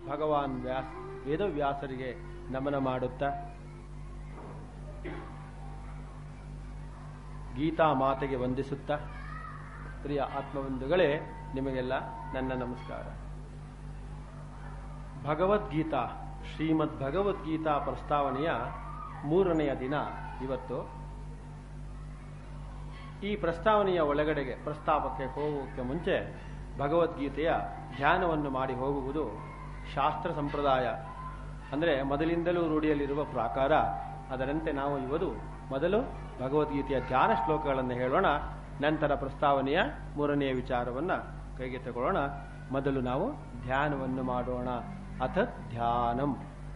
ಭಗವಾನ್ ವ್ಯಾಸ್ ವೇದವ್ಯಾಸರಿಗೆ ನಮನ ಮಾಡುತ್ತಾ ಗೀತಾ ಮಾತೆಗೆ ವಂದಿಸುತ್ತಾ ಪ್ರಿಯ ಆತ್ಮಬಂಧುಗಳೇ ನಿಮಗೆಲ್ಲ ನನ್ನ ನಮಸ್ಕಾರ ಭಗವದ್ಗೀತಾ ಶ್ರೀಮದ್ ಭಗವದ್ಗೀತಾ ಪ್ರಸ್ತಾವನೆಯ ಮೂರನೆಯ ದಿನ ಇವತ್ತು ಈ ಪ್ರಸ್ತಾವನೆಯ ಒಳಗಡೆಗೆ ಪ್ರಸ್ತಾಪಕ್ಕೆ ಹೋಗುವುದಕ್ಕೆ ಮುಂಚೆ ಭಗವದ್ಗೀತೆಯ ಧ್ಯಾನವನ್ನು ಮಾಡಿ ಹೋಗುವುದು ಶಾಸ್ತ್ರ ಸಂಪ್ರದಾಯ ಅಂದರೆ ಮೊದಲಿಂದಲೂ ರೂಢಿಯಲ್ಲಿರುವ ಪ್ರಾಕಾರ ಅದರಂತೆ ನಾವು ಇವತ್ತು ಮೊದಲು ಭಗವದ್ಗೀತೆಯ ಧ್ಯಾನ ಶ್ಲೋಕಗಳನ್ನು ಹೇಳೋಣ ನಂತರ ಪ್ರಸ್ತಾವನೆಯ ಮೂರನೆಯ ವಿಚಾರವನ್ನು ಕೈಗೆ ತಗೊಳ್ಳೋಣ ಮೊದಲು ನಾವು ಧ್ಯಾನವನ್ನು ಮಾಡೋಣ ಅಥ ಧ್ಯಾನಂ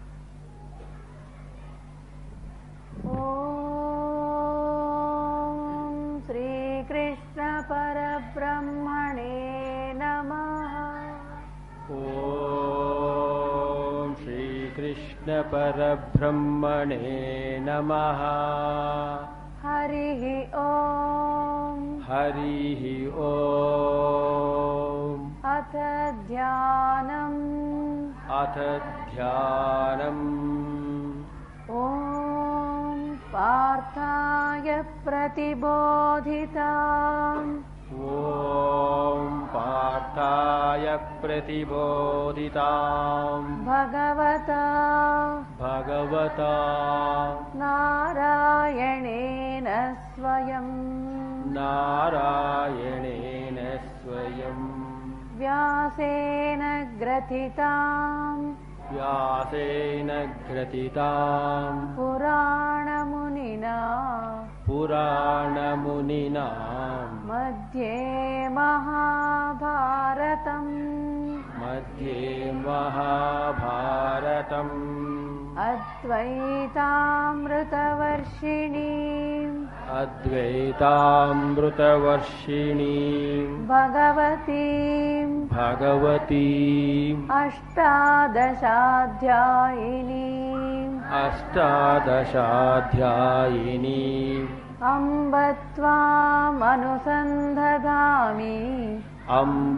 ॐ श्रीकृष्णपरब्रह्मणे नमः ಓಂ ಶ್ರೀಕೃಷ್ಣ ಪರಬ್ರಹ್ಮಣೇ ನಮಃ हरिः ॐ ಹರಿ ಓಂ अथ ध्यानम् ಅಥ ಧ್ಯಾನಂ ॐ पार्थाय प्रतिबोधिताम् ಓಂ ಪಾರ್ಥಾಯ ಪ್ರತಿಬೋಧಿತಾಂ भगवता ಭಗವತಾ नारायणेन स्वयम् ನಾರಾಯಣೇನ ಸ್ವಯಂ व्यासेन ग्रथिताम् ವ್ಯಾಸೇನ ಗ್ರಥಿತಾಂ पुराणमुनिना ಪುರಾಣಮುನಿನಾ मध्ये महाभारतम् ಮಧ್ಯೆ ಮಹಾಭಾರತಂ अद्वैतामृतवर्षिणीम् ಅದ್ವೈತಾಮೃತವರ್ಷಿಣೀಂ भगवतीम् ಭಗವತೀಂ अष्टादशाध्यायिनीम् ಅಷ್ಟಾದಶಾಧ್ಯಾಯಿನೀಂ अम्ब त्वामनुसन्धदामि ಅಂಬ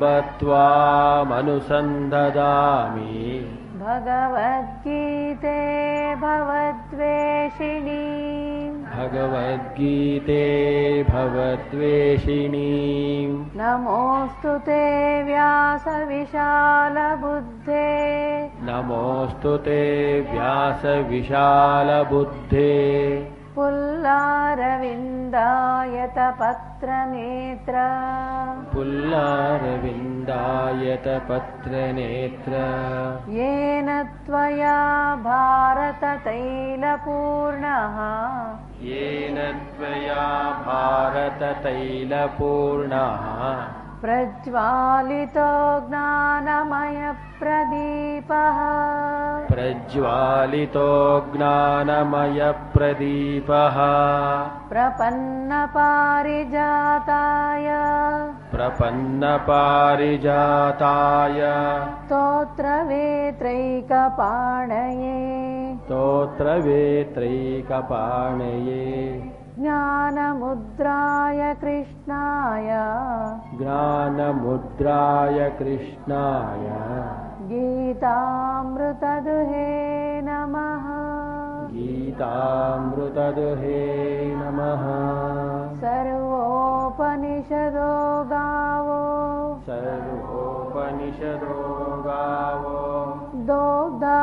ತ್ವಾಮನುಸಂದದಾಮಿ भगवद्गीते भवद्वेषिणी ಭಗವದ್ಗೀತೆ ಭವದ್ವೇಷಿಣೀಂ नमोऽस्तु ते व्यासविशालबुद्धे नमोऽस्तु ते व्यासविशालबुद्धे पुल्लारविन्दायतपत्रनेत्र पुल्लारविन्दायतपत्रनेत्र येन त्वया भारततैलपूर्णः येन त्वया भारततैलपूर्णः प्रज्वालितो ज्ञानमयप्रदीपः प्रज्वालितो ज्ञानमयप्रदीपः प्रपन्नपारिजाताय प्रपन्नपारिजाताय स्तोत्रवेत्रैकपाणये स्तोत्रवेत्रैकपाणये ज्ञानमुद्राय कृष्णाय ज्ञानमुद्राय कृष्णाय गीतामृतदुहे नमः गीतामृतदुहे नमः सर्वोपनिषदो गावो सर्वोपनिषदो गावो दोग्धा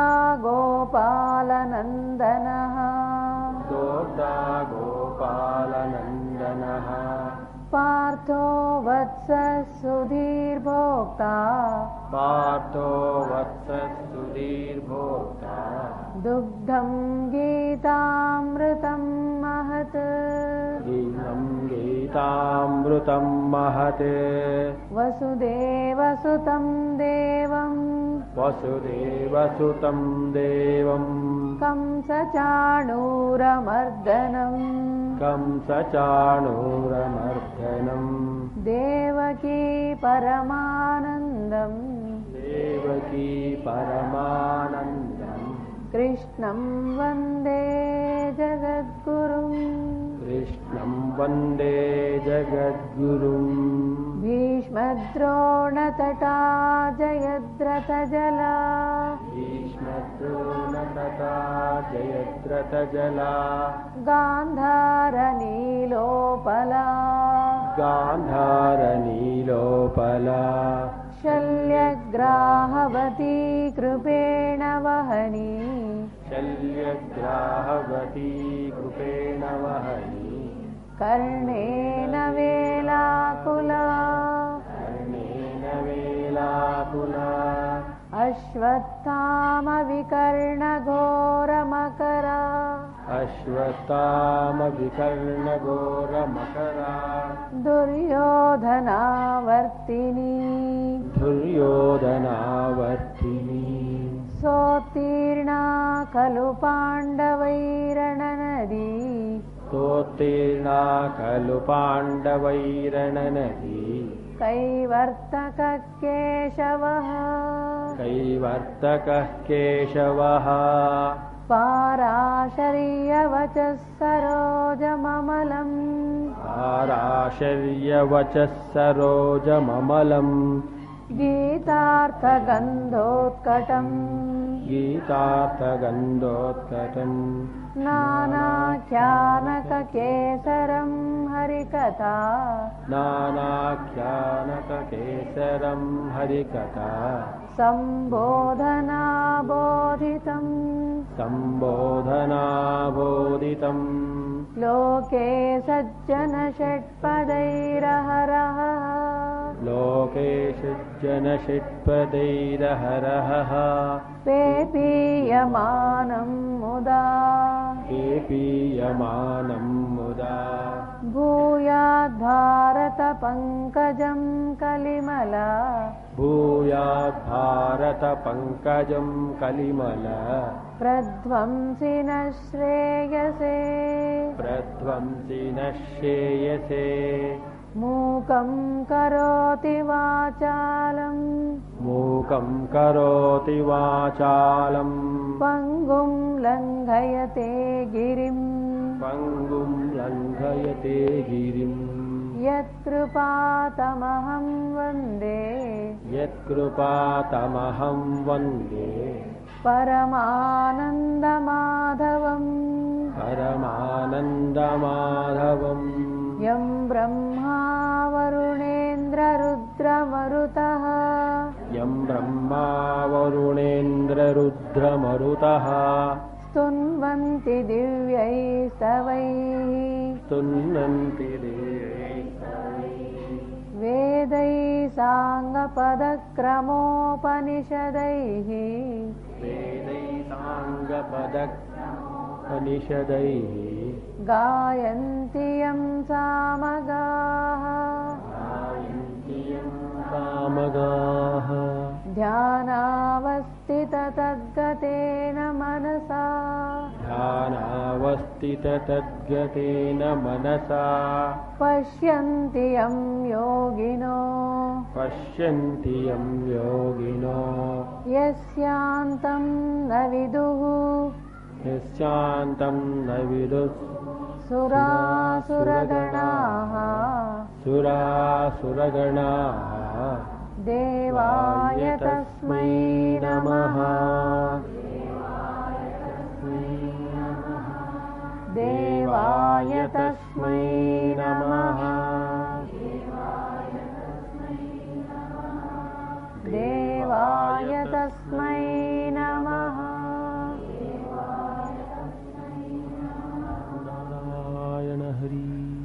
गोपालनन्दनः दोग्धा गोपालनन्दनः पार्थो वत्सः सुधीर्भोक्ता पार्थो वत्सस्तुधीर्भोक्ता दुग्धं गीतामृतं महत् गीतं गीतामृतं महत् वसुदेवसुतं देवं वसुदेवसुतं देवं कंसचाणूरमर्दनम् कंसचाणूरमर्दनम् देवकी परमानन्दम् देवकी परमानन्दम् कृष्णं वन्दे जगद्गुरुम् कृष्णं वन्दे जगद्गुरुम् भीष्मद्रोणतटा जयद्रथजला भीष्मद्रोणतथा जयद्रथजला गान्धारनीलोपला गान्धारनीलोपला शल्यग्राहवती कृपेण वहनी शल्यग्राहवती कृपेण वहनी कर्णेन वेलाकुला कर्णेन वेलाकुला अश्वत्थामविकर्णघोरमकरा अश्वत्थामविकर्णघोरमकरा दुर्योधनावर्तिनी दुर्योधनावर्तिनी सोत्तीर्णा खलु पाण्डवैरणनदी स्तोत्तीर्णा खलु पाण्डवैरणनदी कैवर्तककेशवः कैवर्तकः केशवः पाराशर्यवचः सरोजममलम् आराशर्यवचः सरोजममलम् गीतार्थगन्धोत्कटम् गीतार्थगन्धोत्कटम् नानाख्यानककेसरं हरिकथा नानाख्यानककेसरम् हरिकथा सम्बोधनाबोधितम् सम्बोधनाबोधितम् लोके सज्जनषट्पदैरहरः लोकेशज्जनषट्पदैरहरः पेपीयमानं मुदा एपीयमानम् मुदा भूयाद्भारतपङ्कजं कलिमला भूयाद्भारतपङ्कजम् कलिमल प्रध्वंसि न श्रेयसे प्रध्वंसि न श्रेयसे मूकं करोति वाचालम् मूकं करोति वाचालम् पङ्गुं लङ्घयते गिरिम् पङ्गुं लङ्घयते गिरिम् यत्कृपातमहं वन्दे यत्कृपातमहं वन्दे परमानन्दमाधवम् परमानन्दमाधवम् यं ब्रह्मा वरुणेन्द्ररुद्रमरुतः यं ब्रह्मा वरुणेन्द्ररुद्रमरुतः स्तुन्वन्ति दिव्यैस्तवैः स्तुन्वन्ति देवैः वेदैः साङ्गपदक्रमोपनिषदैः वेदैसाङ्गपदपनिषदैः गायन्ति यं सामगाः गायन्त्यं कामगाः ध्यानावस्थिततद्गतेन मनसा ध्यानावस्थिततद्गतेन मनसा पश्यन्ति यं योगिनो पश्यन्ति यं योगिनो यस्यान्तं न विदुः यस्यान्तं न विदुः सुरासुरगणाः सुरासुरगणाः देवाय तस्मै नमः देवाय तस्मै नमः देवाय तस्मै नमः नारायण हरि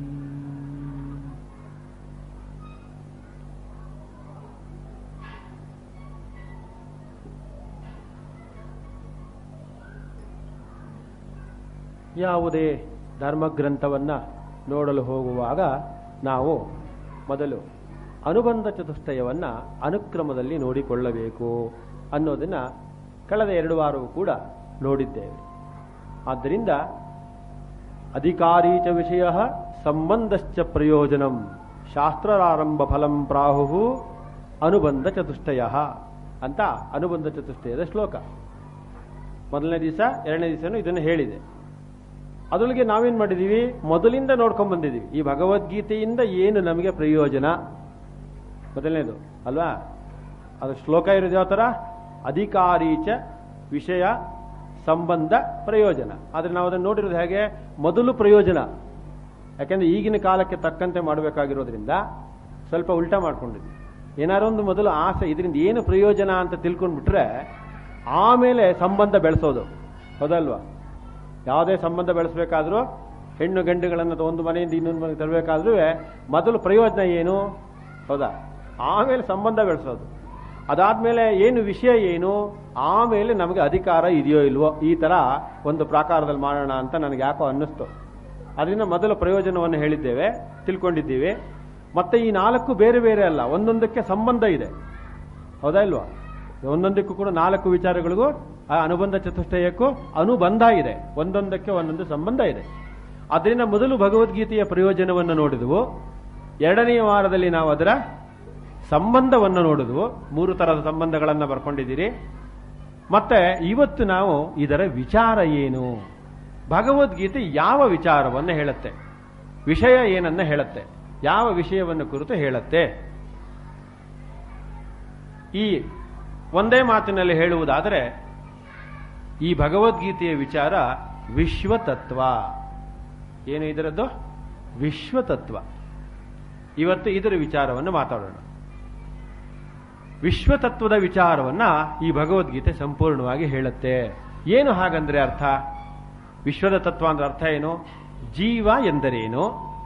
ಯಾವುದೇ ಧರ್ಮಗ್ರಂಥವನ್ನು ನೋಡಲು ಹೋಗುವಾಗ ನಾವು ಮೊದಲು ಅನುಬಂಧ ಚತುಷ್ಟಯವನ್ನು ಅನುಕ್ರಮದಲ್ಲಿ ನೋಡಿಕೊಳ್ಳಬೇಕು ಅನ್ನೋದನ್ನು ಕಳೆದ ಎರಡು ವಾರವೂ ಕೂಡ ನೋಡಿದ್ದೇವೆ ಆದ್ದರಿಂದ ಅಧಿಕಾರಿ ಚ ವಿಷಯ ಸಂಬಂಧಶ್ಚ ಪ್ರಯೋಜನಂ ಶಾಸ್ತ್ರಾರಂಭ ಫಲಂ ಪ್ರಾಹು ಅನುಬಂಧ ಚತುಷ್ಟಯ ಅಂತ ಅನುಬಂಧ ಚತುಷ್ಟಯದ ಶ್ಲೋಕ ಮೊದಲನೇ ದಿವಸ ಎರಡನೇ ದಿವಸನೂ ಇದನ್ನು ಹೇಳಿದೆ ಅದರೊಳಗೆ ನಾವೇನ್ ಮಾಡಿದೀವಿ ಮೊದಲಿಂದ ನೋಡ್ಕೊಂಡ್ ಬಂದಿದ್ದೀವಿ ಈ ಭಗವದ್ಗೀತೆಯಿಂದ ಏನು ನಮಗೆ ಪ್ರಯೋಜನ ಮೊದಲನೇದು ಅಲ್ವಾ ಅದು ಶ್ಲೋಕ ಇರೋದು ಯಾವ ಥರ ಅಧಿಕಾರಿ ಚ ವಿಷಯ ಸಂಬಂಧ ಪ್ರಯೋಜನ ಆದ್ರೆ ನಾವು ಅದನ್ನು ನೋಡಿರೋದು ಹೇಗೆ ಮೊದಲು ಪ್ರಯೋಜನ ಯಾಕೆಂದ್ರೆ ಈಗಿನ ಕಾಲಕ್ಕೆ ತಕ್ಕಂತೆ ಮಾಡಬೇಕಾಗಿರೋದ್ರಿಂದ ಸ್ವಲ್ಪ ಉಲ್ಟಾ ಮಾಡ್ಕೊಂಡಿದ್ವಿ ಏನಾರೋ ಒಂದು ಮೊದಲು ಆಸೆ ಇದರಿಂದ ಏನು ಪ್ರಯೋಜನ ಅಂತ ತಿಳ್ಕೊಂಡ್ಬಿಟ್ರೆ ಆಮೇಲೆ ಸಂಬಂಧ ಬೆಳೆಸೋದು ಹೌದಲ್ವಾ ಯಾವುದೇ ಸಂಬಂಧ ಬೆಳೆಸಬೇಕಾದ್ರೂ ಹೆಣ್ಣು ಗಂಡುಗಳನ್ನು ಒಂದು ಮನೆಯಿಂದ ಇನ್ನೊಂದು ಮನೆಗೆ ತರಬೇಕಾದ್ರೂ ಮೊದಲು ಪ್ರಯೋಜನ ಏನು ಹೌದಾ ಆಮೇಲೆ ಸಂಬಂಧ ಬೆಳೆಸೋದು ಅದಾದ್ಮೇಲೆ ಏನು ವಿಷಯ ಏನು ಆಮೇಲೆ ನಮಗೆ ಅಧಿಕಾರ ಇದೆಯೋ ಇಲ್ವೋ ಈ ತರ ಒಂದು ಪ್ರಾಕಾರದಲ್ಲಿ ಮಾಡೋಣ ಅಂತ ನನಗೆ ಯಾಕೋ ಅನ್ನಿಸ್ತು ಅದರಿಂದ ಮೊದಲ ಪ್ರಯೋಜನವನ್ನು ಹೇಳಿದ್ದೇವೆ ತಿಳ್ಕೊಂಡಿದ್ದೀವಿ ಮತ್ತೆ ಈ ನಾಲ್ಕು ಬೇರೆ ಬೇರೆ ಅಲ್ಲ ಒಂದೊಂದಕ್ಕೆ ಸಂಬಂಧ ಇದೆ ಹೌದಾ ಇಲ್ವಾ ಒಂದೊಂದಕ್ಕೂ ಕೂಡ ನಾಲ್ಕು ವಿಚಾರಗಳಿಗೂ ಆ ಅನುಬಂಧ ಚತುಷ್ಟಯಕ್ಕೂ ಅನುಬಂಧ ಇದೆ ಒಂದೊಂದಕ್ಕೆ ಒಂದೊಂದು ಸಂಬಂಧ ಇದೆ ಅದರಿಂದ ಮೊದಲು ಭಗವದ್ಗೀತೆಯ ಪ್ರಯೋಜನವನ್ನು ನೋಡಿದವು ಎರಡನೆಯ ವಾರದಲ್ಲಿ ನಾವು ಅದರ ಸಂಬಂಧವನ್ನು ನೋಡಿದ್ವು ಮೂರು ತರದ ಸಂಬಂಧಗಳನ್ನು ಬರ್ಕೊಂಡಿದ್ದೀರಿ ಮತ್ತೆ ಇವತ್ತು ನಾವು ಇದರ ವಿಚಾರ ಏನು ಭಗವದ್ಗೀತೆ ಯಾವ ವಿಚಾರವನ್ನು ಹೇಳುತ್ತೆ ವಿಷಯ ಏನನ್ನ ಹೇಳುತ್ತೆ ಯಾವ ವಿಷಯವನ್ನು ಕುರಿತು ಹೇಳುತ್ತೆ ಈ ಒಂದೇ ಮಾತಿನಲ್ಲಿ ಹೇಳುವುದಾದರೆ ಈ ಭಗವದ್ಗೀತೆಯ ವಿಚಾರ ವಿಶ್ವತತ್ವ ಏನು ಇದರದ್ದು ವಿಶ್ವತತ್ವ ಇವತ್ತು ಇದರ ವಿಚಾರವನ್ನು ಮಾತಾಡೋಣ ವಿಶ್ವತತ್ವದ ವಿಚಾರವನ್ನ ಈ ಭಗವದ್ಗೀತೆ ಸಂಪೂರ್ಣವಾಗಿ ಹೇಳುತ್ತೆ ಏನು ಹಾಗಂದ್ರೆ ಅರ್ಥ ವಿಶ್ವದ ತತ್ವ ಅಂದ್ರೆ ಅರ್ಥ ಏನು ಜೀವ ಎಂದರೇನು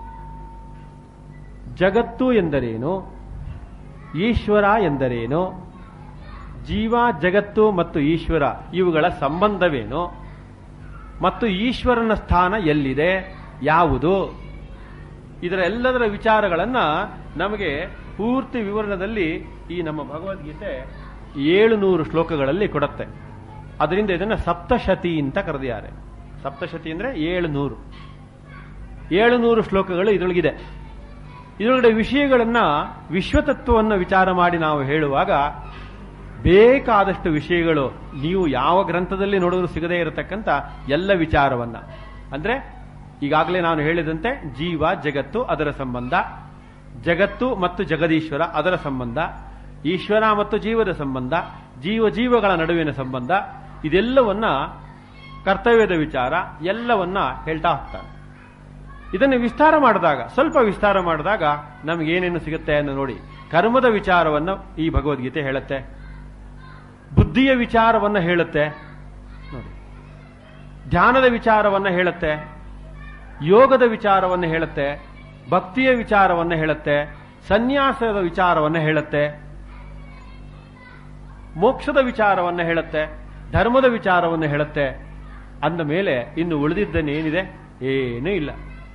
ಜಗತ್ತು ಎಂದರೇನು ಈಶ್ವರ ಎಂದರೇನು ಜೀವ ಜಗತ್ತು ಮತ್ತು ಈಶ್ವರ ಇವುಗಳ ಸಂಬಂಧವೇನು ಮತ್ತು ಈಶ್ವರನ ಸ್ಥಾನ ಎಲ್ಲಿದೆ ಯಾವುದು ಇದರ ಎಲ್ಲದರ ವಿಚಾರಗಳನ್ನ ನಮಗೆ ಪೂರ್ತಿ ವಿವರಣದಲ್ಲಿ ಈ ನಮ್ಮ ಭಗವದ್ಗೀತೆ ಏಳು ನೂರು ಶ್ಲೋಕಗಳಲ್ಲಿ ಕೊಡುತ್ತೆ ಅದರಿಂದ ಇದನ್ನ ಸಪ್ತಶತಿ ಅಂತ ಕರೆದಿದ್ದಾರೆ ಸಪ್ತಶತಿ ಅಂದ್ರೆ ಏಳು ನೂರು ಏಳು ನೂರು ಶ್ಲೋಕಗಳು ಇದರೊಳಗಿದೆ ಇದರೊಳಗಡೆ ವಿಷಯಗಳನ್ನ ವಿಶ್ವತತ್ವವನ್ನು ವಿಚಾರ ಮಾಡಿ ನಾವು ಹೇಳುವಾಗ ಬೇಕಾದಷ್ಟು ವಿಷಯಗಳು ನೀವು ಯಾವ ಗ್ರಂಥದಲ್ಲಿ ನೋಡಿದ್ರು ಸಿಗದೇ ಇರತಕ್ಕಂತ ಎಲ್ಲ ವಿಚಾರವನ್ನ ಅಂದ್ರೆ ಈಗಾಗಲೇ ನಾನು ಹೇಳಿದಂತೆ ಜೀವ ಜಗತ್ತು ಅದರ ಸಂಬಂಧ ಜಗತ್ತು ಮತ್ತು ಜಗದೀಶ್ವರ ಅದರ ಸಂಬಂಧ ಈಶ್ವರ ಮತ್ತು ಜೀವದ ಸಂಬಂಧ ಜೀವ ಜೀವಗಳ ನಡುವಿನ ಸಂಬಂಧ ಇದೆಲ್ಲವನ್ನ ಕರ್ತವ್ಯದ ವಿಚಾರ ಎಲ್ಲವನ್ನ ಹೇಳ್ತಾ ಹೋಗ್ತಾನೆ ಇದನ್ನು ವಿಸ್ತಾರ ಮಾಡಿದಾಗ ಸ್ವಲ್ಪ ವಿಸ್ತಾರ ಮಾಡಿದಾಗ ನಮ್ಗೆ ಏನೇನು ಸಿಗುತ್ತೆ ಅಂತ ನೋಡಿ ಕರ್ಮದ ವಿಚಾರವನ್ನ ಈ ಭಗವದ್ಗೀತೆ ಹೇಳುತ್ತೆ ಬುದ್ಧಿಯ ವಿಚಾರವನ್ನ ಹೇಳುತ್ತೆ ನೋಡಿ ಧ್ಯಾನದ ವಿಚಾರವನ್ನ ಹೇಳುತ್ತೆ ಯೋಗದ ವಿಚಾರವನ್ನು ಹೇಳುತ್ತೆ ಭಕ್ತಿಯ ವಿಚಾರವನ್ನು ಹೇಳುತ್ತೆ ಸನ್ಯಾಸದ ವಿಚಾರವನ್ನು ಹೇಳುತ್ತೆ ಮೋಕ್ಷದ ವಿಚಾರವನ್ನ ಹೇಳುತ್ತೆ ಧರ್ಮದ ವಿಚಾರವನ್ನು ಹೇಳುತ್ತೆ ಅಂದ ಮೇಲೆ ಇನ್ನು ಉಳಿದಿದ್ದನ್ನೇನಿದೆ ಏನೂ ಇಲ್ಲ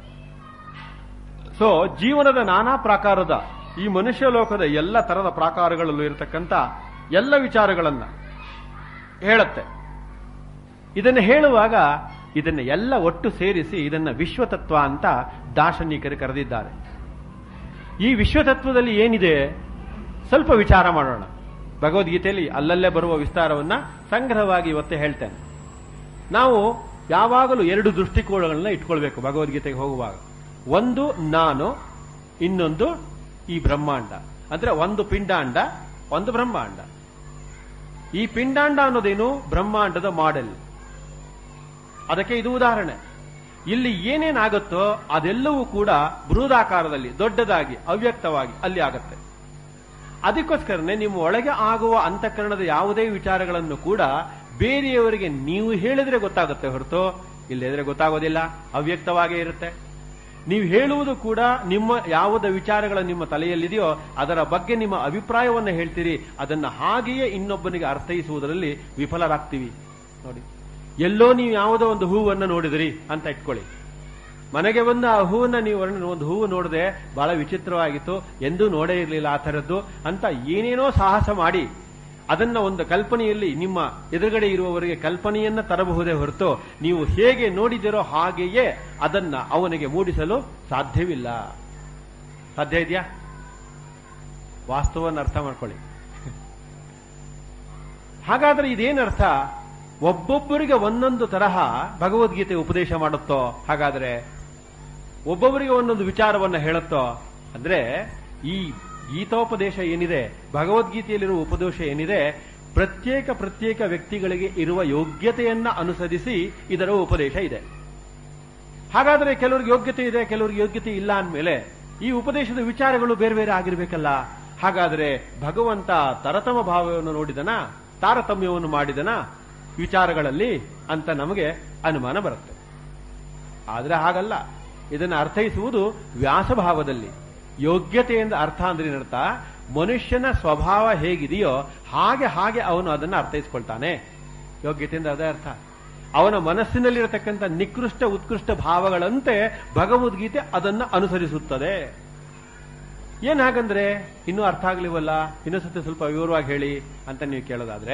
ಸೊ ಜೀವನದ ನಾನಾ ಪ್ರಾಕಾರದ ಈ ಮನುಷ್ಯ ಲೋಕದ ಎಲ್ಲ ತರದ ಪ್ರಾಕಾರಗಳಲ್ಲೂ ಇರತಕ್ಕಂತ ಎಲ್ಲ ವಿಚಾರಗಳನ್ನ ಹೇಳುತ್ತೆ ಇದನ್ನು ಹೇಳುವಾಗ ಇದನ್ನ ಎಲ್ಲ ಒಟ್ಟು ಸೇರಿಸಿ ಇದನ್ನ ವಿಶ್ವತತ್ವ ಅಂತ ದಾರ್ಶನಿಕರು ಕರೆದಿದ್ದಾರೆ ಈ ವಿಶ್ವತತ್ವದಲ್ಲಿ ಏನಿದೆ ಸ್ವಲ್ಪ ವಿಚಾರ ಮಾಡೋಣ ಭಗವದ್ಗೀತೆಯಲ್ಲಿ ಅಲ್ಲಲ್ಲೇ ಬರುವ ವಿಸ್ತಾರವನ್ನ ಸಂಗ್ರಹವಾಗಿ ಇವತ್ತೇ ಹೇಳ್ತೇನೆ ನಾವು ಯಾವಾಗಲೂ ಎರಡು ದೃಷ್ಟಿಕೋನಗಳನ್ನ ಇಟ್ಕೊಳ್ಬೇಕು ಭಗವದ್ಗೀತೆಗೆ ಹೋಗುವಾಗ ಒಂದು ನಾನು ಇನ್ನೊಂದು ಈ ಬ್ರಹ್ಮಾಂಡ ಅಂದ್ರೆ ಒಂದು ಪಿಂಡಾಂಡ ಒಂದು ಬ್ರಹ್ಮಾಂಡ ಈ ಪಿಂಡಾಂಡ ಅನ್ನೋದೇನು ಬ್ರಹ್ಮಾಂಡದ ಮಾಡೆಲ್ ಅದಕ್ಕೆ ಇದು ಉದಾಹರಣೆ ಇಲ್ಲಿ ಏನೇನಾಗುತ್ತೋ ಅದೆಲ್ಲವೂ ಕೂಡ ಬೃಹದಾಕಾರದಲ್ಲಿ ದೊಡ್ಡದಾಗಿ ಅವ್ಯಕ್ತವಾಗಿ ಅಲ್ಲಿ ಆಗತ್ತೆ ಅದಕ್ಕೋಸ್ಕರನೇ ನಿಮ್ಮ ಒಳಗೆ ಆಗುವ ಅಂತಃಕರಣದ ಯಾವುದೇ ವಿಚಾರಗಳನ್ನು ಕೂಡ ಬೇರೆಯವರಿಗೆ ನೀವು ಹೇಳಿದ್ರೆ ಗೊತ್ತಾಗುತ್ತೆ ಹೊರತು ಇಲ್ಲದ್ರೆ ಗೊತ್ತಾಗೋದಿಲ್ಲ ಅವ್ಯಕ್ತವಾಗೇ ಇರುತ್ತೆ ನೀವು ಹೇಳುವುದು ಕೂಡ ನಿಮ್ಮ ಯಾವುದ ವಿಚಾರಗಳು ನಿಮ್ಮ ತಲೆಯಲ್ಲಿದೆಯೋ ಅದರ ಬಗ್ಗೆ ನಿಮ್ಮ ಅಭಿಪ್ರಾಯವನ್ನು ಹೇಳ್ತೀರಿ ಅದನ್ನ ಹಾಗೆಯೇ ಇನ್ನೊಬ್ಬನಿಗೆ ಅರ್ಥೈಸುವುದರಲ್ಲಿ ವಿಫಲರಾಗ್ತೀವಿ ನೋಡಿ ಎಲ್ಲೋ ನೀವು ಯಾವುದೋ ಒಂದು ಹೂವನ್ನು ನೋಡಿದ್ರಿ ಅಂತ ಇಟ್ಕೊಳ್ಳಿ ಮನೆಗೆ ಬಂದ ಆ ಹೂವನ್ನ ನೀವು ವರ್ಣ- ಒಂದು ಹೂವು ನೋಡದೆ ಬಹಳ ವಿಚಿತ್ರವಾಗಿತ್ತು ಎಂದೂ ನೋಡೇ ಇರಲಿಲ್ಲ ಆ ಥರದ್ದು ಅಂತ ಏನೇನೋ ಸಾಹಸ ಮಾಡಿ ಅದನ್ನ ಒಂದು ಕಲ್ಪನೆಯಲ್ಲಿ ನಿಮ್ಮ ಎದುರುಗಡೆ ಇರುವವರಿಗೆ ಕಲ್ಪನೆಯನ್ನ ತರಬಹುದೇ ಹೊರತು ನೀವು ಹೇಗೆ ನೋಡಿದಿರೋ ಹಾಗೆಯೇ ಅದನ್ನ ಅವನಿಗೆ ಮೂಡಿಸಲು ಸಾಧ್ಯವಿಲ್ಲ ಸಾಧ್ಯ ಇದೆಯಾ ವಾಸ್ತವವನ್ನು ಅರ್ಥ ಮಾಡ್ಕೊಳ್ಳಿ ಹಾಗಾದ್ರೆ ಇದೇನರ್ಥ ಒಬ್ಬೊಬ್ಬರಿಗೆ ಒಂದೊಂದು ತರಹ ಭಗವದ್ಗೀತೆ ಉಪದೇಶ ಮಾಡುತ್ತೋ ಹಾಗಾದ್ರೆ ಒಬ್ಬೊಬ್ಬರಿಗೆ ಒಂದೊಂದು ವಿಚಾರವನ್ನ ಹೇಳುತ್ತೋ ಅಂದ್ರೆ ಈ ಗೀತೋಪದೇಶ ಏನಿದೆ ಭಗವದ್ಗೀತೆಯಲ್ಲಿರುವ ಉಪದೇಶ ಏನಿದೆ ಪ್ರತ್ಯೇಕ ಪ್ರತ್ಯೇಕ ವ್ಯಕ್ತಿಗಳಿಗೆ ಇರುವ ಯೋಗ್ಯತೆಯನ್ನ ಅನುಸರಿಸಿ ಇದರ ಉಪದೇಶ ಇದೆ ಹಾಗಾದ್ರೆ ಕೆಲವ್ರಿಗೆ ಯೋಗ್ಯತೆ ಇದೆ ಕೆಲವ್ರಿಗೆ ಯೋಗ್ಯತೆ ಇಲ್ಲ ಅಂದಮೇಲೆ ಈ ಉಪದೇಶದ ವಿಚಾರಗಳು ಬೇರೆ ಬೇರೆ ಆಗಿರ್ಬೇಕಲ್ಲ ಹಾಗಾದ್ರೆ ಭಗವಂತ ತರತಮ ಭಾವವನ್ನು ನೋಡಿದನ ತಾರತಮ್ಯವನ್ನು ಮಾಡಿದನ ವಿಚಾರಗಳಲ್ಲಿ ಅಂತ ನಮಗೆ ಅನುಮಾನ ಬರುತ್ತೆ ಆದ್ರೆ ಹಾಗಲ್ಲ ಇದನ್ನು ಅರ್ಥೈಸುವುದು ವ್ಯಾಸಭಾವದಲ್ಲಿ ಯೋಗ್ಯತೆಯಿಂದ ಅರ್ಥ ಅಂದ್ರೆ ಏನರ್ಥ ಮನುಷ್ಯನ ಸ್ವಭಾವ ಹೇಗಿದೆಯೋ ಹಾಗೆ ಹಾಗೆ ಅವನು ಅದನ್ನು ಅರ್ಥೈಸ್ಕೊಳ್ತಾನೆ ಯೋಗ್ಯತೆಯಿಂದ ಅದೇ ಅರ್ಥ ಅವನ ಮನಸ್ಸಿನಲ್ಲಿರತಕ್ಕಂಥ ನಿಕೃಷ್ಟ ಉತ್ಕೃಷ್ಟ ಭಾವಗಳಂತೆ ಭಗವದ್ಗೀತೆ ಅದನ್ನು ಅನುಸರಿಸುತ್ತದೆ ಏನ್ ಹಾಗಂದ್ರೆ ಇನ್ನೂ ಅರ್ಥ ಆಗ್ಲಿವಲ್ಲ ಇನ್ನೊಂದ್ಸತಿ ಸ್ವಲ್ಪ ವಿವರವಾಗಿ ಹೇಳಿ ಅಂತ ನೀವು ಕೇಳೋದಾದ್ರೆ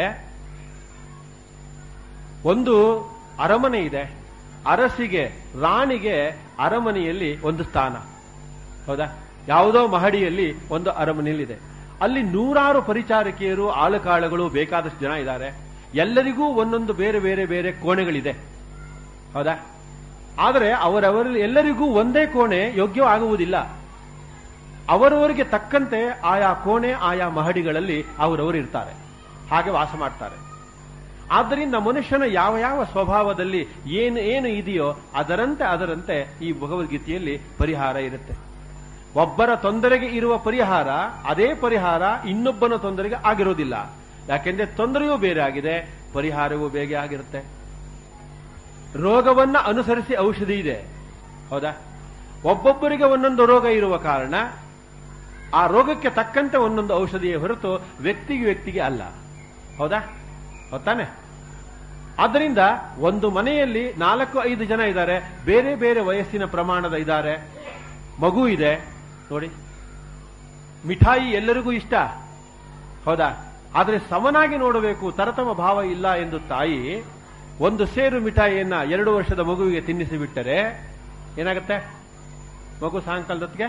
ಒಂದು ಅರಮನೆ ಇದೆ ಅರಸಿಗೆ ರಾಣಿಗೆ ಅರಮನೆಯಲ್ಲಿ ಒಂದು ಸ್ಥಾನ ಹೌದಾ ಯಾವುದೋ ಮಹಡಿಯಲ್ಲಿ ಒಂದು ಅರಮನೆಯಲ್ಲಿದೆ ಅಲ್ಲಿ ನೂರಾರು ಪರಿಚಾರಕಿಯರು ಆಳುಕಾಳುಗಳು ಬೇಕಾದಷ್ಟು ಜನ ಇದ್ದಾರೆ ಎಲ್ಲರಿಗೂ ಒಂದೊಂದು ಬೇರೆ ಬೇರೆ ಬೇರೆ ಕೋಣೆಗಳಿದೆ ಹೌದಾ ಆದರೆ ಅವರವರಲ್ಲಿ ಎಲ್ಲರಿಗೂ ಒಂದೇ ಕೋಣೆ ಯೋಗ್ಯವಾಗುವುದಿಲ್ಲ ಅವರವರಿಗೆ ತಕ್ಕಂತೆ ಆಯಾ ಕೋಣೆ ಆಯಾ ಮಹಡಿಗಳಲ್ಲಿ ಅವರವರು ಇರ್ತಾರೆ ಹಾಗೆ ವಾಸ ಮಾಡ್ತಾರೆ ಆದ್ದರಿಂದ ಮನುಷ್ಯನ ಯಾವ ಯಾವ ಸ್ವಭಾವದಲ್ಲಿ ಏನು ಏನು ಇದೆಯೋ ಅದರಂತೆ ಅದರಂತೆ ಈ ಭಗವದ್ಗೀತೆಯಲ್ಲಿ ಪರಿಹಾರ ಇರುತ್ತೆ ಒಬ್ಬರ ತೊಂದರೆಗೆ ಇರುವ ಪರಿಹಾರ ಅದೇ ಪರಿಹಾರ ಇನ್ನೊಬ್ಬನ ತೊಂದರೆಗೆ ಆಗಿರೋದಿಲ್ಲ ಯಾಕೆಂದ್ರೆ ತೊಂದರೆಯೂ ಬೇರೆ ಆಗಿದೆ ಪರಿಹಾರವೂ ಬೇಗ ಆಗಿರುತ್ತೆ ರೋಗವನ್ನ ಅನುಸರಿಸಿ ಔಷಧಿ ಇದೆ ಹೌದಾ ಒಬ್ಬೊಬ್ಬರಿಗೆ ಒಂದೊಂದು ರೋಗ ಇರುವ ಕಾರಣ ಆ ರೋಗಕ್ಕೆ ತಕ್ಕಂತೆ ಒಂದೊಂದು ಔಷಧಿಯೇ ಹೊರತು ವ್ಯಕ್ತಿಗೆ ವ್ಯಕ್ತಿಗೆ ಅಲ್ಲ ಹೌದಾ ಹೊತ್ತಾನೆ ಆದ್ದರಿಂದ ಒಂದು ಮನೆಯಲ್ಲಿ ನಾಲ್ಕು ಐದು ಜನ ಇದ್ದಾರೆ ಬೇರೆ ಬೇರೆ ವಯಸ್ಸಿನ ಪ್ರಮಾಣದ ಇದ್ದಾರೆ ಮಗು ಇದೆ ನೋಡಿ ಮಿಠಾಯಿ ಎಲ್ಲರಿಗೂ ಇಷ್ಟ ಹೌದಾ ಆದರೆ ಸಮನಾಗಿ ನೋಡಬೇಕು ತರತಮ ಭಾವ ಇಲ್ಲ ಎಂದು ತಾಯಿ ಒಂದು ಸೇರು ಮಿಠಾಯಿಯನ್ನ ಎರಡು ವರ್ಷದ ಮಗುವಿಗೆ ತಿನ್ನಿಸಿ ಬಿಟ್ಟರೆ ಏನಾಗುತ್ತೆ ಮಗು ಸಾಯಂಕಾಲದೊತ್ತಿಗೆ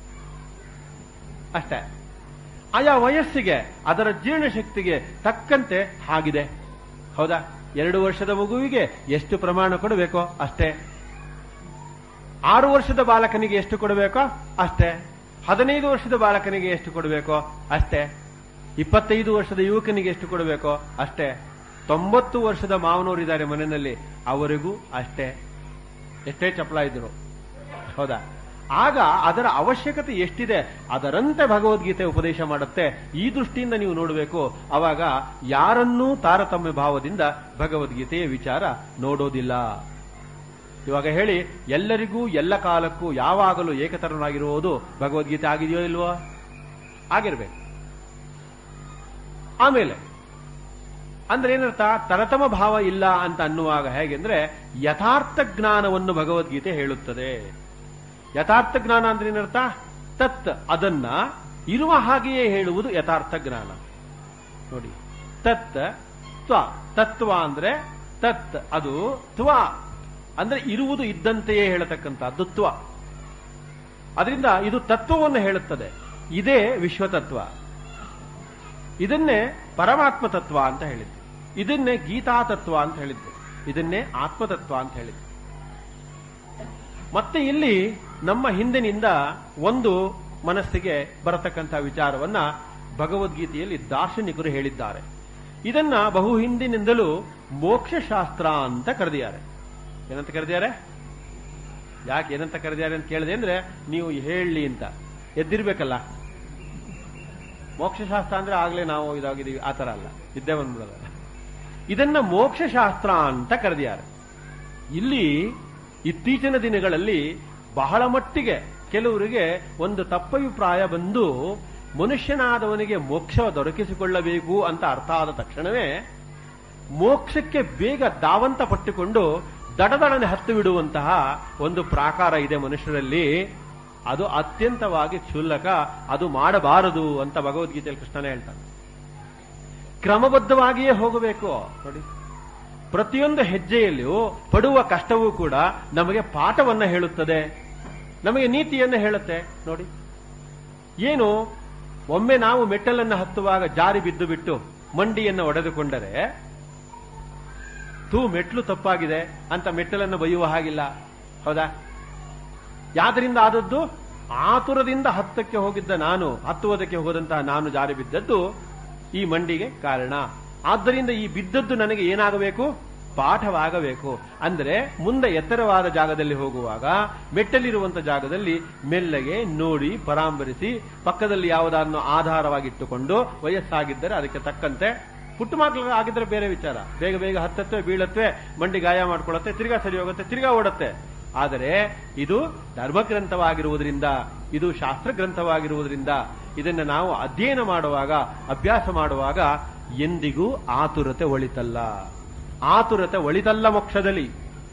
ಅಷ್ಟೇ ಆಯಾ ವಯಸ್ಸಿಗೆ ಅದರ ಜೀರ್ಣಶಕ್ತಿಗೆ ತಕ್ಕಂತೆ ಆಗಿದೆ ಹೌದಾ ಎರಡು ವರ್ಷದ ಮಗುವಿಗೆ ಎಷ್ಟು ಪ್ರಮಾಣ ಕೊಡಬೇಕೋ ಅಷ್ಟೇ ಆರು ವರ್ಷದ ಬಾಲಕನಿಗೆ ಎಷ್ಟು ಕೊಡಬೇಕೋ ಅಷ್ಟೇ ಹದಿನೈದು ವರ್ಷದ ಬಾಲಕನಿಗೆ ಎಷ್ಟು ಕೊಡಬೇಕೋ ಅಷ್ಟೇ ಇಪ್ಪತ್ತೈದು ವರ್ಷದ ಯುವಕನಿಗೆ ಎಷ್ಟು ಕೊಡಬೇಕೋ ಅಷ್ಟೇ ತೊಂಬತ್ತು ವರ್ಷದ ಮಾವನವರಿದ್ದಾರೆ ಮನೆಯಲ್ಲಿ ಅವರಿಗೂ ಅಷ್ಟೇ ಎಷ್ಟೇ ಚಪಲ ಇದ್ರು ಹೌದಾ ಆಗ ಅದರ ಅವಶ್ಯಕತೆ ಎಷ್ಟಿದೆ ಅದರಂತೆ ಭಗವದ್ಗೀತೆ ಉಪದೇಶ ಮಾಡುತ್ತೆ ಈ ದೃಷ್ಟಿಯಿಂದ ನೀವು ನೋಡಬೇಕು ಅವಾಗ ಯಾರನ್ನೂ ತಾರತಮ್ಯ ಭಾವದಿಂದ ಭಗವದ್ಗೀತೆಯ ವಿಚಾರ ನೋಡೋದಿಲ್ಲ ಇವಾಗ ಹೇಳಿ ಎಲ್ಲರಿಗೂ ಎಲ್ಲ ಕಾಲಕ್ಕೂ ಯಾವಾಗಲೂ ಏಕತರನಾಗಿರುವುದು ಭಗವದ್ಗೀತೆ ಆಗಿದೆಯೋ ಇಲ್ವೋ ಆಗಿರ್ಬೇಕು ಆಮೇಲೆ ಅಂದ್ರೆ ಏನರ್ಥ ತರತಮ ಭಾವ ಇಲ್ಲ ಅಂತ ಅನ್ನುವಾಗ ಹೇಗೆಂದ್ರೆ ಯಥಾರ್ಥ ಜ್ಞಾನವನ್ನು ಭಗವದ್ಗೀತೆ ಹೇಳುತ್ತದೆ ಯಥಾರ್ಥ ಜ್ಞಾನ ಅಂದ್ರೆ ಏನರ್ಥ ತತ್ ಅದನ್ನ ಇರುವ ಹಾಗೆಯೇ ಹೇಳುವುದು ಯಥಾರ್ಥ ಜ್ಞಾನ ನೋಡಿ ತತ್ ತ್ವ ತತ್ವ ಅಂದ್ರೆ ತತ್ ಅದು ತ್ವ ಅಂದ್ರೆ ಇರುವುದು ಇದ್ದಂತೆಯೇ ಹೇಳತಕ್ಕಂಥದ್ದು ತ್ವ ಅದರಿಂದ ಇದು ತತ್ವವನ್ನು ಹೇಳುತ್ತದೆ ಇದೇ ವಿಶ್ವತತ್ವ ಇದನ್ನೇ ಪರಮಾತ್ಮ ತತ್ವ ಅಂತ ಹೇಳಿದ್ದು ಇದನ್ನೇ ಗೀತಾ ತತ್ವ ಅಂತ ಹೇಳಿದ್ದು ಇದನ್ನೇ ಆತ್ಮತತ್ವ ಅಂತ ಹೇಳಿದ್ದು ಮತ್ತೆ ಇಲ್ಲಿ ನಮ್ಮ ಹಿಂದಿನಿಂದ ಒಂದು ಮನಸ್ಸಿಗೆ ಬರತಕ್ಕಂಥ ವಿಚಾರವನ್ನ ಭಗವದ್ಗೀತೆಯಲ್ಲಿ ದಾರ್ಶನಿಕರು ಹೇಳಿದ್ದಾರೆ ಇದನ್ನ ಬಹು ಹಿಂದಿನಿಂದಲೂ ಮೋಕ್ಷಶಾಸ್ತ್ರ ಅಂತ ಕರೆದಿದ್ದಾರೆ ಏನಂತ ಕರೆದಿದ್ದಾರೆ ಯಾಕೆ ಏನಂತ ಕರೆದಿದ್ದಾರೆ ಅಂತ ಕೇಳಿದೆ ಅಂದ್ರೆ ನೀವು ಹೇಳಿ ಅಂತ ಎದ್ದಿರ್ಬೇಕಲ್ಲ ಮೋಕ್ಷಶಾಸ್ತ್ರ ಅಂದ್ರೆ ಆಗ್ಲೇ ನಾವು ಇದಾಗಿದ್ದೀವಿ ಆ ತರ ಅಲ್ಲ ಇದ್ದೇ ಬಂದ್ಬಿಡೋದ ಇದನ್ನ ಮೋಕ್ಷಶಾಸ್ತ್ರ ಅಂತ ಕರೆದಿದ್ದಾರೆ ಇಲ್ಲಿ ಇತ್ತೀಚಿನ ದಿನಗಳಲ್ಲಿ ಬಹಳ ಮಟ್ಟಿಗೆ ಕೆಲವರಿಗೆ ಒಂದು ತಪ್ಪಭಿಪ್ರಾಯ ಬಂದು ಮನುಷ್ಯನಾದವನಿಗೆ ಮೋಕ್ಷ ದೊರಕಿಸಿಕೊಳ್ಳಬೇಕು ಅಂತ ಅರ್ಥ ಆದ ತಕ್ಷಣವೇ ಮೋಕ್ಷಕ್ಕೆ ಬೇಗ ದಾವಂತ ಪಟ್ಟುಕೊಂಡು ದಡದಡನೆ ಹತ್ತು ಬಿಡುವಂತಹ ಒಂದು ಪ್ರಾಕಾರ ಇದೆ ಮನುಷ್ಯರಲ್ಲಿ ಅದು ಅತ್ಯಂತವಾಗಿ ಕ್ಷುಲ್ಲಕ ಅದು ಮಾಡಬಾರದು ಅಂತ ಭಗವದ್ಗೀತೆಯಲ್ಲಿ ಕೃಷ್ಣನೇ ಹೇಳ್ತಾನೆ ಕ್ರಮಬದ್ಧವಾಗಿಯೇ ಹೋಗಬೇಕು ನೋಡಿ ಪ್ರತಿಯೊಂದು ಹೆಜ್ಜೆಯಲ್ಲಿಯೂ ಪಡುವ ಕಷ್ಟವೂ ಕೂಡ ನಮಗೆ ಪಾಠವನ್ನ ಹೇಳುತ್ತದೆ ನಮಗೆ ನೀತಿಯನ್ನ ಹೇಳುತ್ತೆ ನೋಡಿ ಏನು ಒಮ್ಮೆ ನಾವು ಮೆಟ್ಟಲನ್ನು ಹತ್ತುವಾಗ ಜಾರಿ ಬಿದ್ದು ಬಿಟ್ಟು ಮಂಡಿಯನ್ನು ಒಡೆದುಕೊಂಡರೆ ತೂ ಮೆಟ್ಲು ತಪ್ಪಾಗಿದೆ ಅಂತ ಮೆಟ್ಟಲನ್ನು ಬೈಯುವ ಹಾಗಿಲ್ಲ ಹೌದಾ ಯಾದರಿಂದ ಆದದ್ದು ಆತುರದಿಂದ ಹತ್ತಕ್ಕೆ ಹೋಗಿದ್ದ ನಾನು ಹತ್ತುವುದಕ್ಕೆ ಹೋದಂತಹ ನಾನು ಜಾರಿ ಬಿದ್ದದ್ದು ಈ ಮಂಡಿಗೆ ಕಾರಣ ಆದ್ದರಿಂದ ಈ ಬಿದ್ದದ್ದು ನನಗೆ ಏನಾಗಬೇಕು ಪಾಠವಾಗಬೇಕು ಅಂದರೆ ಮುಂದೆ ಎತ್ತರವಾದ ಜಾಗದಲ್ಲಿ ಹೋಗುವಾಗ ಮೆಟ್ಟಲಿರುವಂತ ಜಾಗದಲ್ಲಿ ಮೆಲ್ಲಗೆ ನೋಡಿ ಪರಾಂಬರಿಸಿ ಪಕ್ಕದಲ್ಲಿ ಯಾವುದನ್ನು ಆಧಾರವಾಗಿಟ್ಟುಕೊಂಡು ವಯಸ್ಸಾಗಿದ್ದರೆ ಅದಕ್ಕೆ ತಕ್ಕಂತೆ ಪುಟ್ಟು ಮಕ್ಕಳು ಆಗಿದ್ರೆ ಬೇರೆ ವಿಚಾರ ಬೇಗ ಬೇಗ ಹತ್ತತ್ವೆ ಬೀಳತ್ವೆ ಮಂಡಿ ಗಾಯ ಮಾಡ್ಕೊಳ್ಳುತ್ತೆ ತಿರ್ಗಾ ಸರಿ ಹೋಗುತ್ತೆ ತಿರ್ಗಾ ಓಡುತ್ತೆ ಆದರೆ ಇದು ಧರ್ಮಗ್ರಂಥವಾಗಿರುವುದರಿಂದ ಇದು ಶಾಸ್ತ್ರ ಗ್ರಂಥವಾಗಿರುವುದರಿಂದ ಇದನ್ನು ನಾವು ಅಧ್ಯಯನ ಮಾಡುವಾಗ ಅಭ್ಯಾಸ ಮಾಡುವಾಗ ಎಂದಿಗೂ ಆತುರತೆ ಒಳಿತಲ್ಲ ಆತುರತೆ ಒಳಿತಲ್ಲ ಮೋಕ್ಷದಲ್ಲಿ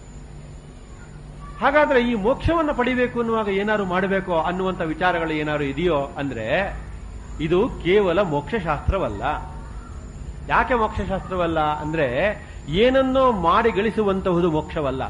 ಹಾಗಾದ್ರೆ ಈ ಮೋಕ್ಷವನ್ನು ಪಡಿಬೇಕು ಅನ್ನುವಾಗ ಏನಾದ್ರು ಮಾಡಬೇಕು ಅನ್ನುವಂತ ವಿಚಾರಗಳು ಏನಾದ್ರು ಇದೆಯೋ ಅಂದ್ರೆ ಇದು ಕೇವಲ ಮೋಕ್ಷಶಾಸ್ತ್ರವಲ್ಲ ಯಾಕೆ ಮೋಕ್ಷಶಾಸ್ತ್ರವಲ್ಲ ಅಂದ್ರೆ ಏನನ್ನೋ ಮಾಡಿ ಗಳಿಸುವಂತಹುದು ಮೋಕ್ಷವಲ್ಲ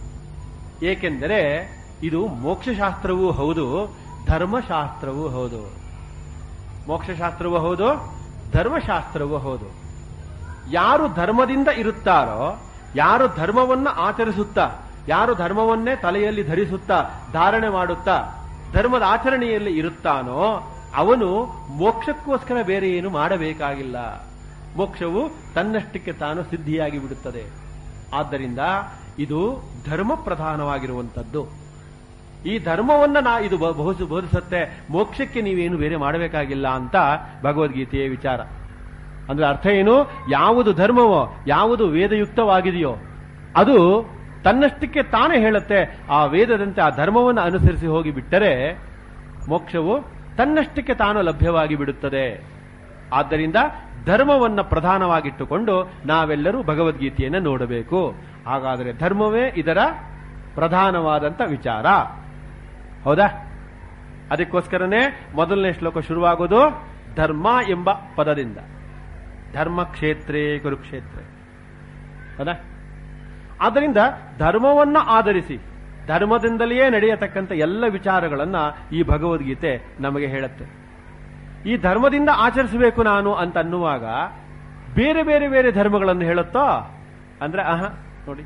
ಏಕೆಂದರೆ ಇದು ಮೋಕ್ಷಶಾಸ್ತ್ರವೂ ಹೌದು ಧರ್ಮಶಾಸ್ತ್ರವೂ ಹೌದು ಮೋಕ್ಷಶಾಸ್ತ್ರವೂ ಹೌದು ಧರ್ಮಶಾಸ್ತ್ರವೂ ಹೌದು ಯಾರು ಧರ್ಮದಿಂದ ಇರುತ್ತಾರೋ ಯಾರು ಧರ್ಮವನ್ನ ಆಚರಿಸುತ್ತಾ ಯಾರು ಧರ್ಮವನ್ನೇ ತಲೆಯಲ್ಲಿ ಧರಿಸುತ್ತಾ ಧಾರಣೆ ಮಾಡುತ್ತಾ ಧರ್ಮದ ಆಚರಣೆಯಲ್ಲಿ ಇರುತ್ತಾನೋ ಅವನು ಮೋಕ್ಷಕ್ಕೋಸ್ಕರ ಬೇರೆ ಏನು ಮಾಡಬೇಕಾಗಿಲ್ಲ ಮೋಕ್ಷವು ತನ್ನಷ್ಟಕ್ಕೆ ತಾನು ಸಿದ್ಧಿಯಾಗಿ ಬಿಡುತ್ತದೆ ಆದ್ದರಿಂದ ಇದು ಧರ್ಮ ಪ್ರಧಾನವಾಗಿರುವಂತದ್ದು ಈ ಧರ್ಮವನ್ನ ನಾ ಇದು ಬ- ಬಹು ಬೋಧಿಸುತ್ತೆ ಮೋಕ್ಷಕ್ಕೆ ನೀವೇನು ಬೇರೆ ಮಾಡಬೇಕಾಗಿಲ್ಲ ಅಂತ ಭಗವದ್ಗೀತೆಯ ವಿಚಾರ ಅಂದ್ರೆ ಅರ್ಥ ಏನು ಯಾವುದು ಧರ್ಮವೋ ಯಾವುದು ವೇದಯುಕ್ತವಾಗಿದೆಯೋ ಅದು ತನ್ನಷ್ಟಕ್ಕೆ ತಾನೇ ಹೇಳುತ್ತೆ ಆ ವೇದದಂತೆ ಆ ಧರ್ಮವನ್ನು ಅನುಸರಿಸಿ ಹೋಗಿ ಬಿಟ್ಟರೆ ಮೋಕ್ಷವು ತನ್ನಷ್ಟಕ್ಕೆ ತಾನು ಲಭ್ಯವಾಗಿ ಬಿಡುತ್ತದೆ ಆದ್ದರಿಂದ ಧರ್ಮವನ್ನ ಪ್ರಧಾನವಾಗಿಟ್ಟುಕೊಂಡು ನಾವೆಲ್ಲರೂ ಭಗವದ್ಗೀತೆಯನ್ನು ನೋಡಬೇಕು ಹಾಗಾದರೆ ಧರ್ಮವೇ ಇದರ ಪ್ರಧಾನವಾದಂತ ವಿಚಾರ ಹೌದಾ ಅದಕ್ಕೋಸ್ಕರನೇ ಮೊದಲನೇ ಶ್ಲೋಕ ಶುರುವಾಗೋದು ಧರ್ಮ ಎಂಬ ಪದದಿಂದ ಧರ್ಮಕ್ಷೇತ್ರೇ ಕುರುಕ್ಷೇತ್ರ ಹೌದಾ ಆದ್ದರಿಂದ ಧರ್ಮವನ್ನ ಆಧರಿಸಿ ಧರ್ಮದಿಂದಲೇ ನಡೆಯತಕ್ಕಂಥ ಎಲ್ಲ ವಿಚಾರಗಳನ್ನ ಈ ಭಗವದ್ಗೀತೆ ನಮಗೆ ಹೇಳುತ್ತೆ ಈ ಧರ್ಮದಿಂದ ಆಚರಿಸಬೇಕು ನಾನು ಅಂತ ಅನ್ನುವಾಗ ಬೇರೆ ಬೇರೆ ಬೇರೆ ಧರ್ಮಗಳನ್ನು ಹೇಳುತ್ತೋ ಅಂದ್ರೆ ಅಹ ನೋಡಿ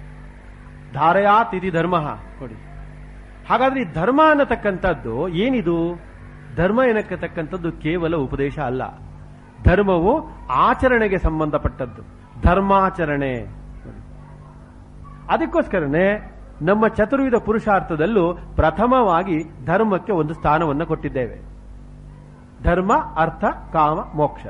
ಧಾರಯಾತ್ ಇತಿ ಧರ್ಮ ನೋಡಿ ಹಾಗಾದ್ರೆ ಈ ಧರ್ಮ ಅನ್ನತಕ್ಕಂಥದ್ದು ಏನಿದು ಧರ್ಮ ಏನಕ್ಕತಕ್ಕಂಥದ್ದು ಕೇವಲ ಉಪದೇಶ ಅಲ್ಲ ಧರ್ಮವು ಆಚರಣೆಗೆ ಸಂಬಂಧಪಟ್ಟದ್ದು ಧರ್ಮಾಚರಣೆ ನೋಡಿ. ಅದಕ್ಕೋಸ್ಕರನೇ ನಮ್ಮ ಚತುರ್ವಿಧ ಪುರುಷಾರ್ಥದಲ್ಲೂ ಪ್ರಥಮವಾಗಿ ಧರ್ಮಕ್ಕೆ ಒಂದು ಸ್ಥಾನವನ್ನು ಕೊಟ್ಟಿದ್ದೇವೆ ಧರ್ಮ ಅರ್ಥ ಕಾಮ ಮೋಕ್ಷ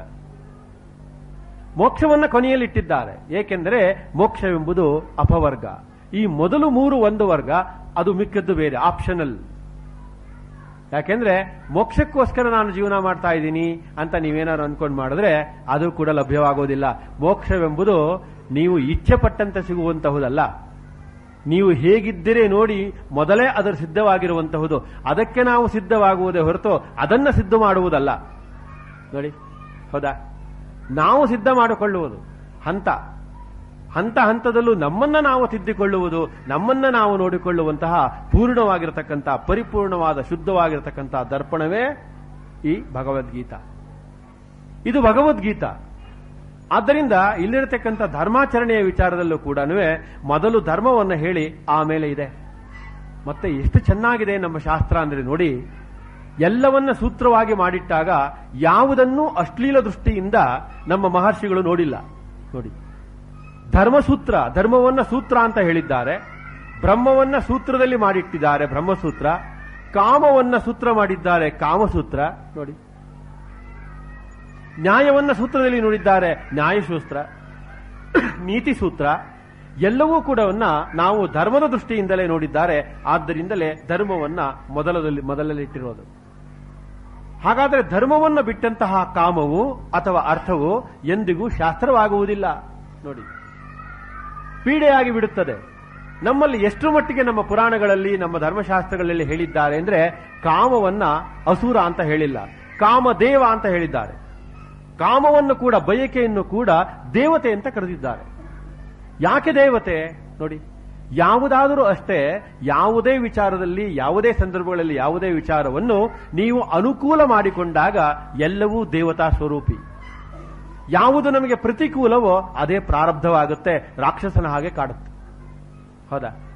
ಮೋಕ್ಷವನ್ನ ಕೊನೆಯಲ್ಲಿಟ್ಟಿದ್ದಾರೆ ಏಕೆಂದರೆ ಮೋಕ್ಷವೆಂಬುದು ಅಪವರ್ಗ ಈ ಮೊದಲು ಮೂರು ಒಂದು ವರ್ಗ ಅದು ಮಿಕ್ಕದ್ದು ಬೇರೆ ಆಪ್ಷನಲ್ ಯಾಕೆಂದ್ರೆ ಮೋಕ್ಷಕ್ಕೋಸ್ಕರ ನಾನು ಜೀವನ ಮಾಡ್ತಾ ಇದ್ದೀನಿ ಅಂತ ನೀವೇನಾದ್ರು ಅನ್ಕೊಂಡು ಮಾಡಿದ್ರೆ ಅದು ಕೂಡ ಲಭ್ಯವಾಗೋದಿಲ್ಲ ಮೋಕ್ಷವೆಂಬುದು ನೀವು ಇಚ್ಛೆ ಪಟ್ಟಂತೆ ಸಿಗುವಂತಹುದಲ್ಲ ನೀವು ಹೇಗಿದ್ದಿರೇ ನೋಡಿ ಮೊದಲೇ ಅದರ ಸಿದ್ಧವಾಗಿರುವಂತಹುದು ಅದಕ್ಕೆ ನಾವು ಸಿದ್ಧವಾಗುವುದೇ ಹೊರತು ಅದನ್ನ ಸಿದ್ಧ ಮಾಡುವುದಲ್ಲ ನೋಡಿ ಹೌದಾ ನಾವು ಸಿದ್ಧ ಮಾಡಿಕೊಳ್ಳುವುದು ಹಂತ ಹಂತ ಹಂತದಲ್ಲೂ ನಮ್ಮನ್ನ ನಾವು ತಿದ್ದಿಕೊಳ್ಳುವುದು ನಮ್ಮನ್ನ ನಾವು ನೋಡಿಕೊಳ್ಳುವಂತಹ ಪೂರ್ಣವಾಗಿರತಕ್ಕಂತಹ ಪರಿಪೂರ್ಣವಾದ ಶುದ್ಧವಾಗಿರತಕ್ಕಂತಹ ದರ್ಪಣವೇ ಈ ಭಗವದ್ಗೀತಾ ಇದು ಭಗವದ್ಗೀತಾ ಆದ್ದರಿಂದ ಇಲ್ಲಿರತಕ್ಕಂಥ ಧರ್ಮಾಚರಣೆಯ ವಿಚಾರದಲ್ಲೂ ಕೂಡ ಮೊದಲು ಧರ್ಮವನ್ನು ಹೇಳಿ ಆಮೇಲೆ ಇದೆ ಮತ್ತೆ ಎಷ್ಟು ಚೆನ್ನಾಗಿದೆ ನಮ್ಮ ಶಾಸ್ತ್ರ ಅಂದ್ರೆ ನೋಡಿ ಎಲ್ಲವನ್ನ ಸೂತ್ರವಾಗಿ ಮಾಡಿಟ್ಟಾಗ ಯಾವುದನ್ನೂ ಅಶ್ಲೀಲ ದೃಷ್ಟಿಯಿಂದ ನಮ್ಮ ಮಹರ್ಷಿಗಳು ನೋಡಿಲ್ಲ ನೋಡಿ ಧರ್ಮಸೂತ್ರ ಧರ್ಮವನ್ನ ಸೂತ್ರ ಅಂತ ಹೇಳಿದ್ದಾರೆ ಬ್ರಹ್ಮವನ್ನ ಸೂತ್ರದಲ್ಲಿ ಮಾಡಿಟ್ಟಿದ್ದಾರೆ ಬ್ರಹ್ಮಸೂತ್ರ ಕಾಮವನ್ನ ಸೂತ್ರ ಮಾಡಿದ್ದಾರೆ ಕಾಮಸೂತ್ರ ನೋಡಿ ನ್ಯಾಯವನ್ನ ಸೂತ್ರದಲ್ಲಿ ನೋಡಿದ್ದಾರೆ ನ್ಯಾಯಸೂತ್ರ ನೀತಿ ಸೂತ್ರ ಎಲ್ಲವೂ ಕೂಡವನ್ನ ನಾವು ಧರ್ಮದ ದೃಷ್ಟಿಯಿಂದಲೇ ನೋಡಿದ್ದಾರೆ ಆದ್ದರಿಂದಲೇ ಧರ್ಮವನ್ನ ಮೊದಲದಲ್ಲಿ ಮೊದಲಲ್ಲಿಟ್ಟಿರೋದು ಹಾಗಾದರೆ ಧರ್ಮವನ್ನ ಬಿಟ್ಟಂತಹ ಕಾಮವು ಅಥವಾ ಅರ್ಥವು ಎಂದಿಗೂ ಶಾಸ್ತ್ರವಾಗುವುದಿಲ್ಲ ನೋಡಿ ಪೀಡೆಯಾಗಿ ಬಿಡುತ್ತದೆ ನಮ್ಮಲ್ಲಿ ಎಷ್ಟು ಮಟ್ಟಿಗೆ ನಮ್ಮ ಪುರಾಣಗಳಲ್ಲಿ ನಮ್ಮ ಧರ್ಮಶಾಸ್ತ್ರಗಳಲ್ಲಿ ಹೇಳಿದ್ದಾರೆ ಅಂದ್ರೆ ಕಾಮವನ್ನ ಅಸುರ ಅಂತ ಹೇಳಿಲ್ಲ ಕಾಮದೇವ ಅಂತ ಹೇಳಿದ್ದಾರೆ ಕಾಮವನ್ನು ಕೂಡ ಬಯಕೆಯನ್ನು ಕೂಡ ದೇವತೆ ಅಂತ ಕರೆದಿದ್ದಾರೆ ಯಾಕೆ ದೇವತೆ ನೋಡಿ ಯಾವುದಾದರೂ ಅಷ್ಟೇ ಯಾವುದೇ ವಿಚಾರದಲ್ಲಿ ಯಾವುದೇ ಸಂದರ್ಭಗಳಲ್ಲಿ ಯಾವುದೇ ವಿಚಾರವನ್ನು ನೀವು ಅನುಕೂಲ ಮಾಡಿಕೊಂಡಾಗ ಎಲ್ಲವೂ ದೇವತಾ ಸ್ವರೂಪಿ ಯಾವುದು ನಮಗೆ ಪ್ರತಿಕೂಲವೋ ಅದೇ ಪ್ರಾರಬ್ಧವಾಗುತ್ತೆ ರಾಕ್ಷಸನ ಹಾಗೆ ಕಾಡುತ್ತೆ ಹೌದಾ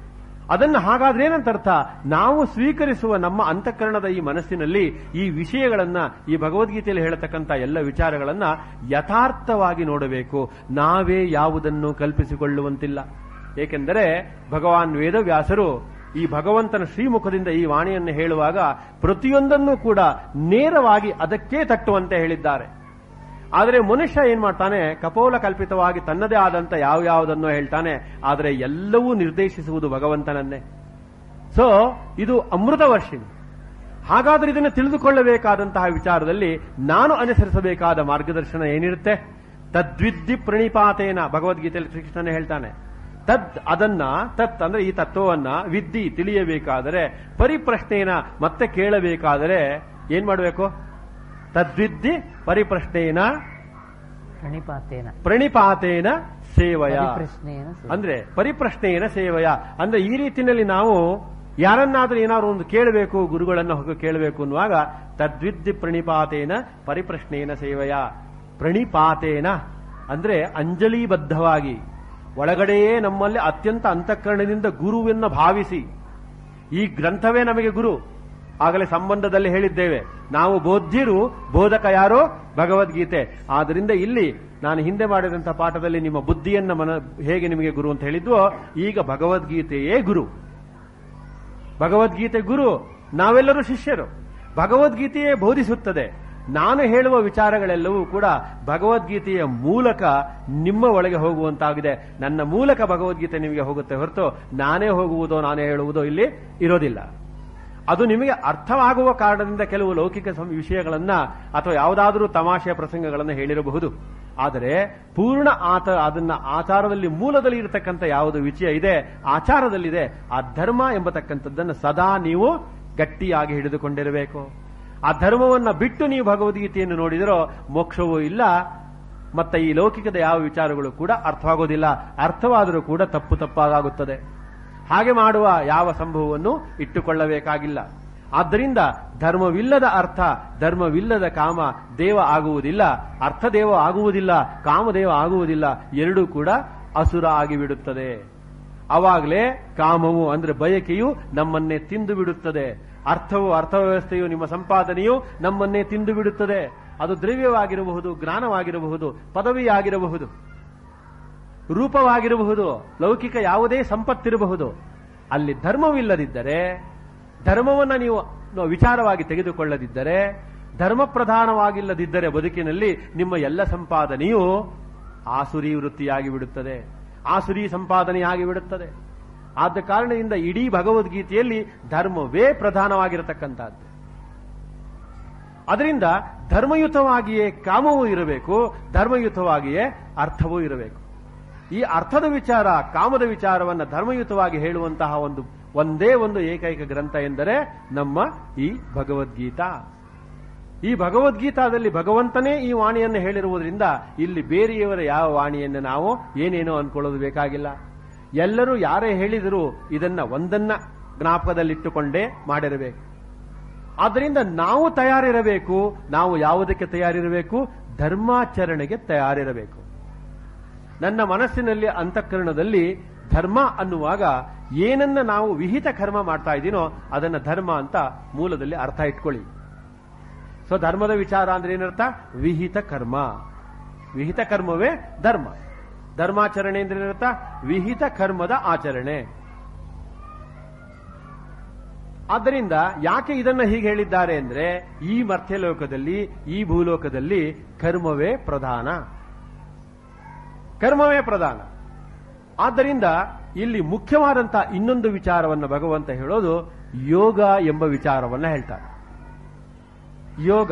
ಅದನ್ನು ಹಾಗಾದ್ರೆ ಏನಂತ ಅರ್ಥ ನಾವು ಸ್ವೀಕರಿಸುವ ನಮ್ಮ ಅಂತಃಕರಣದ ಈ ಮನಸ್ಸಿನಲ್ಲಿ ಈ ವಿಷಯಗಳನ್ನ ಈ ಭಗವದ್ಗೀತೆಯಲ್ಲಿ ಹೇಳತಕ್ಕಂಥ ಎಲ್ಲ ವಿಚಾರಗಳನ್ನ ಯಥಾರ್ಥವಾಗಿ ನೋಡಬೇಕು ನಾವೇ ಯಾವುದನ್ನು ಕಲ್ಪಿಸಿಕೊಳ್ಳುವಂತಿಲ್ಲ ಏಕೆಂದರೆ ಭಗವಾನ್ ವೇದವ್ಯಾಸರು ಈ ಭಗವಂತನ ಶ್ರೀಮುಖದಿಂದ ಈ ವಾಣಿಯನ್ನು ಹೇಳುವಾಗ ಪ್ರತಿಯೊಂದನ್ನು ಕೂಡ ನೇರವಾಗಿ ಅದಕ್ಕೇ ತಟ್ಟುವಂತೆ ಹೇಳಿದ್ದಾರೆ ಆದರೆ ಮನುಷ್ಯ ಏನ್ ಮಾಡ್ತಾನೆ ಕಪೋಲ ಕಲ್ಪಿತವಾಗಿ ತನ್ನದೇ ಆದಂತ ಯಾವ ಯಾವುದನ್ನೋ ಹೇಳ್ತಾನೆ ಆದರೆ ಎಲ್ಲವೂ ನಿರ್ದೇಶಿಸುವುದು ಭಗವಂತನನ್ನೇ ಸೊ ಇದು ಅಮೃತ ವರ್ಷಿಣಿ ಹಾಗಾದ್ರೆ ಇದನ್ನು ತಿಳಿದುಕೊಳ್ಳಬೇಕಾದಂತಹ ವಿಚಾರದಲ್ಲಿ ನಾನು ಅನುಸರಿಸಬೇಕಾದ ಮಾರ್ಗದರ್ಶನ ಏನಿರುತ್ತೆ ತದ್ವಿದ್ಧಿ ಪ್ರಣಿಪಾತೇನ ಭಗವದ್ಗೀತೆಯಲ್ಲಿ ಶ್ರೀಕೃಷ್ಣನೇ ಹೇಳ್ತಾನೆ ತದ್ ಅದನ್ನ ತತ್ ಅಂದ್ರೆ ಈ ತತ್ವವನ್ನ ವಿದ್ದಿ ತಿಳಿಯಬೇಕಾದರೆ ಪರಿಪ್ರಶ್ನೆಯನ್ನ ಮತ್ತೆ ಕೇಳಬೇಕಾದರೆ ಏನ್ ಮಾಡಬೇಕು ತದ್ವಿದ್ದಿ ಪರಿಪ್ರಶ್ನೆಯನ ಪ್ರಣಿಪಾತೇನ ಪ್ರಣಿಪಾತೇನ ಸೇವಯ ಪ್ರಶ್ನೆಯನ್ನು ಅಂದ್ರೆ ಪರಿಪ್ರಶ್ನೆಯನ ಸೇವಯ ಅಂದ್ರೆ ಈ ರೀತಿಯಲ್ಲಿ ನಾವು ಯಾರನ್ನಾದ್ರೂ ಏನಾದ್ರು ಒಂದು ಕೇಳಬೇಕು ಗುರುಗಳನ್ನ ಹೋಗಿ ಕೇಳಬೇಕು ಅನ್ನುವಾಗ ತದ್ವಿದ್ದಿ ಪ್ರಣಿಪಾತೇನ ಪರಿಪ್ರಶ್ನೆಯನ ಸೇವಯ ಪ್ರಣಿಪಾತೇನ ಅಂದ್ರೆ ಅಂಜಲಿಬದ್ಧವಾಗಿ ಒಳಗಡೆಯೇ ನಮ್ಮಲ್ಲಿ ಅತ್ಯಂತ ಅಂತಃಕರಣದಿಂದ ಗುರುವೆನ್ನ ಭಾವಿಸಿ ಈ ಗ್ರಂಥವೇ ನಮಗೆ ಗುರು ಆಗಲೇ ಸಂಬಂಧದಲ್ಲಿ ಹೇಳಿದ್ದೇವೆ ನಾವು ಬೋಧ್ಯರು ಬೋಧಕ ಯಾರೋ ಭಗವದ್ಗೀತೆ ಆದ್ರಿಂದ ಇಲ್ಲಿ ನಾನು ಹಿಂದೆ ಮಾಡಿದಂತಹ ಪಾಠದಲ್ಲಿ ನಿಮ್ಮ ಬುದ್ಧಿಯನ್ನ ಮನ ಹೇಗೆ ನಿಮಗೆ ಗುರು ಅಂತ ಹೇಳಿದ್ವೋ ಈಗ ಭಗವದ್ಗೀತೆಯೇ ಗುರು ಭಗವದ್ಗೀತೆ ಗುರು ನಾವೆಲ್ಲರೂ ಶಿಷ್ಯರು ಭಗವದ್ಗೀತೆಯೇ ಬೋಧಿಸುತ್ತದೆ ನಾನು ಹೇಳುವ ವಿಚಾರಗಳೆಲ್ಲವೂ ಕೂಡ ಭಗವದ್ಗೀತೆಯ ಮೂಲಕ ನಿಮ್ಮ ಒಳಗೆ ಹೋಗುವಂತಾಗಿದೆ ನನ್ನ ಮೂಲಕ ಭಗವದ್ಗೀತೆ ನಿಮಗೆ ಹೋಗುತ್ತೆ ಹೊರತು ನಾನೇ ಹೋಗುವುದೋ ನಾನೇ ಹೇಳುವುದೋ ಇಲ್ಲಿ ಇರೋದಿಲ್ಲ ಅದು ನಿಮಗೆ ಅರ್ಥವಾಗುವ ಕಾರಣದಿಂದ ಕೆಲವು ಲೌಕಿಕ ಸಂ- ವಿಷಯಗಳನ್ನ ಅಥವಾ ಯಾವುದಾದರೂ ತಮಾಷೆಯ ಪ್ರಸಂಗಗಳನ್ನು ಹೇಳಿರಬಹುದು ಆದರೆ ಪೂರ್ಣ ಆತ ಅದನ್ನ ಆಚಾರದಲ್ಲಿ ಮೂಲದಲ್ಲಿ ಇರತಕ್ಕಂಥ ಯಾವುದು ವಿಷಯ ಇದೆ ಆಚಾರದಲ್ಲಿದೆ ಆ ಧರ್ಮ ಎಂಬತಕ್ಕಂಥದ್ದನ್ನು ಸದಾ ನೀವು ಗಟ್ಟಿಯಾಗಿ ಹಿಡಿದುಕೊಂಡಿರಬೇಕು ಆ ಧರ್ಮವನ್ನ ಬಿಟ್ಟು ನೀವು ಭಗವದ್ಗೀತೆಯನ್ನು ನೋಡಿದರೋ ಮೋಕ್ಷವೂ ಇಲ್ಲ ಮತ್ತೆ ಈ ಲೌಕಿಕದ ಯಾವ ವಿಚಾರಗಳು ಕೂಡ ಅರ್ಥವಾಗೋದಿಲ್ಲ ಅರ್ಥವಾದರೂ ಕೂಡ ತಪ್ಪು ತಪ್ಪಾಗುತ್ತದೆ ಹಾಗೆ ಮಾಡುವ ಯಾವ ಸಂಭವವನ್ನು ಇಟ್ಟುಕೊಳ್ಳಬೇಕಾಗಿಲ್ಲ ಆದ್ದರಿಂದ ಧರ್ಮವಿಲ್ಲದ ಅರ್ಥ ಧರ್ಮವಿಲ್ಲದ ಕಾಮ ದೇವ ಆಗುವುದಿಲ್ಲ ಅರ್ಥದೇವ ಆಗುವುದಿಲ್ಲ ಕಾಮದೇವ ಆಗುವುದಿಲ್ಲ ಎರಡೂ ಕೂಡ ಅಸುರ ಆಗಿಬಿಡುತ್ತದೆ ಅವಾಗಲೇ ಕಾಮವು ಅಂದ್ರೆ ಬಯಕೆಯು ನಮ್ಮನ್ನೇ ತಿಂದು ಬಿಡುತ್ತದೆ ಅರ್ಥವು ಅರ್ಥವ್ಯವಸ್ಥೆಯು ನಿಮ್ಮ ಸಂಪಾದನೆಯು ನಮ್ಮನ್ನೇ ತಿಂದು ಬಿಡುತ್ತದೆ ಅದು ದ್ರವ್ಯವಾಗಿರಬಹುದು ಜ್ಞಾನವಾಗಿರಬಹುದು ಪದವಿಯಾಗಿರಬಹುದು ರೂಪವಾಗಿರಬಹುದು ಲೌಕಿಕ ಯಾವುದೇ ಸಂಪತ್ತಿರಬಹುದು ಅಲ್ಲಿ ಧರ್ಮವಿಲ್ಲದಿದ್ದರೆ ಧರ್ಮವನ್ನ ನೀವು ವಿಚಾರವಾಗಿ ತೆಗೆದುಕೊಳ್ಳದಿದ್ದರೆ ಧರ್ಮ ಪ್ರಧಾನವಾಗಿಲ್ಲದಿದ್ದರೆ ಬದುಕಿನಲ್ಲಿ ನಿಮ್ಮ ಎಲ್ಲ ಸಂಪಾದನೆಯು ಆಸುರಿ ವೃತ್ತಿಯಾಗಿ ಬಿಡುತ್ತದೆ ಆಸುರಿ ಸಂಪಾದನೆಯಾಗಿ ಬಿಡುತ್ತದೆ ಆದ ಕಾರಣದಿಂದ ಇಡೀ ಭಗವದ್ಗೀತೆಯಲ್ಲಿ ಧರ್ಮವೇ ಪ್ರಧಾನವಾಗಿರತಕ್ಕಂಥದ್ದು ಅದರಿಂದ ಧರ್ಮಯುತವಾಗಿಯೇ ಕಾಮವೂ ಇರಬೇಕು ಧರ್ಮಯುತವಾಗಿಯೇ ಅರ್ಥವೂ ಇರಬೇಕು ಈ ಅರ್ಥದ ವಿಚಾರ ಕಾಮದ ವಿಚಾರವನ್ನ ಧರ್ಮಯುತವಾಗಿ ಹೇಳುವಂತಹ ಒಂದು ಒಂದೇ ಒಂದು ಏಕೈಕ ಗ್ರಂಥ ಎಂದರೆ ನಮ್ಮ ಈ ಭಗವದ್ಗೀತಾ ಈ ಭಗವದ್ಗೀತಾದಲ್ಲಿ ಭಗವಂತನೇ ಈ ವಾಣಿಯನ್ನು ಹೇಳಿರುವುದರಿಂದ ಇಲ್ಲಿ ಬೇರೆಯವರ ಯಾವ ವಾಣಿಯನ್ನು ನಾವು ಏನೇನೋ ಅನ್ಕೊಳ್ಳೋದು ಬೇಕಾಗಿಲ್ಲ ಎಲ್ಲರೂ ಯಾರೇ ಹೇಳಿದರೂ ಇದನ್ನ ಒಂದನ್ನ ಜ್ಞಾಪಕದಲ್ಲಿಟ್ಟುಕೊಂಡೇ ಮಾಡಿರಬೇಕು ಆದ್ದರಿಂದ ನಾವು ತಯಾರಿರಬೇಕು ನಾವು ಯಾವುದಕ್ಕೆ ತಯಾರಿರಬೇಕು ಧರ್ಮಾಚರಣೆಗೆ ತಯಾರಿರಬೇಕು ನನ್ನ ಮನಸ್ಸಿನಲ್ಲಿ ಅಂತಃಕರಣದಲ್ಲಿ ಧರ್ಮ ಅನ್ನುವಾಗ ಏನನ್ನ ನಾವು ವಿಹಿತ ಕರ್ಮ ಮಾಡ್ತಾ ಇದ್ದೀನೋ ಅದನ್ನ ಧರ್ಮ ಅಂತ ಮೂಲದಲ್ಲಿ ಅರ್ಥ ಇಟ್ಕೊಳ್ಳಿ ಸೊ ಧರ್ಮದ ವಿಚಾರ ಅಂದ್ರೆ ಏನರ್ಥ ವಿಹಿತ ಕರ್ಮ ವಿಹಿತ ಕರ್ಮವೇ ಧರ್ಮ ಧರ್ಮಾಚರಣೆ ಅಂದ್ರೆ ಏನರ್ಥ ವಿಹಿತ ಕರ್ಮದ ಆಚರಣೆ ಆದ್ದರಿಂದ ಯಾಕೆ ಇದನ್ನ ಹೀಗೆ ಹೇಳಿದ್ದಾರೆ ಅಂದ್ರೆ ಈ ಮರ್ತ್ಯಲೋಕದಲ್ಲಿ ಈ ಭೂಲೋಕದಲ್ಲಿ ಕರ್ಮವೇ ಪ್ರಧಾನ ಕರ್ಮವೇ ಪ್ರಧಾನ ಆದ್ದರಿಂದ ಇಲ್ಲಿ ಮುಖ್ಯವಾದಂತಹ ಇನ್ನೊಂದು ವಿಚಾರವನ್ನು ಭಗವಂತ ಹೇಳೋದು ಯೋಗ ಎಂಬ ವಿಚಾರವನ್ನ ಹೇಳ್ತಾರೆ ಯೋಗ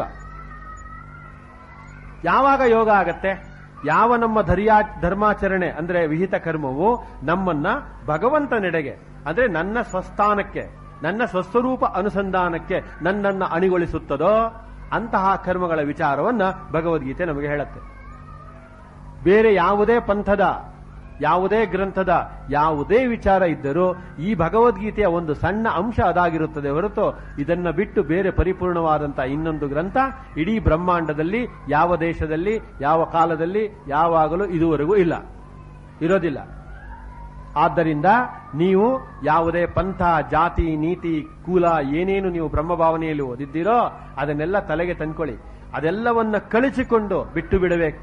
ಯಾವಾಗ ಯೋಗ ಆಗತ್ತೆ ಯಾವ ನಮ್ಮ ಧರ್ಯಾ ಧರ್ಮಾಚರಣೆ ಅಂದ್ರೆ ವಿಹಿತ ಕರ್ಮವು ನಮ್ಮನ್ನ ಭಗವಂತನೆಡೆಗೆ ಅಂದ್ರೆ ನನ್ನ ಸ್ವಸ್ಥಾನಕ್ಕೆ ನನ್ನ ಸ್ವಸ್ವರೂಪ ಅನುಸಂಧಾನಕ್ಕೆ ನನ್ನನ್ನ ಅಣಿಗೊಳಿಸುತ್ತದೋ ಅಂತಹ ಕರ್ಮಗಳ ವಿಚಾರವನ್ನ ಭಗವದ್ಗೀತೆ ನಮಗೆ ಹೇಳುತ್ತೆ ಬೇರೆ ಯಾವುದೇ ಪಂಥದ ಯಾವುದೇ ಗ್ರಂಥದ ಯಾವುದೇ ವಿಚಾರ ಇದ್ದರೂ ಈ ಭಗವದ್ಗೀತೆಯ ಒಂದು ಸಣ್ಣ ಅಂಶ ಅದಾಗಿರುತ್ತದೆ ಹೊರತು ಇದನ್ನ ಬಿಟ್ಟು ಬೇರೆ ಪರಿಪೂರ್ಣವಾದಂತಹ ಇನ್ನೊಂದು ಗ್ರಂಥ ಇಡೀ ಬ್ರಹ್ಮಾಂಡದಲ್ಲಿ ಯಾವ ದೇಶದಲ್ಲಿ ಯಾವ ಕಾಲದಲ್ಲಿ ಯಾವಾಗಲೂ ಇದುವರೆಗೂ ಇಲ್ಲ ಇರೋದಿಲ್ಲ ಆದ್ದರಿಂದ ನೀವು ಯಾವುದೇ ಪಂಥ ಜಾತಿ ನೀತಿ ಕುಲ ಏನೇನು ನೀವು ಬ್ರಹ್ಮಭಾವನೆಯಲ್ಲಿ ಓದಿದ್ದೀರೋ ಅದನ್ನೆಲ್ಲ ತಲೆಗೆ ತಂದ್ಕೊಳ್ಳಿ ಅದೆಲ್ಲವನ್ನ ಕಳಿಸಿಕೊಂಡು ಬಿಟ್ಟು ಬಿಡಬೇಕು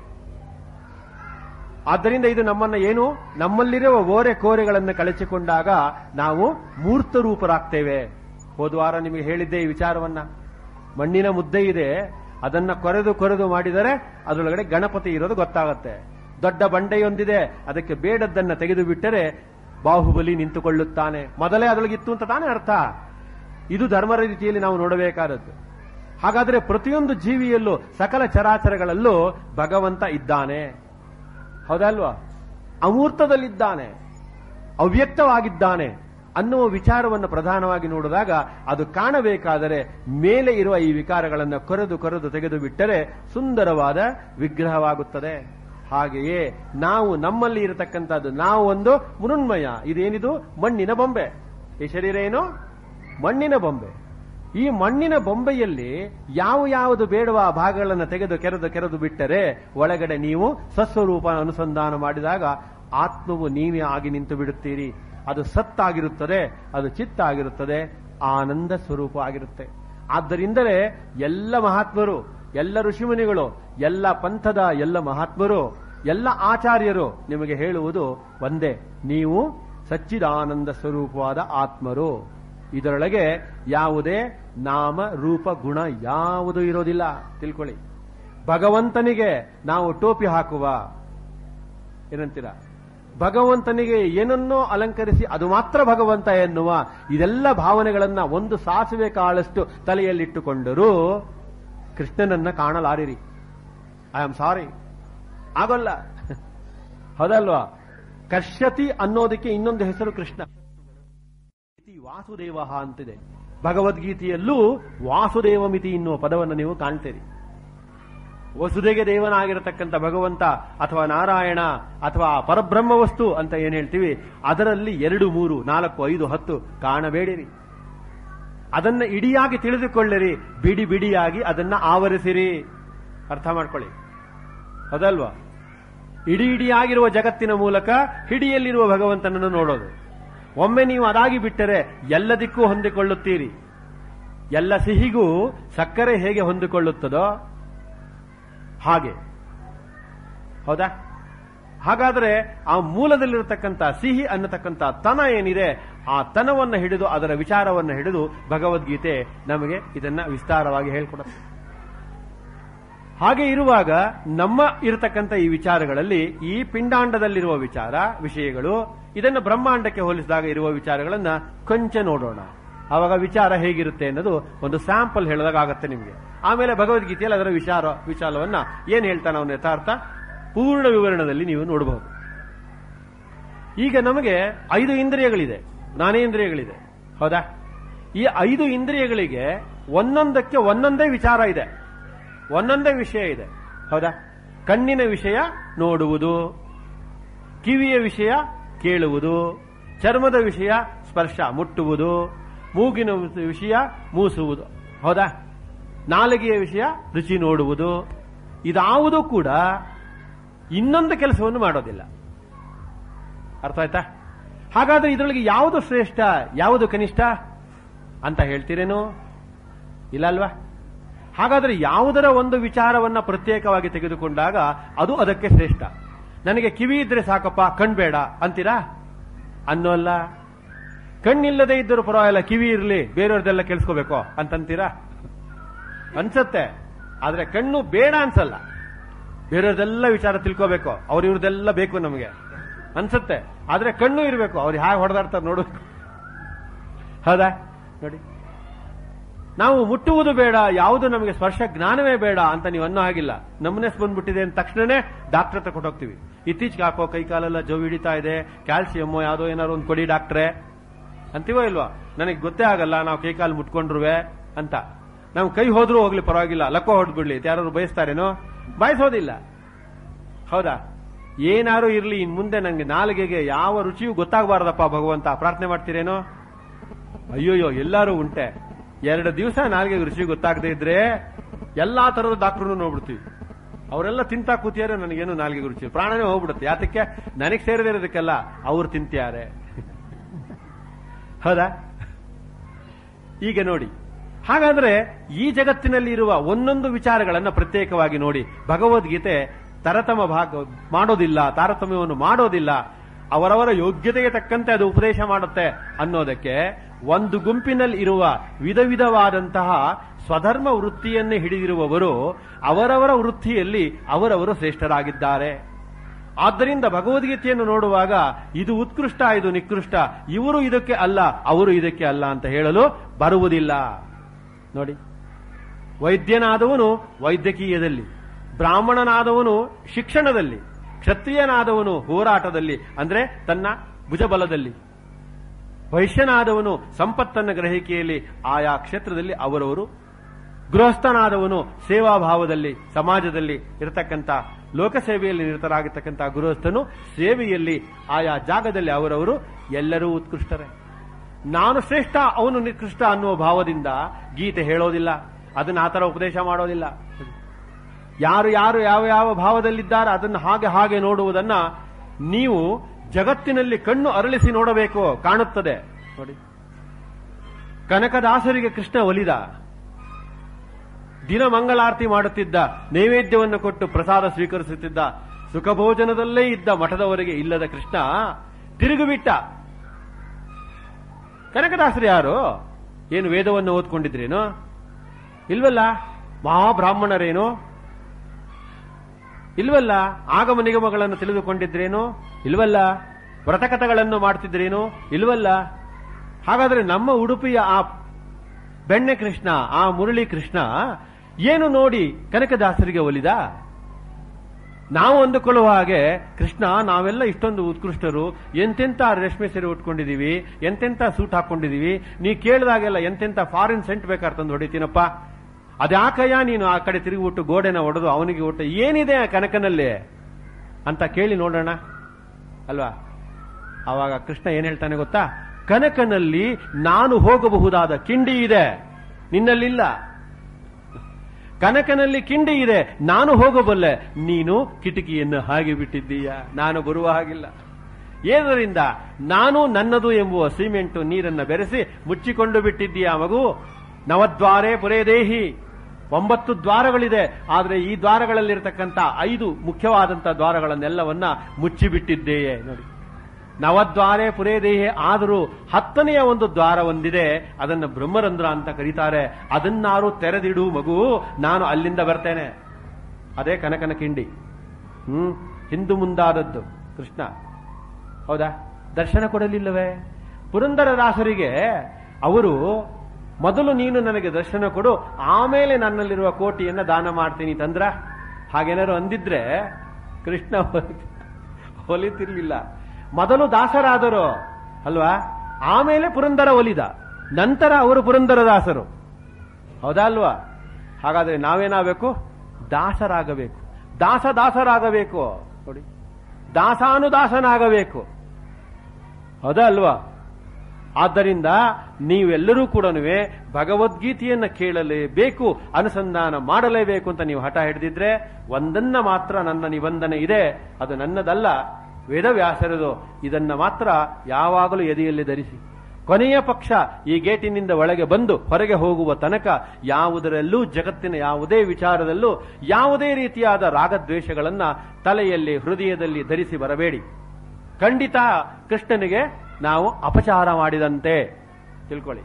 ಆದ್ದರಿಂದ ಇದು ನಮ್ಮನ್ನ ಏನು ನಮ್ಮಲ್ಲಿರುವ ಓರೆ ಕೋರೆಗಳನ್ನು ಕಳಿಸಿಕೊಂಡಾಗ ನಾವು ಮೂರ್ತ ರೂಪರಾಗ್ತೇವೆ ಹೋದ ವಾರ ನಿಮಗೆ ಹೇಳಿದ್ದೆ ಈ ವಿಚಾರವನ್ನ ಮಣ್ಣಿನ ಮುದ್ದೆ ಇದೆ ಅದನ್ನ ಕೊರೆದು ಕೊರೆದು ಮಾಡಿದರೆ ಅದರೊಳಗಡೆ ಗಣಪತಿ ಇರೋದು ಗೊತ್ತಾಗುತ್ತೆ ದೊಡ್ಡ ಬಂಡೆಯೊಂದಿದೆ ಅದಕ್ಕೆ ಬೇಡದ್ದನ್ನ ತೆಗೆದು ಬಿಟ್ಟರೆ ಬಾಹುಬಲಿ ನಿಂತುಕೊಳ್ಳುತ್ತಾನೆ ಮೊದಲೇ ಅದರೊಳಗಿತ್ತು ಅಂತ ತಾನೇ ಅರ್ಥ ಇದು ಧರ್ಮದ ರೀತಿಯಲ್ಲಿ ನಾವು ನೋಡಬೇಕಾದದ್ದು ಹಾಗಾದ್ರೆ ಪ್ರತಿಯೊಂದು ಜೀವಿಯಲ್ಲೂ ಸಕಲ ಚರಾಚರಗಳಲ್ಲೂ ಭಗವಂತ ಇದ್ದಾನೆ ಹೌದಲ್ವಾ ಅಮೂರ್ತದಲ್ಲಿದ್ದಾನೆ ಅವ್ಯಕ್ತವಾಗಿದ್ದಾನೆ ಅನ್ನುವ ವಿಚಾರವನ್ನು ಪ್ರಧಾನವಾಗಿ ನೋಡಿದಾಗ ಅದು ಕಾಣಬೇಕಾದರೆ ಮೇಲೆ ಇರುವ ಈ ವಿಕಾರಗಳನ್ನು ಕೊರೆದು ಕೊರೆದು ತೆಗೆದು ಬಿಟ್ಟರೆ ಸುಂದರವಾದ ವಿಗ್ರಹವಾಗುತ್ತದೆ ಹಾಗೆಯೇ ನಾವು ನಮ್ಮಲ್ಲಿ ಇರತಕ್ಕಂಥದ್ದು ನಾವು ಒಂದು ಮೃಣ್ಮಯ ಇದೇನಿದು ಮಣ್ಣಿನ ಬೊಂಬೆ ಈ ಶರೀರ ಏನು ಮಣ್ಣಿನ ಬೊಂಬೆ ಈ ಮಣ್ಣಿನ ಬೊಂಬೆಯಲ್ಲಿ ಯಾವ ಯಾವುದು ಬೇಡವ ಆ ಭಾಗಗಳನ್ನು ತೆಗೆದು ಕೆರೆದು ಕೆರೆದು ಬಿಟ್ಟರೆ ಒಳಗಡೆ ನೀವು ಸಸ್ವರೂಪ ಅನುಸಂಧಾನ ಮಾಡಿದಾಗ ಆತ್ಮವು ನೀವೇ ಆಗಿ ನಿಂತು ಬಿಡುತ್ತೀರಿ ಅದು ಸತ್ತಾಗಿರುತ್ತದೆ ಅದು ಚಿತ್ತಾಗಿರುತ್ತದೆ ಆನಂದ ಸ್ವರೂಪ ಆಗಿರುತ್ತೆ ಆದ್ದರಿಂದಲೇ ಎಲ್ಲ ಮಹಾತ್ಮರು ಎಲ್ಲ ಋಷಿಮುನಿಗಳು ಎಲ್ಲ ಪಂಥದ ಎಲ್ಲ ಮಹಾತ್ಮರು ಎಲ್ಲ ಆಚಾರ್ಯರು ನಿಮಗೆ ಹೇಳುವುದು ಒಂದೇ ನೀವು ಸಚ್ಚಿದಾನಂದ ಸ್ವರೂಪವಾದ ಆತ್ಮರು ಇದರೊಳಗೆ ಯಾವುದೇ ನಾಮ ರೂಪ ಗುಣ ಯಾವುದೂ ಇರೋದಿಲ್ಲ ತಿಳ್ಕೊಳ್ಳಿ ಭಗವಂತನಿಗೆ ನಾವು ಟೋಪಿ ಹಾಕುವ ಏನಂತೀರ ಭಗವಂತನಿಗೆ ಏನನ್ನೋ ಅಲಂಕರಿಸಿ ಅದು ಮಾತ್ರ ಭಗವಂತ ಎನ್ನುವ ಇದೆಲ್ಲ ಭಾವನೆಗಳನ್ನ ಒಂದು ಸಾಸಿವೆ ಕಾಳಷ್ಟು ತಲೆಯಲ್ಲಿಟ್ಟುಕೊಂಡರೂ ಕೃಷ್ಣನನ್ನ ಕಾಣಲಾರಿರಿ ಐ ಆಮ್ ಸಾರಿ ಆಗೋಲ್ಲ ಹೌದಲ್ವಾ ಕಶ್ಯತಿ ಅನ್ನೋದಕ್ಕೆ ಇನ್ನೊಂದು ಹೆಸರು ಕೃಷ್ಣ ಇತಿ ವಾಸುದೇವ ಅಂತಿದೆ ಭಗವದ್ಗೀತೆಯಲ್ಲೂ ವಾಸುದೇವ ಮಿತಿ ಎನ್ನುವ ಪದವನ್ನು ನೀವು ಕಾಣ್ತೀರಿ ವಸುದೆಗೆ ದೇವನಾಗಿರತಕ್ಕಂಥ ಭಗವಂತ ಅಥವಾ ನಾರಾಯಣ ಅಥವಾ ಪರಬ್ರಹ್ಮ ವಸ್ತು ಅಂತ ಏನ್ ಹೇಳ್ತೀವಿ ಅದರಲ್ಲಿ ಎರಡು ಮೂರು ನಾಲ್ಕು ಐದು ಹತ್ತು ಕಾಣಬೇಡಿರಿ ಅದನ್ನ ಇಡಿಯಾಗಿ ತಿಳಿದುಕೊಳ್ಳಿರಿ ಬಿಡಿ ಬಿಡಿಯಾಗಿ ಅದನ್ನ ಆವರಿಸಿರಿ ಅರ್ಥ ಮಾಡ್ಕೊಳ್ಳಿ ಹೌದಲ್ವಾ ಇಡೀ ಇಡಿಯಾಗಿರುವ ಜಗತ್ತಿನ ಮೂಲಕ ಹಿಡಿಯಲ್ಲಿರುವ ಭಗವಂತನನ್ನು ನೋಡೋದು ಒಮ್ಮೆ ನೀವು ಅದಾಗಿ ಬಿಟ್ಟರೆ ಎಲ್ಲದಕ್ಕೂ ಹೊಂದಿಕೊಳ್ಳುತ್ತೀರಿ ಎಲ್ಲ ಸಿಹಿಗೂ ಸಕ್ಕರೆ ಹೇಗೆ ಹೊಂದಿಕೊಳ್ಳುತ್ತದೋ ಹಾಗೆ ಹೌದಾ ಹಾಗಾದ್ರೆ ಆ ಮೂಲದಲ್ಲಿರತಕ್ಕಂಥ ಸಿಹಿ ಅನ್ನತಕ್ಕಂಥ ತನ ಏನಿದೆ ಆ ತನವನ್ನು ಹಿಡಿದು ಅದರ ವಿಚಾರವನ್ನು ಹಿಡಿದು ಭಗವದ್ಗೀತೆ ನಮಗೆ ಇದನ್ನ ವಿಸ್ತಾರವಾಗಿ ಹೇಳ್ಕೊಡುತ್ತೆ ಹಾಗೆ ಇರುವಾಗ ನಮ್ಮ ಇರತಕ್ಕಂಥ ಈ ವಿಚಾರಗಳಲ್ಲಿ ಈ ಪಿಂಡಾಂಡದಲ್ಲಿರುವ ವಿಚಾರ ವಿಷಯಗಳು ಇದನ್ನು ಬ್ರಹ್ಮಾಂಡಕ್ಕೆ ಹೋಲಿಸಿದಾಗ ಇರುವ ವಿಚಾರಗಳನ್ನ ಕೊಂಚ ನೋಡೋಣ ಆವಾಗ ವಿಚಾರ ಹೇಗಿರುತ್ತೆ ಅನ್ನೋದು ಒಂದು ಸ್ಯಾಂಪಲ್ ಹೇಳಿದಾಗ ಆಗತ್ತೆ ನಿಮಗೆ ಆಮೇಲೆ ಭಗವದ್ಗೀತೆಯಲ್ಲಿ ಅದರ ವಿಚಾರ ವಿಚಾರವನ್ನ ಏನ್ ಹೇಳ್ತಾನೆ ಅವನ ಯಥಾರ್ಥ ಪೂರ್ಣ ವಿವರಣದಲ್ಲಿ ನೀವು ನೋಡಬಹುದು ಈಗ ನಮಗೆ ಐದು ಇಂದ್ರಿಯಗಳಿದೆ ಜ್ಞಾನೇಂದ್ರಿಯಗಳಿದೆ ಹೌದಾ ಈ ಐದು ಇಂದ್ರಿಯಗಳಿಗೆ ಒಂದೊಂದಕ್ಕೆ ಒಂದೊಂದೇ ವಿಚಾರ ಇದೆ ಒಂದೊಂದೇ ವಿಷಯ ಇದೆ ಹೌದಾ ಕಣ್ಣಿನ ವಿಷಯ ನೋಡುವುದು ಕಿವಿಯ ವಿಷಯ ಕೇಳುವುದು ಚರ್ಮದ ವಿಷಯ ಸ್ಪರ್ಶ ಮುಟ್ಟುವುದು ಮೂಗಿನ ವಿಷಯ ಮೂಸುವುದು ಹೌದಾ ನಾಲಿಗೆಯ ವಿಷಯ ರುಚಿ ನೋಡುವುದು ಇದಾವುದೂ ಕೂಡ ಇನ್ನೊಂದು ಕೆಲಸವನ್ನು ಮಾಡೋದಿಲ್ಲ ಅರ್ಥ ಆಯ್ತಾ ಹಾಗಾದ್ರೆ ಇದರೊಳಗೆ ಯಾವುದು ಶ್ರೇಷ್ಠ ಯಾವುದು ಕನಿಷ್ಠ ಅಂತ ಹೇಳ್ತೀರೇನು ಇಲ್ಲ ಅಲ್ವಾ ಹಾಗಾದ್ರೆ ಯಾವುದರ ಒಂದು ವಿಚಾರವನ್ನ ಪ್ರತ್ಯೇಕವಾಗಿ ತೆಗೆದುಕೊಂಡಾಗ ಅದು ಅದಕ್ಕೆ ಶ್ರೇಷ್ಠ ನನಗೆ ಕಿವಿ ಇದ್ರೆ ಸಾಕಪ್ಪ ಕಣ್ಬೇಡ ಅಂತೀರಾ ಅನ್ನೋಲ್ಲ ಕಣ್ಣಿಲ್ಲದೆ ಇದ್ದರೂ ಪರವಾಗಿಲ್ಲ ಕಿವಿ ಇರಲಿ ಬೇರೆಯವ್ರದೆಲ್ಲ ಕೇಳಿಸ್ಕೋಬೇಕು ಅಂತಂತೀರಾ ಅನ್ಸತ್ತೆ ಆದ್ರೆ ಕಣ್ಣು ಬೇಡ ಅನ್ಸಲ್ಲ ಬೇರೆಯವ್ರದೆಲ್ಲ ವಿಚಾರ ತಿಳ್ಕೋಬೇಕು ಅವ್ರ ಇವ್ರದೆಲ್ಲ ಬೇಕು ನಮಗೆ ಅನ್ಸತ್ತೆ ಆದ್ರೆ ಕಣ್ಣು ಇರಬೇಕು ಅವ್ರು ಹೇಗೆ ಹೊಡೆದಾಡ್ತಾರೆ ನೋಡು ಹೌದಾ ನೋಡಿ ನಾವು ಮುಟ್ಟುವುದು ಬೇಡ ಯಾವುದು ನಮಗೆ ಸ್ಪರ್ಶ ಜ್ಞಾನವೇ ಬೇಡ ಅಂತ ನೀವು ಅನ್ನೋ ಹಾಗಿಲ್ಲ ನಮ್ಮನೆಸ್ ಬಂದ್ಬಿಟ್ಟಿದೆ ಅಂದ ತಕ್ಷಣನೇ ಡಾಕ್ಟರ್ ಹತ್ರ ಕೊಟ್ಟೋಗ್ತೀವಿ ಇತ್ತೀಚೆಗೆ ಹಾಕೋ ಕೈ ಕಾಲೆಲ್ಲ ಜವ್ ಹಿಡಿತಾ ಇದೆ ಕ್ಯಾಲ್ಸಿಯಮ್ಮು ಯಾವುದೋ ಏನಾದ್ರು ಒಂದು ಕೊಡಿ ಡಾಕ್ಟ್ರೆ ಅಂತೀವೋ ಇಲ್ವಾ ನನಗೆ ಗೊತ್ತೇ ಆಗಲ್ಲ ನಾವು ಕೈ ಕಾಲು ಮುಟ್ಕೊಂಡ್ರುವೆ ಅಂತ ನಾವು ಕೈ ಹೋದ್ರೂ ಹೋಗ್ಲಿ ಪರವಾಗಿಲ್ಲ ಲಕ್ಕೋ ಹೊಡ್ಬಿಡ್ಲಿ ಯಾರು ಬಯಸ್ತಾರೇನೋ ಬಯಸೋದಿಲ್ಲ ಹೌದಾ ಏನಾರು ಇರ್ಲಿ ಇನ್ ಮುಂದೆ ನಂಗೆ ನಾಲಿಗೆಗೆ ಯಾವ ರುಚಿಯೂ ಗೊತ್ತಾಗಬಾರ್ದಪ್ಪ ಭಗವಂತ ಪ್ರಾರ್ಥನೆ ಮಾಡ್ತೀರೇನೋ ಅಯ್ಯೋಯ್ಯೋ ಎಲ್ಲಾರು ಉಂಟೆ ಎರಡು ದಿವಸ ನಾಲ್ಗೆ ರುಚಿ ಗೊತ್ತಾಗದೇ ಇದ್ರೆ ಎಲ್ಲಾ ತರದ ಡಾಕ್ಟರ್ನು ನೋಡ್ಬಿಡ್ತೀವಿ ಅವರೆಲ್ಲ ತಿಂತಾ ಕೂತಿಯಾರೆ ನನಗೇನು ನಾಲ್ಗೆ ರುಚಿ ಪ್ರಾಣನೇ ಹೋಗ್ಬಿಡುತ್ತೆ ಯಾತಕ್ಕೆ ನನಗೆ ಸೇರದೇ ಇರೋದಕ್ಕೆಲ್ಲ ಅವ್ರು ತಿಂತ್ಯಾರೆ ಹೌದಾ ಈಗ ನೋಡಿ ಹಾಗಾದ್ರೆ ಈ ಜಗತ್ತಿನಲ್ಲಿ ಇರುವ ಒಂದೊಂದು ವಿಚಾರಗಳನ್ನ ಪ್ರತ್ಯೇಕವಾಗಿ ನೋಡಿ ಭಗವದ್ಗೀತೆ ತರತಮ ಭಾಗ ಮಾಡೋದಿಲ್ಲ ತಾರತಮ್ಯವನ್ನು ಮಾಡೋದಿಲ್ಲ ಅವರವರ ಯೋಗ್ಯತೆಗೆ ತಕ್ಕಂತೆ ಅದು ಉಪದೇಶ ಮಾಡುತ್ತೆ ಅನ್ನೋದಕ್ಕೆ ಒಂದು ಗುಂಪಿನಲ್ಲಿ ಇರುವ ವಿಧ ವಿಧವಾದಂತಹ ಸ್ವಧರ್ಮ ವೃತ್ತಿಯನ್ನೇ ಹಿಡಿದಿರುವವರು ಅವರವರ ವೃತ್ತಿಯಲ್ಲಿ ಅವರವರು ಶ್ರೇಷ್ಠರಾಗಿದ್ದಾರೆ ಆದ್ದರಿಂದ ಭಗವದ್ಗೀತೆಯನ್ನು ನೋಡುವಾಗ ಇದು ಉತ್ಕೃಷ್ಟ ಇದು ನಿಕೃಷ್ಟ ಇವರು ಇದಕ್ಕೆ ಅಲ್ಲ ಅವರು ಇದಕ್ಕೆ ಅಲ್ಲ ಅಂತ ಹೇಳಲು ಬರುವುದಿಲ್ಲ ನೋಡಿ ವೈದ್ಯನಾದವನು ವೈದ್ಯಕೀಯದಲ್ಲಿ ಬ್ರಾಹ್ಮಣನಾದವನು ಶಿಕ್ಷಣದಲ್ಲಿ ಕ್ಷತ್ರಿಯನಾದವನು ಹೋರಾಟದಲ್ಲಿ ಅಂದ್ರೆ ತನ್ನ ಭುಜಬಲದಲ್ಲಿ ವೈಶ್ಯನಾದವನು ಸಂಪತ್ತನ್ನ ಗ್ರಹಿಕೆಯಲ್ಲಿ ಆಯಾ ಕ್ಷೇತ್ರದಲ್ಲಿ ಅವರವರು ಗೃಹಸ್ಥನಾದವನು ಸೇವಾಭಾವದಲ್ಲಿ ಸಮಾಜದಲ್ಲಿ ಇರತಕ್ಕಂಥ ಲೋಕಸೇವೆಯಲ್ಲಿ ನಿರತರಾಗಿರ್ತಕ್ಕಂಥ ಗೃಹಸ್ಥನು ಸೇವೆಯಲ್ಲಿ ಆಯಾ ಜಾಗದಲ್ಲಿ ಅವರವರು ಎಲ್ಲರೂ ಉತ್ಕೃಷ್ಟರೇ ನಾನು ಶ್ರೇಷ್ಠ ಅವನು ನಿಕೃಷ್ಟ ಅನ್ನುವ ಭಾವದಿಂದ ಗೀತೆ ಹೇಳೋದಿಲ್ಲ ಅದನ್ನ ಆತರ ಉಪದೇಶ ಮಾಡೋದಿಲ್ಲ ಯಾರು ಯಾರು ಯಾವ ಯಾವ ಭಾವದಲ್ಲಿದ್ದಾರೆ ಅದನ್ನು ಹಾಗೆ ಹಾಗೆ ನೋಡುವುದನ್ನ ನೀವು ಜಗತ್ತಿನಲ್ಲಿ ಕಣ್ಣು ಅರಳಿಸಿ ನೋಡಬೇಕು ಕಾಣುತ್ತದೆ ನೋಡಿ ಕನಕದಾಸರಿಗೆ ಕೃಷ್ಣ ಒಲಿದ ದಿನ ಮಂಗಳಾರತಿ ಮಾಡುತ್ತಿದ್ದ ನೈವೇದ್ಯವನ್ನು ಕೊಟ್ಟು ಪ್ರಸಾದ ಸ್ವೀಕರಿಸುತ್ತಿದ್ದ ಸುಖಭೋಜನದಲ್ಲೇ ಇದ್ದ ಮಠದವರೆಗೆ ಇಲ್ಲದ ಕೃಷ್ಣ ತಿರುಗುಬಿಟ್ಟ ಕನಕದಾಸರು ಯಾರು ಏನು ವೇದವನ್ನು ಓದ್ಕೊಂಡಿದ್ರೇನು ಇಲ್ವಲ್ಲ ಮಹಾಬ್ರಾಹ್ಮಣರೇನು ಇಲ್ವಲ್ಲ ಆಗಮ ನಿಗಮಗಳನ್ನು ತಿಳಿದುಕೊಂಡಿದ್ರೇನು ಇಲ್ವಲ್ಲ ವ್ರತಕಥಗಳನ್ನು ಮಾಡ್ತಿದ್ರೇನು ಇಲ್ವಲ್ಲ ಹಾಗಾದ್ರೆ ನಮ್ಮ ಉಡುಪಿಯ ಆ ಬೆಣ್ಣೆ ಕೃಷ್ಣ ಆ ಮುರಳಿ ಕೃಷ್ಣ ಏನು ನೋಡಿ ಕನಕದಾಸರಿಗೆ ಒಲಿದ ನಾವು ಅಂದುಕೊಳ್ಳುವ ಹಾಗೆ ಕೃಷ್ಣ ನಾವೆಲ್ಲ ಇಷ್ಟೊಂದು ಉತ್ಕೃಷ್ಟರು ಎಂತೆಂತ ರೇಷ್ಮೆ ಸೀರೆ ಉಟ್ಕೊಂಡಿದೀವಿ ಎಂತೆಂತ ಸೂಟ್ ಹಾಕೊಂಡಿದೀವಿ ನೀ ಕೇಳಿದಾಗೆಲ್ಲ ಎಂತೆಂತ ಫಾರಿನ್ ಸೆಂಟ್ ಬೇಕಾದ್ರೆ ತಂದು ಹೊಡಿತೀನಪ್ಪ ಅದ್ಯಾಕಯ್ಯ ನೀನು ಆ ಕಡೆ ತಿರುಗಿಬಿಟ್ಟು ಗೋಡೆನ ಹೊಡೆದು ಅವನಿಗೆ ಒಟ್ಟು ಏನಿದೆ ಆ ಕನಕನಲ್ಲಿ ಅಂತ ಕೇಳಿ ನೋಡೋಣ ಅಲ್ವಾ ಅವಾಗ ಕೃಷ್ಣ ಏನ್ ಹೇಳ್ತಾನೆ ಗೊತ್ತಾ ಕನಕನಲ್ಲಿ ನಾನು ಹೋಗಬಹುದಾದ ಕಿಂಡಿ ಇದೆ ನಿನ್ನಲ್ಲಿಲ್ಲ ಕನಕನಲ್ಲಿ ಕಿಂಡಿ ಇದೆ ನಾನು ಹೋಗಬಲ್ಲೆ ನೀನು ಕಿಟಕಿಯನ್ನು ಹಾಗೆ ಬಿಟ್ಟಿದ್ದೀಯ ನಾನು ಬರುವ ಹಾಗಿಲ್ಲ ಏದರಿಂದ ನಾನು ನನ್ನದು ಎಂಬುವ ಸಿಮೆಂಟು ನೀರನ್ನು ಬೆರೆಸಿ ಮುಚ್ಚಿಕೊಂಡು ಬಿಟ್ಟಿದ್ದೀಯ ಮಗು ನವದ್ವಾರೇ ಪುರೇ ದೇಹಿ ಒಂಬತ್ತು ದ್ವಾರಗಳಿದೆ ಆದರೆ ಈ ದ್ವಾರಗಳಲ್ಲಿರತಕ್ಕಂಥ ಐದು ಮುಖ್ಯವಾದಂಥ ದ್ವಾರಗಳನ್ನೆಲ್ಲವನ್ನ ಮುಚ್ಚಿಬಿಟ್ಟಿದ್ದೇಯೇ ನೋಡಿ ನವದ್ವಾರೇ ಪುರೇ ದೇಹಿ ಆದರೂ ಹತ್ತನೆಯ ಒಂದು ದ್ವಾರ ಒಂದಿದೆ ಅದನ್ನು ಬ್ರಹ್ಮರಂಧ್ರ ಅಂತ ಕರೀತಾರೆ ಅದನ್ನಾರು ತೆರೆದಿಡು ಮಗು ನಾನು ಅಲ್ಲಿಂದ ಬರ್ತೇನೆ ಅದೇ ಕನಕನ ಕಿಂಡಿ ಹ್ಮ್ ಹಿಂದು ಮುಂದಾದದ್ದು ಕೃಷ್ಣ ಹೌದಾ ದರ್ಶನ ಕೊಡಲಿಲ್ಲವೇ ಪುರಂದರದಾಸರಿಗೆ ಅವರು ಮೊದಲು ನೀನು ನನಗೆ ದರ್ಶನ ಕೊಡು ಆಮೇಲೆ ನನ್ನಲ್ಲಿರುವ ಕೋಟಿಯನ್ನ ದಾನ ಮಾಡ್ತೀನಿ ತಂದ್ರ ಹಾಗೇನಾರು ಅಂದಿದ್ರೆ ಕೃಷ್ಣ ಹೊಲಿತಿರ್ಲಿಲ್ಲ ಮೊದಲು ದಾಸರಾದರು ಅಲ್ವಾ ಆಮೇಲೆ ಪುರಂದರ ಒಲಿದ ನಂತರ ಅವರು ಪುರಂದರದಾಸರು ಹೌದಾ ಅಲ್ವಾ ಹಾಗಾದ್ರೆ ನಾವೇನಾಗಬೇಕು ದಾಸರಾಗಬೇಕು ದಾಸ ದಾಸರಾಗಬೇಕು ನೋಡಿ ದಾಸಾನುದಾಸನಾಗಬೇಕು ಹೌದಾ ಅಲ್ವಾ ಆದ್ದರಿಂದ ನೀವೆಲ್ಲರೂ ಕೂಡ ಭಗವದ್ಗೀತೆಯನ್ನ ಕೇಳಲೇಬೇಕು ಅನುಸಂಧಾನ ಮಾಡಲೇಬೇಕು ಅಂತ ನೀವು ಹಠ ಹಿಡಿದಿದ್ರೆ ಒಂದನ್ನ ಮಾತ್ರ ನನ್ನ ನಿಬಂಧನೆ ಇದೆ ಅದು ನನ್ನದಲ್ಲ ವೇದವ್ಯಾಸರದು ಇದನ್ನ ಮಾತ್ರ ಯಾವಾಗಲೂ ಎದೆಯಲ್ಲಿ ಧರಿಸಿ ಕೊನೆಯ ಪಕ್ಷ ಈ ಗೇಟಿನಿಂದ ಒಳಗೆ ಬಂದು ಹೊರಗೆ ಹೋಗುವ ತನಕ ಯಾವುದರಲ್ಲೂ ಜಗತ್ತಿನ ಯಾವುದೇ ವಿಚಾರದಲ್ಲೂ ಯಾವುದೇ ರೀತಿಯಾದ ರಾಗದ್ವೇಷಗಳನ್ನ ತಲೆಯಲ್ಲಿ ಹೃದಯದಲ್ಲಿ ಧರಿಸಿ ಬರಬೇಡಿ ಖಂಡಿತ ಕೃಷ್ಣನಿಗೆ ನಾವು ಅಪಚಾರ ಮಾಡಿದಂತೆ ತಿಳ್ಕೊಳ್ಳಿ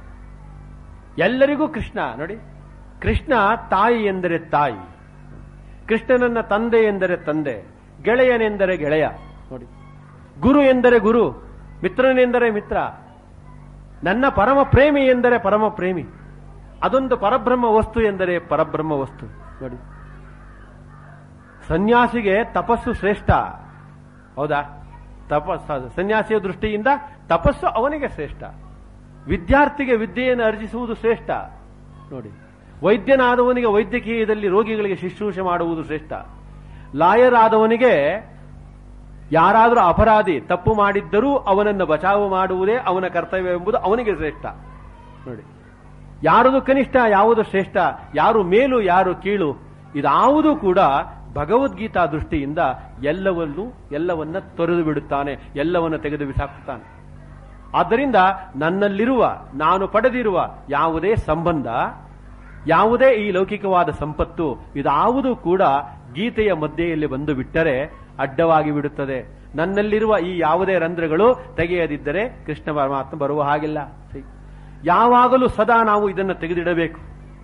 ಎಲ್ಲರಿಗೂ ಕೃಷ್ಣ ನೋಡಿ ಕೃಷ್ಣ ತಾಯಿ ಎಂದರೆ ತಾಯಿ ಕೃಷ್ಣನನ್ನ ತಂದೆ ಎಂದರೆ ತಂದೆ ಗೆಳೆಯನೆಂದರೆ ಗೆಳೆಯ ನೋಡಿ ಗುರು ಎಂದರೆ ಗುರು ಮಿತ್ರನೆಂದರೆ ಮಿತ್ರ ನನ್ನ ಪರಮ ಪ್ರೇಮಿ ಎಂದರೆ ಪರಮ ಪ್ರೇಮಿ ಅದೊಂದು ಪರಬ್ರಹ್ಮ ವಸ್ತು ಎಂದರೆ ಪರಬ್ರಹ್ಮ ವಸ್ತು ನೋಡಿ ಸನ್ಯಾಸಿಗೆ ತಪಸ್ಸು ಶ್ರೇಷ್ಠ ಹೌದಾ ತಪಸ್ಸು ಸನ್ಯಾಸಿಯ ದೃಷ್ಟಿಯಿಂದ ತಪಸ್ಸು ಅವನಿಗೆ ಶ್ರೇಷ್ಠ ವಿದ್ಯಾರ್ಥಿಗೆ ವಿದ್ಯೆಯನ್ನು ಅರ್ಜಿಸುವುದು ಶ್ರೇಷ್ಠ ನೋಡಿ ವೈದ್ಯನಾದವನಿಗೆ ವೈದ್ಯಕೀಯದಲ್ಲಿ ರೋಗಿಗಳಿಗೆ ಶುಶ್ರೂಷೆ ಮಾಡುವುದು ಶ್ರೇಷ್ಠ ಲಾಯರ್ ಆದವನಿಗೆ ಯಾರಾದರೂ ಅಪರಾಧಿ ತಪ್ಪು ಮಾಡಿದ್ದರೂ ಅವನನ್ನು ಬಚಾವು ಮಾಡುವುದೇ ಅವನ ಕರ್ತವ್ಯ ಎಂಬುದು ಅವನಿಗೆ ಶ್ರೇಷ್ಠ ನೋಡಿ ಯಾರದು ಕನಿಷ್ಠ ಯಾವುದು ಶ್ರೇಷ್ಠ ಯಾರು ಮೇಲು ಯಾರು ಕೀಳು ಇದಾವುದೂ ಕೂಡ ಭಗವದ್ಗೀತಾ ದೃಷ್ಟಿಯಿಂದ ಎಲ್ಲವನ್ನೂ ಎಲ್ಲವನ್ನ ತೊರೆದು ಬಿಡುತ್ತಾನೆ ಎಲ್ಲವನ್ನ ತೆಗೆದು ಬಿಸಾಕುತ್ತಾನೆ ಆದ್ದರಿಂದ ನನ್ನಲ್ಲಿರುವ ನಾನು ಪಡೆದಿರುವ ಯಾವುದೇ ಸಂಬಂಧ ಯಾವುದೇ ಈ ಲೌಕಿಕವಾದ ಸಂಪತ್ತು ಇದಾವುದೂ ಕೂಡ ಗೀತೆಯ ಮಧ್ಯೆಯಲ್ಲಿ ಬಂದು ಬಿಟ್ಟರೆ ಅಡ್ಡವಾಗಿ ಬಿಡುತ್ತದೆ ನನ್ನಲ್ಲಿರುವ ಈ ಯಾವುದೇ ರಂಧ್ರಗಳು ತೆಗೆಯದಿದ್ದರೆ ಕೃಷ್ಣ ಪರಮಾತ್ಮ ಬರುವ ಹಾಗಿಲ್ಲ ಸರಿ. ಯಾವಾಗಲೂ ಸದಾ ನಾವು ಇದನ್ನು ತೆಗೆದಿಡಬೇಕು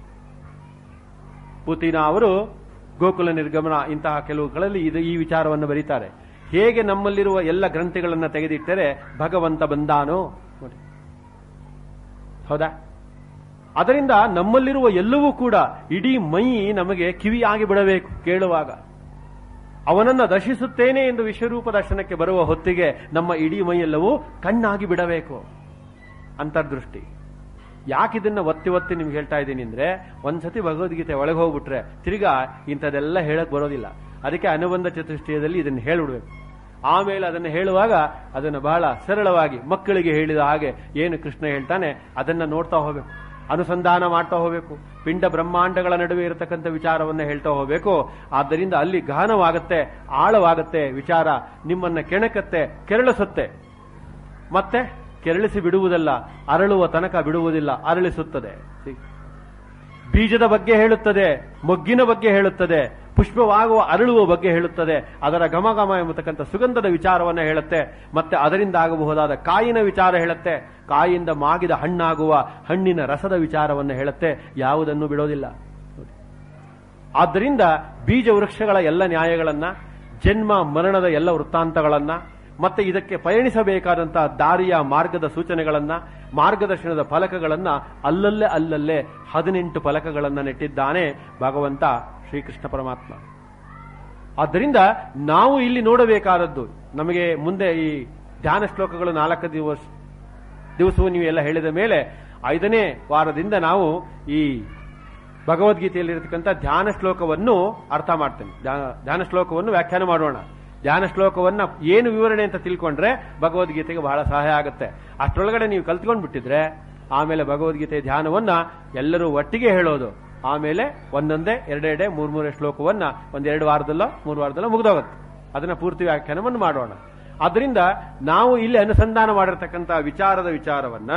ಪುತಿನ ಅವರು ಗೋಕುಲ ನಿರ್ಗಮನ ಇಂತಹ ಕೆಲವುಗಳಲ್ಲಿ ಇದು ಈ ವಿಚಾರವನ್ನು ಬರೀತಾರೆ ಹೇಗೆ ನಮ್ಮಲ್ಲಿರುವ ಎಲ್ಲ ಗ್ರಂಥಿಗಳನ್ನು ತೆಗೆದಿಟ್ಟರೆ ಭಗವಂತ ಬಂದಾನೋ ನೋಡಿ ಹೌದಾ ಅದರಿಂದ ನಮ್ಮಲ್ಲಿರುವ ಎಲ್ಲವೂ ಕೂಡ ಇಡೀ ಮೈ ನಮಗೆ ಕಿವಿಯಾಗಿ ಬಿಡಬೇಕು ಕೇಳುವಾಗ ಅವನನ್ನ ದರ್ಶಿಸುತ್ತೇನೆ ಎಂದು ವಿಶ್ವರೂಪ ದರ್ಶನಕ್ಕೆ ಬರುವ ಹೊತ್ತಿಗೆ ನಮ್ಮ ಇಡೀ ಮೈಯೆಲ್ಲವೂ ಕಣ್ಣಾಗಿ ಬಿಡಬೇಕು ಅಂತರ್ದೃಷ್ಟಿ ಯಾಕಿದನ್ನ ಒತ್ತಿ ಒತ್ತಿ ನಿಮ್ಗೆ ಹೇಳ್ತಾ ಇದ್ದೀನಿ ಅಂದ್ರೆ ಒಂದ್ಸತಿ ಭಗವದ್ಗೀತೆ ಒಳಗೆ ಹೋಗ್ಬಿಟ್ರೆ ತಿರ್ಗಾ ಇಂಥದೆಲ್ಲ ಹೇಳಕ್ ಬರೋದಿಲ್ಲ ಅದಕ್ಕೆ ಅನುಬಂಧ ಚತುಷ್ಟಯದಲ್ಲಿ ಇದನ್ನು ಹೇಳ್ಬಿಡ್ಬೇಕು ಆಮೇಲೆ ಅದನ್ನು ಹೇಳುವಾಗ ಅದನ್ನು ಬಹಳ ಸರಳವಾಗಿ ಮಕ್ಕಳಿಗೆ ಹೇಳಿದ ಹಾಗೆ ಏನು ಕೃಷ್ಣ ಹೇಳ್ತಾನೆ ಅದನ್ನ ನೋಡ್ತಾ ಹೋಗ್ಬೇಕು ಅನುಸಂಧಾನ ಮಾಡ್ತಾ ಹೋಗ್ಬೇಕು ಪಿಂಡ ಬ್ರಹ್ಮಾಂಡಗಳ ನಡುವೆ ಇರತಕ್ಕಂಥ ವಿಚಾರವನ್ನು ಹೇಳ್ತಾ ಹೋಗ್ಬೇಕು ಆದ್ದರಿಂದ ಅಲ್ಲಿ ಗಹನವಾಗತ್ತೆ ಆಳವಾಗತ್ತೆ ವಿಚಾರ ನಿಮ್ಮನ್ನ ಕೆಣಕತ್ತೆ ಕೆರಳಿಸುತ್ತೆ ಮತ್ತೆ ಕೆರಳಿಸಿ ಬಿಡುವುದಲ್ಲ ಅರಳುವ ತನಕ ಬಿಡುವುದಿಲ್ಲ ಅರಳಿಸುತ್ತದೆ See? ಬೀಜದ ಬಗ್ಗೆ ಹೇಳುತ್ತದೆ ಮೊಗ್ಗಿನ ಬಗ್ಗೆ ಹೇಳುತ್ತದೆ ಪುಷ್ಪವಾಗುವ ಅರಳುವ ಬಗ್ಗೆ ಹೇಳುತ್ತದೆ ಅದರ ಘಮ ಘಮ ಎಂಬತಕ್ಕಂಥ ಸುಗಂಧದ ವಿಚಾರವನ್ನು ಹೇಳುತ್ತೆ ಮತ್ತೆ ಅದರಿಂದ ಆಗಬಹುದಾದ ಕಾಯಿನ ವಿಚಾರ ಹೇಳುತ್ತೆ ಕಾಯಿಂದ ಮಾಗಿದ ಹಣ್ಣಾಗುವ ಹಣ್ಣಿನ ರಸದ ವಿಚಾರವನ್ನು ಹೇಳುತ್ತೆ ಯಾವುದನ್ನು ಬಿಡೋದಿಲ್ಲ ನೋಡಿ. ಆದ್ದರಿಂದ ಬೀಜ ವೃಕ್ಷಗಳ ಎಲ್ಲ ನ್ಯಾಯಗಳನ್ನ ಜನ್ಮ ಮರಣದ ಎಲ್ಲ ವೃತ್ತಾಂತಗಳನ್ನ ಮತ್ತೆ ಇದಕ್ಕೆ ಪಯಣಿಸಬೇಕಾದಂತಹ ದಾರಿಯ ಮಾರ್ಗದ ಸೂಚನೆಗಳನ್ನ ಮಾರ್ಗದರ್ಶನದ ಫಲಕಗಳನ್ನ ಅಲ್ಲಲ್ಲೇ ಅಲ್ಲಲ್ಲೇ ಹದಿನೆಂಟು ಫಲಕಗಳನ್ನ ನೆಟ್ಟಿದ್ದಾನೆ ಭಗವಂತ ಶ್ರೀಕೃಷ್ಣ ಪರಮಾತ್ಮ ಆದ್ದರಿಂದ ನಾವು ಇಲ್ಲಿ ನೋಡಬೇಕಾದದ್ದು ನಮಗೆ ಮುಂದೆ ಈ ಧ್ಯಾನ ಶ್ಲೋಕಗಳು ನಾಲ್ಕು ದಿವಸ ದಿವಸವು ನೀವು ಎಲ್ಲ ಹೇಳಿದ ಮೇಲೆ ಐದನೇ ವಾರದಿಂದ ನಾವು ಈ ಭಗವದ್ಗೀತೆಯಲ್ಲಿರತಕ್ಕಂಥ ಧ್ಯಾನ ಶ್ಲೋಕವನ್ನು ಅರ್ಥ ಮಾಡ್ತೇನೆ ಧ್ಯಾನ- ಧ್ಯಾನ ಶ್ಲೋಕವನ್ನು ವ್ಯಾಖ್ಯಾನ ಮಾಡೋಣ ಧ್ಯಾನ ಶ್ಲೋಕವನ್ನ ಏನು ವಿವರಣೆ ಅಂತ ತಿಳ್ಕೊಂಡ್ರೆ ಭಗವದ್ಗೀತೆಗೆ ಬಹಳ ಸಹಾಯ ಆಗುತ್ತೆ ಅಷ್ಟರೊಳಗಡೆ ನೀವು ಕಲ್ತ್ಕೊಂಡ್ ಬಿಟ್ಟಿದ್ರೆ ಆಮೇಲೆ ಭಗವದ್ಗೀತೆ ಧ್ಯಾನವನ್ನ ಎಲ್ಲರೂ ಒಟ್ಟಿಗೆ ಹೇಳೋದು ಆಮೇಲೆ ಒಂದೊಂದೇ ಎರಡೆರಡೆ ಮೂರ್ ಮೂರೇ ಶ್ಲೋಕವನ್ನ ಒಂದೆರಡು ವಾರದಲ್ಲೋ ಮೂರು ವಾರದಲ್ಲೋ ಮುಗಿದೋಗುತ್ತೆ ಅದನ್ನ ಪೂರ್ತಿ ವ್ಯಾಖ್ಯಾನವನ್ನು ಮಾಡೋಣ ಅದರಿಂದ ನಾವು ಇಲ್ಲಿ ಅನುಸಂಧಾನ ಮಾಡಿರ್ತಕ್ಕಂಥ ವಿಚಾರದ ವಿಚಾರವನ್ನ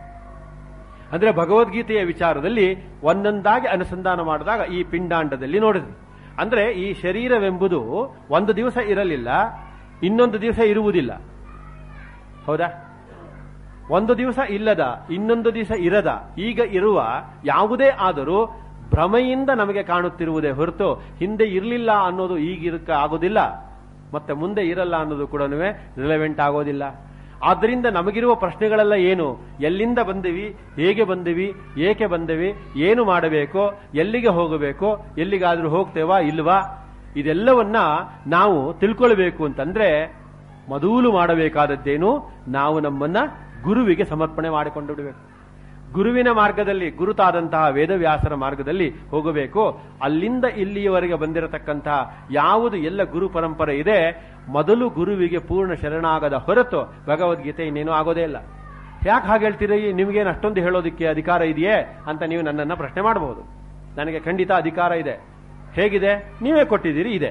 ಅಂದ್ರೆ ಭಗವದ್ಗೀತೆಯ ವಿಚಾರದಲ್ಲಿ ಒಂದೊಂದಾಗಿ ಅನುಸಂಧಾನ ಮಾಡಿದಾಗ ಈ ಪಿಂಡಾಂಡದಲ್ಲಿ ನೋಡಿದ್ವಿ ಅಂದ್ರೆ ಈ ಶರೀರವೆಂಬುದು ಒಂದು ದಿವಸ ಇರಲಿಲ್ಲ ಇನ್ನೊಂದು ದಿವಸ ಇರುವುದಿಲ್ಲ ಹೌದಾ ಒಂದು ದಿವಸ ಇಲ್ಲದ ಇನ್ನೊಂದು ದಿವಸ ಇರದ ಈಗ ಇರುವ ಯಾವುದೇ ಆದರೂ ಭ್ರಮೆಯಿಂದ ನಮಗೆ ಕಾಣುತ್ತಿರುವುದೇ ಹೊರತು ಹಿಂದೆ ಇರಲಿಲ್ಲ ಅನ್ನೋದು ಈಗ ಇರಕ್ಕೆ ಆಗೋದಿಲ್ಲ ಮತ್ತೆ ಮುಂದೆ ಇರಲ್ಲ ಅನ್ನೋದು ಕೂಡ ರಿಲೆವೆಂಟ್ ಆಗೋದಿಲ್ಲ ಆದ್ದರಿಂದ ನಮಗಿರುವ ಪ್ರಶ್ನೆಗಳೆಲ್ಲ ಏನು ಎಲ್ಲಿಂದ ಬಂದಿವಿ ಹೇಗೆ ಬಂದಿವಿ ಏಕೆ ಬಂದಿವಿ ಏನು ಮಾಡಬೇಕು ಎಲ್ಲಿಗೆ ಹೋಗಬೇಕು ಎಲ್ಲಿಗಾದ್ರೂ ಹೋಗ್ತೇವಾ ಇಲ್ವಾ ಇದೆಲ್ಲವನ್ನ ನಾವು ತಿಳ್ಕೊಳ್ಬೇಕು ಅಂತಂದ್ರೆ ಮೊದಲು ಮಾಡಬೇಕಾದದ್ದೇನು ನಾವು ನಮ್ಮನ್ನ ಗುರುವಿಗೆ ಸಮರ್ಪಣೆ ಮಾಡಿಕೊಂಡು ಬಿಡಬೇಕು ಗುರುವಿನ ಮಾರ್ಗದಲ್ಲಿ ಗುರುತಾದಂತಹ ವೇದವ್ಯಾಸರ ಮಾರ್ಗದಲ್ಲಿ ಹೋಗಬೇಕು ಅಲ್ಲಿಂದ ಇಲ್ಲಿಯವರೆಗೆ ಬಂದಿರತಕ್ಕಂತಹ ಯಾವುದು ಎಲ್ಲ ಗುರು ಪರಂಪರೆ ಇದೆ ಮೊದಲು ಗುರುವಿಗೆ ಪೂರ್ಣ ಶರಣಾಗದ ಹೊರತು ಭಗವದ್ಗೀತೆ ಇನ್ನೇನು ಆಗೋದೇ ಇಲ್ಲ ಯಾಕೆ ಹಾಗೆ ಹೇಳ್ತೀರಿ ನಿಮಗೇನು ಅಷ್ಟೊಂದು ಹೇಳೋದಕ್ಕೆ ಅಧಿಕಾರ ಇದೆಯೇ ಅಂತ ನೀವು ನನ್ನನ್ನ ಪ್ರಶ್ನೆ ಮಾಡಬಹುದು ನನಗೆ ಖಂಡಿತ ಅಧಿಕಾರ ಇದೆ ಹೇಗಿದೆ ನೀವೇ ಕೊಟ್ಟಿದ್ದೀರಿ ಇದೆ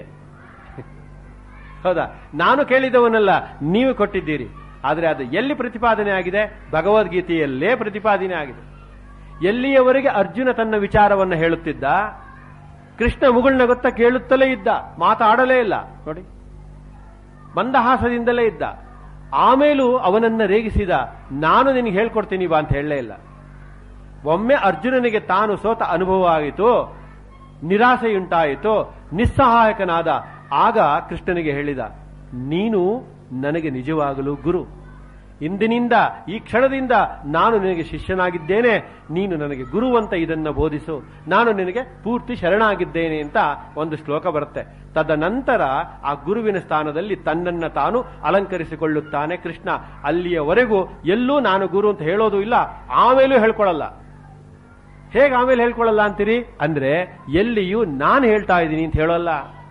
ಹೌದಾ ನಾನು ಕೇಳಿದವನಲ್ಲ ನೀವು ಕೊಟ್ಟಿದ್ದೀರಿ ಆದರೆ ಅದು ಎಲ್ಲಿ ಪ್ರತಿಪಾದನೆ ಆಗಿದೆ ಭಗವದ್ಗೀತೆಯಲ್ಲೇ ಪ್ರತಿಪಾದನೆ ಆಗಿದೆ ಎಲ್ಲಿಯವರೆಗೆ ಅರ್ಜುನ ತನ್ನ ವಿಚಾರವನ್ನು ಹೇಳುತ್ತಿದ್ದ ಕೃಷ್ಣ ಮುಗುಳ್ನ ಗೊತ್ತ ಕೇಳುತ್ತಲೇ ಇದ್ದ ಮಾತಾಡಲೇ ಇಲ್ಲ ನೋಡಿ ಮಂದಹಾಸದಿಂದಲೇ ಇದ್ದ ಆಮೇಲೂ ಅವನನ್ನ ರೇಗಿಸಿದ ನಾನು ನಿನಗೆ ಹೇಳ್ಕೊಡ್ತೀನಿ ಬಾ ಅಂತ ಹೇಳಲೇ ಇಲ್ಲ ಒಮ್ಮೆ ಅರ್ಜುನನಿಗೆ ತಾನು ಸೋತ ಅನುಭವ ಆಗಿತು ನಿರಾಸೆಯುಂಟಾಯಿತು ನಿಸ್ಸಹಾಯಕನಾದ ಆಗ ಕೃಷ್ಣನಿಗೆ ಹೇಳಿದ ನೀನು ನನಗೆ ನಿಜವಾಗಲು ಗುರು ಇಂದಿನಿಂದ ಈ ಕ್ಷಣದಿಂದ ನಾನು ನಿನಗೆ ಶಿಷ್ಯನಾಗಿದ್ದೇನೆ ನೀನು ನನಗೆ ಗುರುವಂತ ಇದನ್ನ ಬೋಧಿಸು ನಾನು ನಿನಗೆ ಪೂರ್ತಿ ಶರಣಾಗಿದ್ದೇನೆ ಅಂತ ಒಂದು ಶ್ಲೋಕ ಬರುತ್ತೆ ತದನಂತರ ಆ ಗುರುವಿನ ಸ್ಥಾನದಲ್ಲಿ ತನ್ನನ್ನ ತಾನು ಅಲಂಕರಿಸಿಕೊಳ್ಳುತ್ತಾನೆ ಕೃಷ್ಣ ಅಲ್ಲಿಯವರೆಗೂ ಎಲ್ಲೂ ನಾನು ಗುರು ಅಂತ ಹೇಳೋದು ಇಲ್ಲ ಆಮೇಲೂ ಹೇಳ್ಕೊಳ್ಳಲ್ಲ ಹೇಗೆ ಆಮೇಲೆ ಹೇಳ್ಕೊಳ್ಳಲ್ಲ ಅಂತೀರಿ ಅಂದ್ರೆ ಎಲ್ಲಿಯೂ ನಾನು ಹೇಳ್ತಾ ಇದ್ದೀನಿ ಅಂತ ಹೇಳೋಲ್ಲ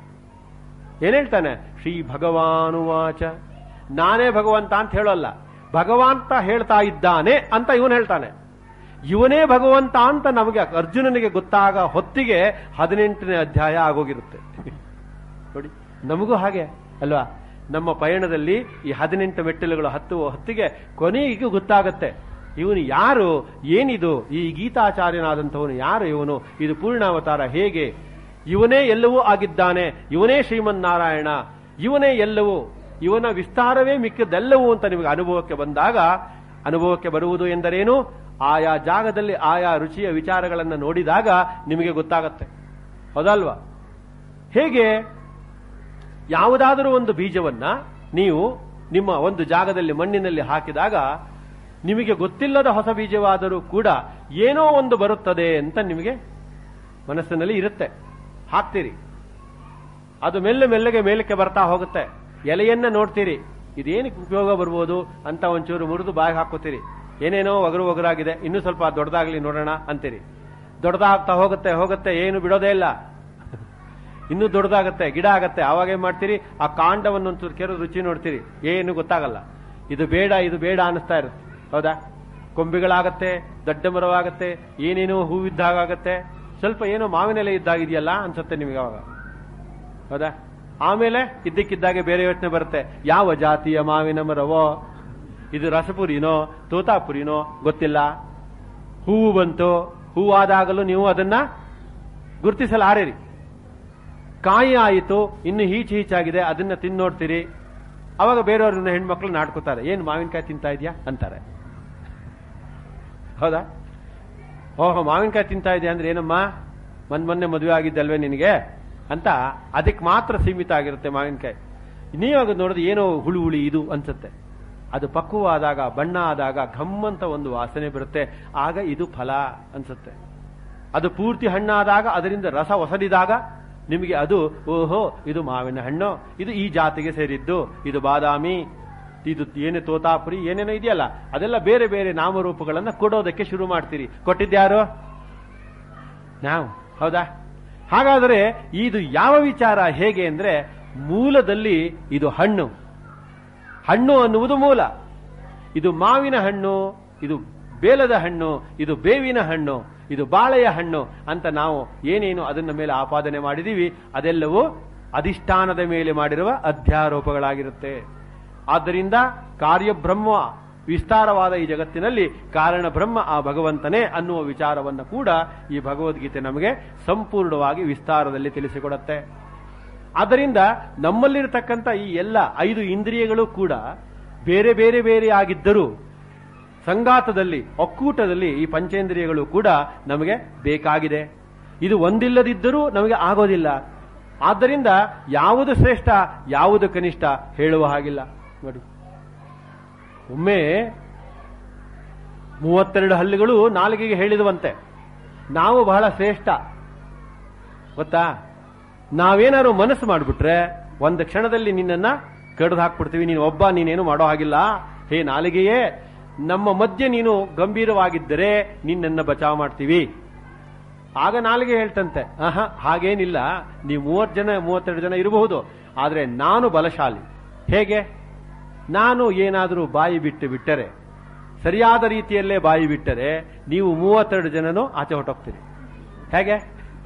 ಏನ್ ಹೇಳ್ತಾನೆ ಶ್ರೀ ಭಗವಾನುವಾಚ ನಾನೇ ಭಗವಂತ ಅಂತ ಹೇಳೋಲ್ಲ ಭಗವಂತ ಹೇಳ್ತಾ ಇದ್ದಾನೆ ಅಂತ ಇವನು ಹೇಳ್ತಾನೆ ಇವನೇ ಭಗವಂತ ಅಂತ ನಮಗೆ ಅರ್ಜುನನಿಗೆ ಗೊತ್ತಾಗ ಹೊತ್ತಿಗೆ ಹದಿನೆಂಟನೇ ಅಧ್ಯಾಯ ಆಗೋಗಿರುತ್ತೆ ನೋಡಿ ನಮಗೂ ಹಾಗೆ ಅಲ್ವಾ ನಮ್ಮ ಪಯಣದಲ್ಲಿ ಈ ಹದಿನೆಂಟು ಮೆಟ್ಟಿಲುಗಳು ಹತ್ತುವ ಹೊತ್ತಿಗೆ ಕೊನೆಗೂ ಗೊತ್ತಾಗತ್ತೆ ಇವನು ಯಾರು ಏನಿದು ಈ ಗೀತಾಚಾರ್ಯನಾದಂಥವನು ಯಾರು ಇವನು ಇದು ಪೂರ್ಣಾವತಾರ ಹೇಗೆ ಇವನೇ ಎಲ್ಲವೂ ಆಗಿದ್ದಾನೆ ಇವನೇ ಶ್ರೀಮನ್ನಾರಾಯಣ ಇವನೇ ಎಲ್ಲವೂ ಇವನ ವಿಸ್ತಾರವೇ ಮಿಕ್ಕಿದ್ದೆಲ್ಲವೂ ಅಂತ ನಿಮಗೆ ಅನುಭವಕ್ಕೆ ಬಂದಾಗ ಅನುಭವಕ್ಕೆ ಬರುವುದು ಎಂದರೇನು ಆಯಾ ಜಾಗದಲ್ಲಿ ಆಯಾ ರುಚಿಯ ವಿಚಾರಗಳನ್ನು ನೋಡಿದಾಗ ನಿಮಗೆ ಗೊತ್ತಾಗತ್ತೆ ಹೌದಲ್ವಾ ಹೇಗೆ ಯಾವುದಾದರೂ ಒಂದು ಬೀಜವನ್ನ ನೀವು ನಿಮ್ಮ ಒಂದು ಜಾಗದಲ್ಲಿ ಮಣ್ಣಿನಲ್ಲಿ ಹಾಕಿದಾಗ ನಿಮಗೆ ಗೊತ್ತಿಲ್ಲದ ಹೊಸ ಬೀಜವಾದರೂ ಕೂಡ ಏನೋ ಒಂದು ಬರುತ್ತದೆ ಅಂತ ನಿಮಗೆ ಮನಸ್ಸಿನಲ್ಲಿ ಇರುತ್ತೆ ಹಾಕ್ತೀರಿ ಅದು ಮೆಲ್ಲ ಮೆಲ್ಲಗೆ ಮೇಲಕ್ಕೆ ಬರ್ತಾ ಹೋಗುತ್ತೆ ಎಲೆಯನ್ನ ನೋಡ್ತೀರಿ ಇದೇನಕ್ಕೆ ಉಪಯೋಗ ಬರ್ಬೋದು ಅಂತ ಒಂಚೂರು ಮುರಿದು ಬಾಯಿಗೆ ಹಾಕೋತೀರಿ ಏನೇನೋ ಒಗರು ಒಗರಾಗಿದೆ ಇನ್ನೂ ಸ್ವಲ್ಪ ದೊಡ್ಡದಾಗ್ಲಿ ನೋಡೋಣ ಅಂತೀರಿ ದೊಡ್ಡದಾಗ್ತಾ ಹೋಗುತ್ತೆ ಹೋಗುತ್ತೆ ಏನು ಬಿಡೋದೇ ಇಲ್ಲ ಇನ್ನೂ ದೊಡ್ಡದಾಗತ್ತೆ ಗಿಡ ಆಗತ್ತೆ ಆವಾಗ ಏನ್ ಮಾಡ್ತೀರಿ ಆ ಕಾಂಡವನ್ನು ಒಂಚೂರು ಕೆರೆದು ರುಚಿ ನೋಡ್ತೀರಿ ಏನು ಗೊತ್ತಾಗಲ್ಲ ಇದು ಬೇಡ ಇದು ಬೇಡ ಅನಿಸ್ತಾ ಇರುತ್ತೆ ಹೌದಾ ಕೊಂಬಿಗಳಾಗತ್ತೆ ದೊಡ್ಡ ಮರವಾಗತ್ತೆ ಏನೇನೋ ಹೂವಿದ್ದಾಗತ್ತೆ ಸ್ವಲ್ಪ ಏನೋ ಮಾವಿನೆಲೆ ಇದ್ದಾಗಿದೆಯಲ್ಲ ಅನ್ಸುತ್ತೆ ನಿಮಗೆ ಅವಾಗ ಹೌದಾ ಆಮೇಲೆ ಇದ್ದಕ್ಕಿದ್ದಾಗೆ ಬೇರೆ ಯೋಚನೆ ಬರುತ್ತೆ ಯಾವ ಜಾತಿಯ ಮಾವಿನ ಮರವೋ ಇದು ರಸಪುರಿನೋ ತೋತಾಪುರಿನೋ ಗೊತ್ತಿಲ್ಲ ಹೂವು ಬಂತು ಹೂವಾದಾಗಲೂ ನೀವು ಅದನ್ನ ಗುರುತಿಸಲಾರಿರಿ ಕಾಯಿ ಆಯಿತು ಇನ್ನು ಹೀಚ್ ಹೀಚಾಗಿದೆ ಅದನ್ನ ತಿನ್ನೋಡ್ತೀರಿ ಅವಾಗ ಬೇರೆಯವ್ರನ್ನ ಹೆಣ್ಮಕ್ಳು ನಾಡ್ಕೋತಾರೆ ಏನು ಮಾವಿನಕಾಯಿ ತಿಂತಾ ಇದೆಯಾ ಅಂತಾರೆ ಹೌದಾ ಓಹೋ ಮಾವಿನಕಾಯಿ ತಿಂತಾ ಇದೆಯಾ ಅಂದ್ರೆ ಏನಮ್ಮ ಮೊನ್ನೆ ಮೊನ್ನೆ ಮದುವೆ ಆಗಿದ್ದಲ್ವೇ ನಿನಗೆ ಅಂತ ಅದಕ್ಕೆ ಮಾತ್ರ ಸೀಮಿತ ಆಗಿರುತ್ತೆ ಮಾವಿನಕಾಯಿ ನೀವಾಗ ನೋಡಿದ್ರೆ ಏನೋ ಹುಳಿ ಹುಳಿ ಇದು ಅನ್ಸುತ್ತೆ ಅದು ಪಕ್ವವಾದಾಗ ಬಣ್ಣ ಆದಾಗ ಘಮ್ಮಂತ ಒಂದು ವಾಸನೆ ಬರುತ್ತೆ ಆಗ ಇದು ಫಲ ಅನ್ಸುತ್ತೆ ಅದು ಪೂರ್ತಿ ಹಣ್ಣಾದಾಗ ಅದರಿಂದ ರಸ ಒಸಡಿದಾಗ ನಿಮಗೆ ಅದು ಓಹೋ ಇದು ಮಾವಿನ ಹಣ್ಣು ಇದು ಈ ಜಾತಿಗೆ ಸೇರಿದ್ದು ಇದು ಬಾದಾಮಿ ಇದು ಏನೇ ತೋತಾಪುರಿ ಏನೇನೋ ಇದೆಯಲ್ಲ ಅದೆಲ್ಲ ಬೇರೆ ಬೇರೆ ನಾಮರೂಪಗಳನ್ನ ಕೊಡೋದಕ್ಕೆ ಶುರು ಮಾಡ್ತೀರಿ ಕೊಟ್ಟಿದ್ಯಾರು ನಾವು ಹೌದಾ ಹಾಗಾದರೆ ಇದು ಯಾವ ವಿಚಾರ ಹೇಗೆ ಅಂದ್ರೆ ಮೂಲದಲ್ಲಿ ಇದು ಹಣ್ಣು ಹಣ್ಣು ಅನ್ನುವುದು ಮೂಲ ಇದು ಮಾವಿನ ಹಣ್ಣು ಇದು ಬೇಲದ ಹಣ್ಣು ಇದು ಬೇವಿನ ಹಣ್ಣು ಇದು ಬಾಳೆಯ ಹಣ್ಣು ಅಂತ ನಾವು ಏನೇನು ಅದನ್ನ ಮೇಲೆ ಆಪಾದನೆ ಮಾಡಿದೀವಿ ಅದೆಲ್ಲವೂ ಅಧಿಷ್ಠಾನದ ಮೇಲೆ ಮಾಡಿರುವ ಅಧ್ಯಾರೋಪಗಳಾಗಿರುತ್ತೆ ಆದ್ದರಿಂದ ಕಾರ್ಯಬ್ರಹ್ಮ ವಿಸ್ತಾರವಾದ ಈ ಜಗತ್ತಿನಲ್ಲಿ ಕಾರಣ ಬ್ರಹ್ಮ ಆ ಭಗವಂತನೇ ಅನ್ನುವ ವಿಚಾರವನ್ನು ಕೂಡ ಈ ಭಗವದ್ಗೀತೆ ನಮಗೆ ಸಂಪೂರ್ಣವಾಗಿ ವಿಸ್ತಾರದಲ್ಲಿ ತಿಳಿಸಿಕೊಡುತ್ತೆ ಆದ್ದರಿಂದ ನಮ್ಮಲ್ಲಿರತಕ್ಕಂಥ ಈ ಎಲ್ಲ ಐದು ಇಂದ್ರಿಯಗಳು ಕೂಡ ಬೇರೆ ಬೇರೆ ಬೇರೆ ಆಗಿದ್ದರೂ ಸಂಗಾತದಲ್ಲಿ ಒಕ್ಕೂಟದಲ್ಲಿ ಈ ಪಂಚೇಂದ್ರಿಯಗಳು ಕೂಡ ನಮಗೆ ಬೇಕಾಗಿದೆ ಇದು ಒಂದಿಲ್ಲದಿದ್ದರೂ ನಮಗೆ ಆಗೋದಿಲ್ಲ ಆದ್ದರಿಂದ ಯಾವುದು ಶ್ರೇಷ್ಠ ಯಾವುದು ಕನಿಷ್ಠ ಹೇಳುವ ಹಾಗಿಲ್ಲ ನೋಡಿ ಒಮ್ಮೆ ಮೂವತ್ತೆರಡು ಹಲ್ಲಿಗಳು ನಾಲಿಗೆಗೆ ಹೇಳಿದವಂತೆ ನಾವು ಬಹಳ ಶ್ರೇಷ್ಠ ಗೊತ್ತಾ ನಾವೇನಾದ್ರು ಮನಸ್ಸು ಮಾಡಿಬಿಟ್ರೆ ಒಂದು ಕ್ಷಣದಲ್ಲಿ ನಿನ್ನನ್ನ ಕಡ್ದು ಹಾಕ್ಬಿಡ್ತೀವಿ ನೀನು ಒಬ್ಬ ನೀನೇನು ಮಾಡೋ ಹಾಗಿಲ್ಲ ಹೇ ನಾಲಿಗೆಯೇ ನಮ್ಮ ಮಧ್ಯೆ ನೀನು ಗಂಭೀರವಾಗಿದ್ದರೆ ನಿನ್ನನ್ನ ಬಚಾವ್ ಮಾಡ್ತೀವಿ ಆಗ ನಾಲಿಗೆ ಹೇಳ್ತಂತೆ ಆಹಾ ಹಾಗೇನಿಲ್ಲ ನೀವು ಮೂವತ್ತು ಜನ ಮೂವತ್ತೆರಡು ಜನ ಇರಬಹುದು ಆದ್ರೆ ನಾನು ಬಲಶಾಲಿ ಹೇಗೆ ನಾನು ಏನಾದರೂ ಬಾಯಿ ಬಿಟ್ಟು ಬಿಟ್ಟರೆ ಸರಿಯಾದ ರೀತಿಯಲ್ಲೇ ಬಾಯಿ ಬಿಟ್ಟರೆ ನೀವು ಮೂವತ್ತೆರಡು ಜನನು ಆಚೆ ಹೊಟ್ಟೋಗ್ತೀರಿ ಹೇಗೆ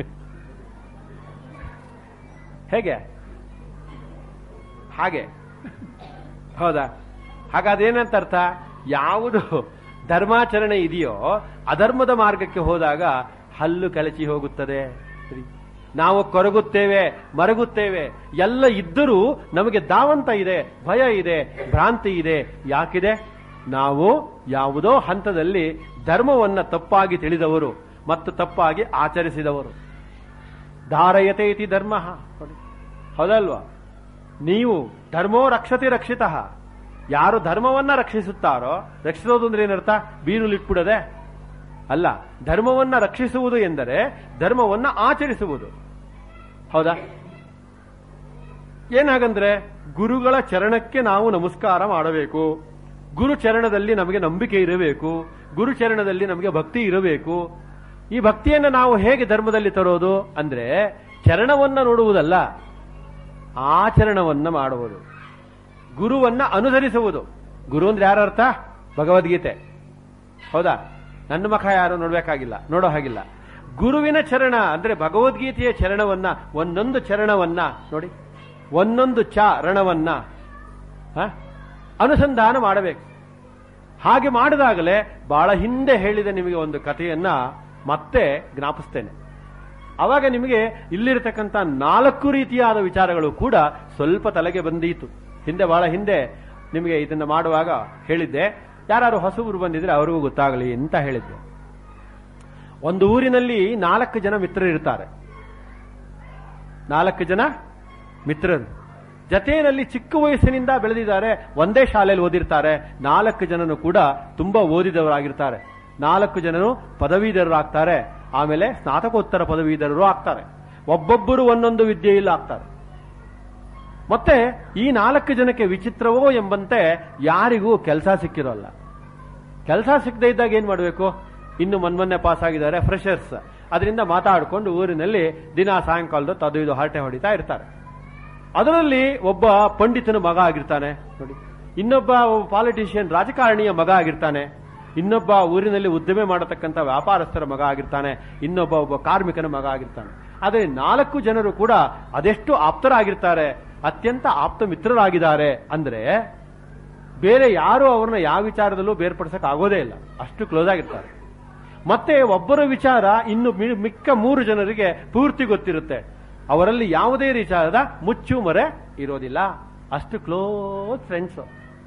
ಹೇಗೆ ಹಾಗೆ ಹೌದಾ ಹಾಗಾದೇನಂತ ಅರ್ಥ ಯಾವುದು ಧರ್ಮಾಚರಣೆ ಇದೆಯೋ ಅಧರ್ಮದ ಮಾರ್ಗಕ್ಕೆ ಹೋದಾಗ ಹಲ್ಲು ಕಳಚಿ ಹೋಗುತ್ತದೆ ಸರಿ ನಾವು ಕೊರಗುತ್ತೇವೆ ಮರಗುತ್ತೇವೆ ಎಲ್ಲ ಇದ್ದರೂ ನಮಗೆ ದಾವಂತ ಇದೆ ಭಯ ಇದೆ ಭ್ರಾಂತಿ ಇದೆ ಯಾಕಿದೆ ನಾವು ಯಾವುದೋ ಹಂತದಲ್ಲಿ ಧರ್ಮವನ್ನ ತಪ್ಪಾಗಿ ತಿಳಿದವರು ಮತ್ತು ತಪ್ಪಾಗಿ ಆಚರಿಸಿದವರು ಧಾರಯತೆ ಇತಿ ಧರ್ಮ ಹೌದಲ್ವಾ ನೀವು ಧರ್ಮೋ ರಕ್ಷತೆ ರಕ್ಷಿತ ಯಾರು ಧರ್ಮವನ್ನ ರಕ್ಷಿಸುತ್ತಾರೋ ರಕ್ಷಿಸೋದು ಅಂದ್ರೆ ಏನರ್ಥ ಬೀರುಲಿಟ್ಬಿಡದೆ ಅಲ್ಲ ಧರ್ಮವನ್ನ ರಕ್ಷಿಸುವುದು ಎಂದರೆ ಧರ್ಮವನ್ನ ಆಚರಿಸುವುದು ಹೌದಾ ಏನಾಗಂದ್ರೆ ಗುರುಗಳ ಚರಣಕ್ಕೆ ನಾವು ನಮಸ್ಕಾರ ಮಾಡಬೇಕು ಗುರು ಚರಣದಲ್ಲಿ ನಮಗೆ ನಂಬಿಕೆ ಇರಬೇಕು ಗುರು ಚರಣದಲ್ಲಿ ನಮಗೆ ಭಕ್ತಿ ಇರಬೇಕು ಈ ಭಕ್ತಿಯನ್ನು ನಾವು ಹೇಗೆ ಧರ್ಮದಲ್ಲಿ ತರೋದು ಅಂದ್ರೆ ಚರಣವನ್ನ ನೋಡುವುದಲ್ಲ ಆಚರಣವನ್ನ ಮಾಡುವುದು ಗುರುವನ್ನ ಅನುಸರಿಸುವುದು ಗುರು ಅಂದ್ರೆ ಯಾರ ಅರ್ಥ ಭಗವದ್ಗೀತೆ ಹೌದಾ ನನ್ನ ಮಖ ಯಾರು ನೋಡ್ಬೇಕಾಗಿಲ್ಲ ನೋಡೋ ಹಾಗಿಲ್ಲ ಗುರುವಿನ ಚರಣ ಅಂದ್ರೆ ಭಗವದ್ಗೀತೆಯ ಚರಣವನ್ನ ಒಂದೊಂದು ಚರಣವನ್ನ ನೋಡಿ ಒಂದೊಂದು ಚ ರಣವನ್ನ ಆ, ಅನುಸಂಧಾನ ಮಾಡಬೇಕು ಹಾಗೆ ಮಾಡಿದಾಗಲೇ ಬಹಳ ಹಿಂದೆ ಹೇಳಿದ ನಿಮಗೆ ಒಂದು ಕಥೆಯನ್ನ ಮತ್ತೆ ಜ್ಞಾಪಿಸ್ತೇನೆ ಅವಾಗ ನಿಮಗೆ ಇಲ್ಲಿರತಕ್ಕಂಥ ನಾಲ್ಕು ರೀತಿಯಾದ ವಿಚಾರಗಳು ಕೂಡ ಸ್ವಲ್ಪ ತಲೆಗೆ ಬಂದೀತು ಹಿಂದೆ ಬಹಳ ಹಿಂದೆ ನಿಮಗೆ ಇದನ್ನ ಮಾಡುವಾಗ ಹೇಳಿದ್ದೆ ಯಾರು ಹೊಸಬರು ಬಂದಿದ್ರೆ ಅವ್ರಿಗೂ ಗೊತ್ತಾಗಲಿ ಅಂತ ಹೇಳಿದ್ದೆ ಒಂದು ಊರಿನಲ್ಲಿ ನಾಲ್ಕು ಜನ ಮಿತ್ರರಿರ್ತಾರೆ ನಾಲ್ಕು ಜನ ಮಿತ್ರರು ಜತೆಯಲ್ಲಿ ಚಿಕ್ಕ ವಯಸ್ಸಿನಿಂದ ಬೆಳೆದಿದ್ದಾರೆ ಒಂದೇ ಶಾಲೆಯಲ್ಲಿ ಓದಿರ್ತಾರೆ ನಾಲ್ಕು ಜನನು ಕೂಡ ತುಂಬಾ ಓದಿದವರಾಗಿರ್ತಾರೆ ನಾಲ್ಕು ಜನರು ಪದವೀಧರರಾಗ್ತಾರೆ ಆಮೇಲೆ ಸ್ನಾತಕೋತ್ತರ ಪದವೀಧರರು ಆಗ್ತಾರೆ ಒಬ್ಬೊಬ್ಬರು ಒಂದೊಂದು ವಿದ್ಯೆಯಲ್ಲಿ ಆಗ್ತಾರೆ ಮತ್ತೆ ಈ ನಾಲ್ಕು ಜನಕ್ಕೆ ವಿಚಿತ್ರವೋ ಎಂಬಂತೆ ಯಾರಿಗೂ ಕೆಲಸ ಸಿಕ್ಕಿರೋಲ್ಲ ಕೆಲಸ ಸಿಕ್ಕದೇ ಇದ್ದಾಗ ಏನ್ ಮಾಡಬೇಕು ಇನ್ನು ಮೊನ್ನೆ ಪಾಸ್ ಆಗಿದ್ದಾರೆ ಫ್ರೆಶರ್ಸ್ ಅದರಿಂದ ಮಾತಾಡಿಕೊಂಡು ಊರಿನಲ್ಲಿ ದಿನ ಸಾಯಂಕಾಲದ ಅದು ಇದು ಹರಟೆ ಹೊಡಿತಾ ಇರ್ತಾರೆ ಅದರಲ್ಲಿ ಒಬ್ಬ ಪಂಡಿತನ ಮಗ ಆಗಿರ್ತಾನೆ ನೋಡಿ ಇನ್ನೊಬ್ಬ ಪಾಲಿಟಿಷಿಯನ್ ರಾಜಕಾರಣಿಯ ಮಗ ಆಗಿರ್ತಾನೆ ಇನ್ನೊಬ್ಬ ಊರಿನಲ್ಲಿ ಉದ್ದಿಮೆ ಮಾಡತಕ್ಕಂಥ ವ್ಯಾಪಾರಸ್ಥರ ಮಗ ಆಗಿರ್ತಾನೆ ಇನ್ನೊಬ್ಬ ಒಬ್ಬ ಕಾರ್ಮಿಕನ ಮಗ ಆಗಿರ್ತಾನೆ ಆದರೆ ನಾಲ್ಕು ಜನರು ಕೂಡ ಅದೆಷ್ಟು ಆಪ್ತರಾಗಿರ್ತಾರೆ ಅತ್ಯಂತ ಆಪ್ತ ಮಿತ್ರರಾಗಿದ್ದಾರೆ ಅಂದ್ರೆ ಬೇರೆ ಯಾರು ಅವ್ರನ್ನ ಯಾವ ವಿಚಾರದಲ್ಲೂ ಬೇರ್ಪಡಿಸಕ್ ಆಗೋದೇ ಇಲ್ಲ ಅಷ್ಟು ಕ್ಲೋಸ್ ಆಗಿರ್ತಾರೆ ಮತ್ತೆ ಒಬ್ಬರ ವಿಚಾರ ಇನ್ನು ಮಿ- ಮಿಕ್ಕ ಮೂರು ಜನರಿಗೆ ಪೂರ್ತಿ ಗೊತ್ತಿರುತ್ತೆ ಅವರಲ್ಲಿ ಯಾವುದೇ ವಿಚಾರದ ಮುಚ್ಚು ಮರೆ ಇರೋದಿಲ್ಲ ಅಷ್ಟು ಕ್ಲೋಸ್ ಫ್ರೆಂಡ್ಸ್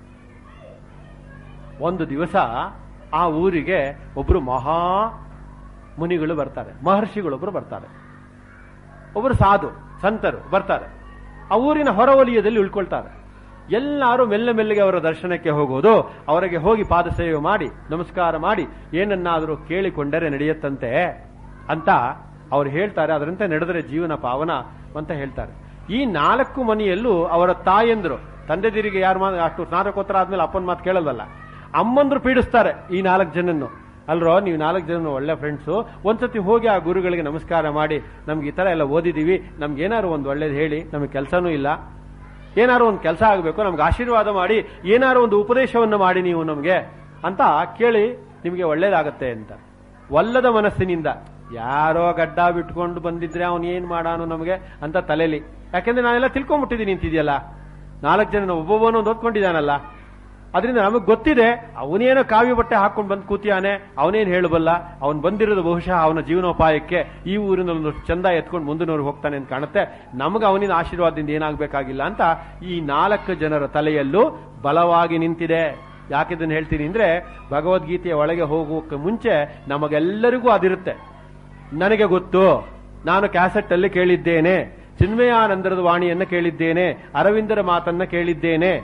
ಒಂದು ದಿವಸ ಆ ಊರಿಗೆ ಒಬ್ರು ಮಹಾ ಮುನಿಗಳು ಬರ್ತಾರೆ ಮಹರ್ಷಿಗಳೊಬ್ರು ಬರ್ತಾರೆ ಒಬ್ಬರು ಸಾಧು ಸಂತರು ಬರ್ತಾರೆ ಆ ಊರಿನ ಹೊರವಲಯದಲ್ಲಿ ಉಳ್ಕೊಳ್ತಾರೆ ಎಲ್ಲರೂ ಮೆಲ್ಲ ಮೆಲ್ಲಗೆ ಅವರ ದರ್ಶನಕ್ಕೆ ಹೋಗೋದು ಅವರಿಗೆ ಹೋಗಿ ಪಾದ ಸೇವೆ ಮಾಡಿ ನಮಸ್ಕಾರ ಮಾಡಿ ಏನನ್ನಾದರೂ ಕೇಳಿಕೊಂಡರೆ ನಡೆಯುತ್ತಂತೆ ಅಂತ ಅವ್ರು ಹೇಳ್ತಾರೆ ಅದರಂತೆ ನಡೆದರೆ ಜೀವನ ಪಾವನ ಅಂತ ಹೇಳ್ತಾರೆ ಈ ನಾಲ್ಕು ಮನೆಯಲ್ಲೂ ಅವರ ತಾಯಂದ್ರು ತಂದೆದಿರಿಗೆ ಯಾರು ಮಾ ಅಷ್ಟು ಸ್ನಾತಕೋತ್ತರ ಆದ್ಮೇಲೆ ಅಪ್ಪನ ಮಾತು ಕೇಳಲ್ವಲ್ಲ ಅಮ್ಮಂದ್ರು ಪೀಡಿಸ್ತಾರೆ ಈ ನಾಲ್ಕು ಜನನ್ನು ಅಲ್ರೋ ನೀವು ನಾಲ್ಕು ಜನ ಒಳ್ಳೆ ಫ್ರೆಂಡ್ಸು ಒಂದ್ಸತಿ ಹೋಗಿ ಆ ಗುರುಗಳಿಗೆ ನಮಸ್ಕಾರ ಮಾಡಿ ನಮ್ಗೆ ಈ ತರ ಎಲ್ಲ ಓದಿದೀವಿ ನಮ್ಗೆ ಏನಾದ್ರು ಒಂದು ಒಳ್ಳೇದು ಹೇಳಿ ನಮಗೆ ಕೆಲಸನೂ ಇಲ್ಲ ಏನಾದ್ರು ಒಂದು ಕೆಲಸ ಆಗಬೇಕು ನಮ್ಗೆ ಆಶೀರ್ವಾದ ಮಾಡಿ ಏನಾದ್ರು ಒಂದು ಉಪದೇಶವನ್ನು ಮಾಡಿ ನೀವು ನಮಗೆ ಅಂತ ಕೇಳಿ ನಿಮಗೆ ಒಳ್ಳೇದಾಗತ್ತೆ ಅಂತ ಒಲ್ಲದ ಮನಸ್ಸಿನಿಂದ ಯಾರೋ ಗಡ್ಡ ಬಿಟ್ಕೊಂಡು ಬಂದಿದ್ರೆ ಅವನು ಏನ್ ಮಾಡಾನು ನಮಗೆ ಅಂತ ತಲೆಲಿ ಯಾಕೆಂದ್ರೆ ನಾನೆಲ್ಲ ತಿಳ್ಕೊಂಡ್ಬಿಟ್ಟಿದ್ದೀನಿ ನಿಂತಿದೆಯಲ್ಲ ನಾಲ್ಕು ಜನ ಒಬ್ಬೊಬ್ಬನು ಒಂದು ಓದ್ಕೊಂಡಿದ್ದಾನಲ್ಲ ಅದರಿಂದ ನಮಗೆ ಗೊತ್ತಿದೆ ಅವನೇನೋ ಕಾವ್ಯ ಬಟ್ಟೆ ಹಾಕೊಂಡು ಬಂದು ಕೂತಿಯಾನೆ ಅವನೇನು ಹೇಳಬಲ್ಲ ಅವನು ಬಂದಿರೋದು ಬಹುಶಃ ಅವನ ಜೀವನೋಪಾಯಕ್ಕೆ ಈ ಊರಿನ ಒಂದು ಚಂದ ಎತ್ಕೊಂಡು ಮುಂದಿನವ್ರು ಹೋಗ್ತಾನೆ ಅಂತ ಕಾಣುತ್ತೆ ನಮಗೆ ಅವನಿನ ಆಶೀರ್ವಾದದಿಂದ ಏನಾಗಬೇಕಾಗಿಲ್ಲ ಅಂತ ಈ ನಾಲ್ಕು ಜನರ ತಲೆಯಲ್ಲೂ ಬಲವಾಗಿ ನಿಂತಿದೆ ಯಾಕೆ ಇದನ್ನು ಹೇಳ್ತೀನಿ ಅಂದ್ರೆ ಭಗವದ್ಗೀತೆಯ ಒಳಗೆ ಹೋಗೋಕೆ ಮುಂಚೆ ನಮಗೆಲ್ಲರಿಗೂ ಅದಿರುತ್ತೆ ನನಗೆ ಗೊತ್ತು ನಾನು ಕ್ಯಾಸೆಟ್ ಅಲ್ಲಿ ಕೇಳಿದ್ದೇನೆ ಚಿನ್ಮಯಾನಂದರದ ವಾಣಿಯನ್ನ ಕೇಳಿದ್ದೇನೆ ಅರವಿಂದರ ಮಾತನ್ನ ಕೇಳಿದ್ದೇನೆ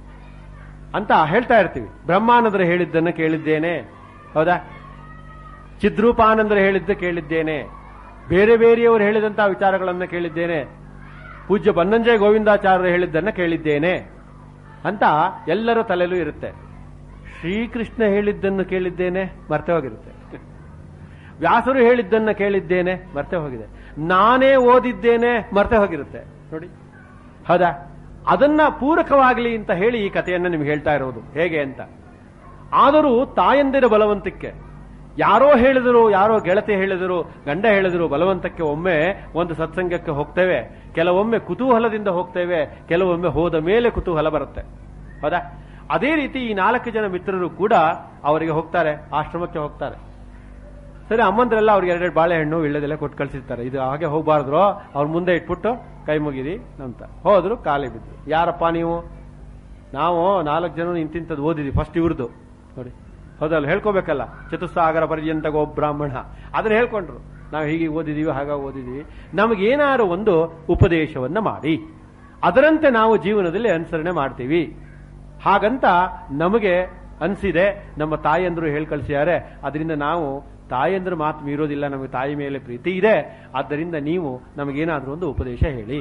ಅಂತ ಹೇಳ್ತಾ ಇರ್ತೀವಿ ಬ್ರಹ್ಮಾನಂದರು ಹೇಳಿದ್ದನ್ನ ಕೇಳಿದ್ದೇನೆ ಹೌದಾ ಚಿದ್ರೂಪಾನಂದರು ಹೇಳಿದ್ದ ಕೇಳಿದ್ದೇನೆ ಬೇರೆ ಬೇರೆಯವರು ಹೇಳಿದಂತಹ ವಿಚಾರಗಳನ್ನ ಕೇಳಿದ್ದೇನೆ ಪೂಜ್ಯ ಬನ್ನಂಜಯ ಗೋವಿಂದಾಚಾರ್ಯರು ಹೇಳಿದ್ದನ್ನ ಕೇಳಿದ್ದೇನೆ ಅಂತ ಎಲ್ಲರ ತಲೆಯಲ್ಲೂ ಇರುತ್ತೆ ಶ್ರೀಕೃಷ್ಣ ಹೇಳಿದ್ದನ್ನು ಕೇಳಿದ್ದೇನೆ ಮರ್ತೆ ಹೋಗಿರುತ್ತೆ ವ್ಯಾಸರು ಹೇಳಿದ್ದನ್ನ ಕೇಳಿದ್ದೇನೆ ಮರ್ತೆ ಹೋಗಿದೆ ನಾನೇ ಓದಿದ್ದೇನೆ ಮರ್ತೆ ಹೋಗಿರುತ್ತೆ ನೋಡಿ ಹೌದಾ ಅದನ್ನ ಪೂರಕವಾಗಲಿ ಅಂತ ಹೇಳಿ ಈ ಕಥೆಯನ್ನ ನಿಮ್ಗೆ ಹೇಳ್ತಾ ಇರೋದು ಹೇಗೆ ಅಂತ ಆದರೂ ತಾಯಂದಿರ ಬಲವಂತಕ್ಕೆ ಯಾರೋ ಹೇಳಿದರು ಯಾರೋ ಗೆಳತಿ ಹೇಳಿದರು ಗಂಡ ಹೇಳಿದರು ಬಲವಂತಕ್ಕೆ ಒಮ್ಮೆ ಒಂದು ಸತ್ಸಂಗಕ್ಕೆ ಹೋಗ್ತೇವೆ ಕೆಲವೊಮ್ಮೆ ಕುತೂಹಲದಿಂದ ಹೋಗ್ತೇವೆ ಕೆಲವೊಮ್ಮೆ ಹೋದ ಮೇಲೆ ಕುತೂಹಲ ಬರುತ್ತೆ ಹೌದಾ ಅದೇ ರೀತಿ ಈ ನಾಲ್ಕು ಜನ ಮಿತ್ರರು ಕೂಡ ಅವರಿಗೆ ಹೋಗ್ತಾರೆ ಆಶ್ರಮಕ್ಕೆ ಹೋಗ್ತಾರೆ ಸರಿ ಅಮ್ಮಂದ್ರೆಲ್ಲ ಅವ್ರಿಗೆ ಎರಡೆರಡು ಬಾಳೆಹಣ್ಣು ಇಳ್ಳದೆಲ್ಲ ಕೊಟ್ಟು ಕಳ್ಸಿರ್ತಾರೆ ಇದು ಹಾಗೆ ಹೋಗ್ಬಾರ್ದ್ರು ಅವ್ರ ಮುಂದೆ ಇಟ್ಬಿಟ್ಟು ಕೈ ಮುಗಿರಿ ಅಂತ ಹೋದ್ರು ಕಾಲಿ ಬಿದ್ರು ಯಾರಪ್ಪ ನೀವು ನಾವು ನಾಲ್ಕು ಜನ ಇಂತಿಂತದ್ದು ಓದಿದ್ವಿ ಫಸ್ಟ್ ಇವ್ರದ್ದು ನೋಡಿ ಹೌದಲ್ಲ ಹೇಳ್ಕೋಬೇಕಲ್ಲ ಚತುಸ್ಸಾಗರ ಪರ್ಯಂತ ಗೋ ಬ್ರಾಹ್ಮಣ ಅದನ್ನ ಹೇಳ್ಕೊಂಡ್ರು ನಾವು ಹೀಗೆ ಓದಿದೀವಿ ಹಾಗ ಓದಿದೀವಿ ನಮಗೇನಾರು ಒಂದು ಉಪದೇಶವನ್ನ ಮಾಡಿ ಅದರಂತೆ ನಾವು ಜೀವನದಲ್ಲಿ ಅನುಸರಣೆ ಮಾಡ್ತೀವಿ ಹಾಗಂತ ನಮಗೆ ಅನ್ಸಿದೆ ನಮ್ಮ ತಾಯಂದ್ರು ಹೇಳ್ ಕಳಿಸಿದ್ದಾರೆ ಅದರಿಂದ ನಾವು ತಾಯಂದ್ರ ಮಾತು ಮೀರೋದಿಲ್ಲ ನಮಗೆ ತಾಯಿ ಮೇಲೆ ಪ್ರೀತಿ ಇದೆ ಆದ್ದರಿಂದ ನೀವು ನಮಗೇನಾದ್ರೂ ಒಂದು ಉಪದೇಶ ಹೇಳಿ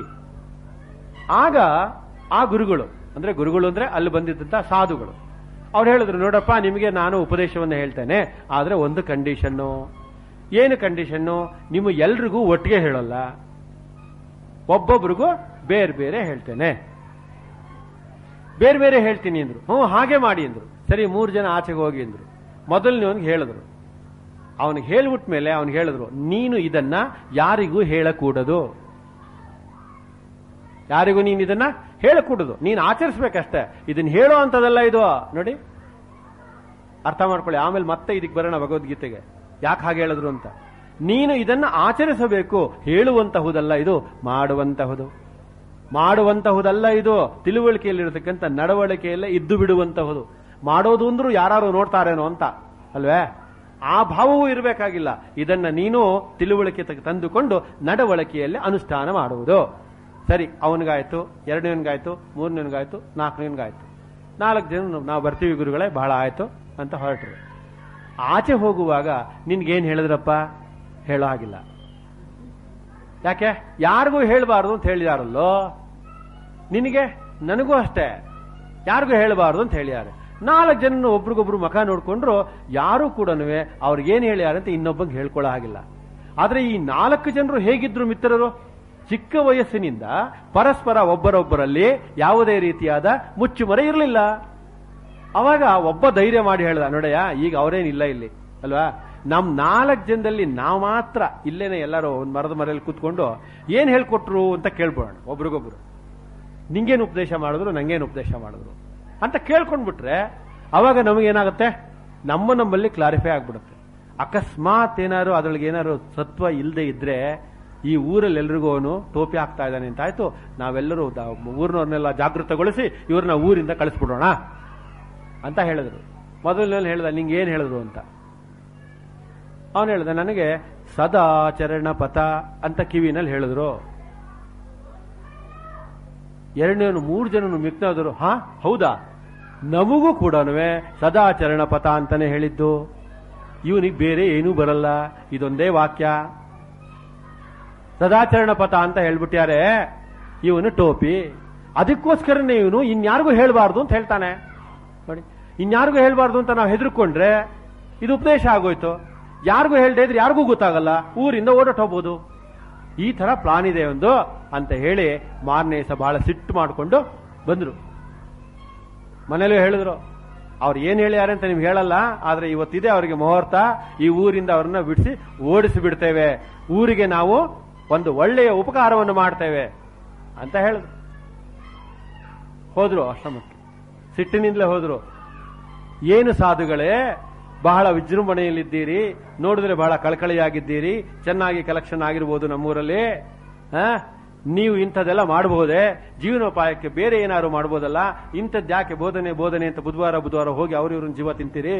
ಆಗ ಆ ಗುರುಗಳು ಅಂದ್ರೆ ಗುರುಗಳು ಅಂದ್ರೆ ಅಲ್ಲಿ ಬಂದಿದ್ದಂತ ಸಾಧುಗಳು ಅವ್ರು ಹೇಳಿದ್ರು ನೋಡಪ್ಪ ನಿಮಗೆ ನಾನು ಉಪದೇಶವನ್ನು ಹೇಳ್ತೇನೆ ಆದ್ರೆ ಒಂದು ಕಂಡೀಷನ್ನು ಏನು ಕಂಡೀಷನ್ನು ನಿಮ್ಮ ಎಲ್ರಿಗೂ ಒಟ್ಟಿಗೆ ಹೇಳಲ್ಲ ಒಬ್ಬೊಬ್ರಿಗೂ ಬೇರೆ ಬೇರೆ ಹೇಳ್ತೇನೆ ಬೇರೆ ಬೇರೆ ಹೇಳ್ತೀನಿ ಅಂದ್ರು ಹ್ಞೂ ಹಾಗೆ ಮಾಡಿ ಅಂದ್ರು ಸರಿ ಮೂರು ಜನ ಆಚೆಗೆ ಹೋಗಿ ಅಂದ್ರು ಮೊದಲನೇವನಿಗೆ ಹೇಳಿದ್ರು ಅವನಿಗೆ ಹೇಳ್ಬಿಟ್ಟ ಮೇಲೆ ಅವನಿಗೆ ಹೇಳಿದ್ರು ನೀನು ಇದನ್ನ ಯಾರಿಗೂ ಹೇಳಕೂಡದು ಯಾರಿಗೂ ನೀನು ಇದನ್ನ ಹೇಳಿಕೊಡುದು ನೀನು ಆಚರಿಸ್ಬೇಕಷ್ಟೇ ಇದನ್ನ ಹೇಳೋ ಅಂತದಲ್ಲ ಇದು ನೋಡಿ ಅರ್ಥ ಮಾಡ್ಕೊಳ್ಳಿ ಆಮೇಲೆ ಮತ್ತೆ ಇದಕ್ಕೆ ಬರೋಣ ಭಗವದ್ಗೀತೆಗೆ ಯಾಕೆ ಹಾಗೆ ಹೇಳಿದ್ರು ಅಂತ ನೀನು ಇದನ್ನ ಆಚರಿಸಬೇಕು ಹೇಳುವಂತಹುದಲ್ಲ ಇದು ಮಾಡುವಂತಹುದು ಮಾಡುವಂತಹುದಲ್ಲ ಇದು ತಿಳುವಳಿಕೆಯಲ್ಲಿರತಕ್ಕಂಥ ನಡವಳಿಕೆಯಲ್ಲೇ ಇದ್ದು ಬಿಡುವಂತಹುದು ಮಾಡೋದು ಅಂದ್ರೂ ಯಾರು ನೋಡ್ತಾರೇನೋ ಅಂತ ಅಲ್ವೇ ಆ ಭಾವವೂ ಇರಬೇಕಾಗಿಲ್ಲ ಇದನ್ನ ನೀನು ತಿಳುವಳಿಕೆ ತ- ತಂದುಕೊಂಡು ನಡವಳಿಕೆಯಲ್ಲಿ ಅನುಷ್ಠಾನ ಮಾಡುವುದು ಸರಿ ಅವನಿಗಾಯ್ತು ಎರಡನೇವನಿಗಾಯ್ತು ಮೂರನೇವನಿಗಾಯ್ತು ನಾಲ್ಕನೇವನಿಗಾಯ್ತು ನಾಲ್ಕು ಜನ ನಾವು ಬರ್ತೀವಿ ಗುರುಗಳೇ ಬಹಳ ಆಯ್ತು ಅಂತ ಹೊರಟ್ರು ಆಚೆ ಹೋಗುವಾಗ ನಿನ್ಗೇನ್ ಹೇಳಿದ್ರಪ್ಪ ಹೇಳೋ ಹಾಗಿಲ್ಲ ಯಾಕೆ ಯಾರಿಗೂ ಹೇಳಬಾರ್ದು ಅಂತ ಹೇಳಿದಾರಲ್ಲೋ ನಿನಗೆ ನನಗೂ ಅಷ್ಟೇ ಯಾರಿಗೂ ಹೇಳಬಾರ್ದು ಅಂತ ಹೇಳಿದ್ದಾರೆ ನಾಲ್ಕು ಜನ ಒಬ್ರಿಗೊಬ್ರು ಮುಖ ನೋಡ್ಕೊಂಡ್ರು ಯಾರು ಕೂಡ ಅವ್ರಿಗೇನು ಹೇಳ್ಯಾರ ಅಂತ ಇನ್ನೊಬ್ಬಂಗೆ ಹೇಳ್ಕೊಳ್ಳೋ ಹಾಗಿಲ್ಲ ಆದ್ರೆ ಈ ನಾಲ್ಕು ಜನರು ಹೇಗಿದ್ರು ಮಿತ್ರರು ಚಿಕ್ಕ ವಯಸ್ಸಿನಿಂದ ಪರಸ್ಪರ ಒಬ್ಬರೊಬ್ಬರಲ್ಲಿ ಯಾವುದೇ ರೀತಿಯಾದ ಮುಚ್ಚುಮರೆ ಇರಲಿಲ್ಲ ಅವಾಗ ಒಬ್ಬ ಧೈರ್ಯ ಮಾಡಿ ಹೇಳ್ದ ನೋಡಯ್ಯ ಈಗ ಅವರೇನಿಲ್ಲ ಇಲ್ಲಿ ಅಲ್ವಾ ನಮ್ ನಾಲ್ಕು ಜನದಲ್ಲಿ ನಾವು ಮಾತ್ರ ಇಲ್ಲೇನೆ ಎಲ್ಲರೂ ಒಂದ್ ಮರದ ಮರೆಯಲ್ಲಿ ಕೂತ್ಕೊಂಡು ಏನ್ ಹೇಳ್ಕೊಟ್ರು ಅಂತ ಕೇಳ್ಬೋಣ ಒಬ್ರಿಗೊಬ್ರು ನಿಂಗೇನು ಉಪದೇಶ ಮಾಡಿದ್ರು ನಂಗೇನು ಉಪದೇಶ ಮಾಡಿದ್ರು ಅಂತ ಕೇಳ್ಕೊಂಡ್ಬಿಟ್ರೆ ಅವಾಗ ನಮಗೇನಾಗುತ್ತೆ ನಮ್ಮ ನಮ್ಮಲ್ಲಿ ಕ್ಲಾರಿಫೈ ಆಗ್ಬಿಡುತ್ತೆ ಅಕಸ್ಮಾತ್ ಏನಾದ್ರು ಅದ್ರೊಳಗೆ ಏನಾದ್ರು ಸತ್ವ ಇಲ್ಲದೆ ಇದ್ರೆ ಈ ಊರಲ್ಲಿ ಎಲ್ರಿಗೂ ಟೋಪಿ ಆಗ್ತಾ ಇದ್ದಾನೆ ಅಂತ ಆಯ್ತು ನಾವೆಲ್ಲರೂ ದ- ಊರಿನವ್ರನ್ನೆಲ್ಲ ಜಾಗೃತಗೊಳಿಸಿ ಇವ್ರನ್ನ ಊರಿಂದ ಕಳಿಸ್ಬಿಡೋಣ ಅಂತ ಹೇಳಿದ್ರು ಮೊದಲನೇ ಹೇಳ್ದ ನಿಂಗೆ ಏನ್ ಹೇಳಿದ್ರು ಅಂತ ಅವನು ಹೇಳ್ದ ನನಗೆ ಸದಾಚರಣ ಪಥ ಅಂತ ಕಿವಿನಲ್ಲಿ ಹೇಳಿದ್ರು ಎರಡನೇನು ಮೂರು ಜನನು ಮಿಕ್ನಾದರು ಹಾ ಹೌದಾ ನಮಗೂ ಕೂಡ ಸದಾಚರಣ ಪಥ ಅಂತಾನೆ ಹೇಳಿದ್ದು ಇವನಿಗೆ ಬೇರೆ ಏನೂ ಬರಲ್ಲ ಇದೊಂದೇ ವಾಕ್ಯ ಸದಾಚರಣ ಪಥ ಅಂತ ಹೇಳ್ಬಿಟ್ಯಾರೆ ಇವನು ಟೋಪಿ ಅದಕ್ಕೋಸ್ಕರನೇ ಇವನು ಇನ್ಯಾರಿಗೂ ಹೇಳಬಾರ್ದು ಅಂತ ಹೇಳ್ತಾನೆ ನೋಡಿ ಇನ್ಯಾರಿಗೂ ಹೇಳಬಾರ್ದು ಅಂತ ನಾವು ಹೆದರ್ಕೊಂಡ್ರೆ ಇದು ಉಪದೇಶ ಆಗೋಯ್ತು ಯಾರಿಗೂ ಹೇಳ್ದೆ ಇದ್ರೆ ಯಾರಿಗೂ ಗೊತ್ತಾಗಲ್ಲ ಊರಿಂದ ಓಡಾಟ ಹೋಗ್ಬೋದು ಈ ತರ ಪ್ಲಾನ್ ಇದೆ ಒಂದು ಅಂತ ಹೇಳಿ ಮಾರನೇ ದಿವಸ ಬಹಳ ಸಿಟ್ಟು ಮಾಡಿಕೊಂಡು ಬಂದ್ರು ಮನೇಲೂ ಹೇಳಿದ್ರು ಅವ್ರು ಏನ್ ಹೇಳ್ಯಾರೆ ಅಂತ ನಿಮ್ಗೆ ಹೇಳಲ್ಲ ಆದ್ರೆ ಇವತ್ತಿದೆ ಅವರಿಗೆ ಮುಹೂರ್ತ ಈ ಊರಿಂದ ಅವ್ರನ್ನ ಬಿಡಿಸಿ ಓಡಿಸಿ ಬಿಡ್ತೇವೆ ಊರಿಗೆ ನಾವು ಒಂದು ಒಳ್ಳೆಯ ಉಪಕಾರವನ್ನು ಮಾಡ್ತೇವೆ ಅಂತ ಹೇಳಿದ್ರು ಹೋದ್ರು ಆಶ್ರಮಕ್ಕೆ ಸಿಟ್ಟಿನಿಂದಲೇ ಹೋದ್ರು ಏನು ಸಾಧುಗಳೇ ಬಹಳ ವಿಜೃಂಭಣೆಯಲ್ಲಿದ್ದೀರಿ ನೋಡಿದ್ರೆ ಬಹಳ ಕಳಕಳಿಯಾಗಿದ್ದೀರಿ ಚೆನ್ನಾಗಿ ಕಲೆಕ್ಷನ್ ಆಗಿರ್ಬೋದು ನಮ್ಮೂರಲ್ಲಿ ಆ? ನೀವು ಇಂಥದ್ದೆಲ್ಲ ಮಾಡಬಹುದೇ ಜೀವನೋಪಾಯಕ್ಕೆ ಬೇರೆ ಏನಾದ್ರು ಮಾಡ್ಬೋದಲ್ಲ ಇಂಥದ್ದು ಯಾಕೆ ಬೋಧನೆ ಬೋಧನೆ ಅಂತ ಬುಧವಾರ ಬುಧವಾರ ಹೋಗಿ ಅವ್ರ ಇವ್ರನ್ನ ಜೀವ ತಿಂತೀರಿ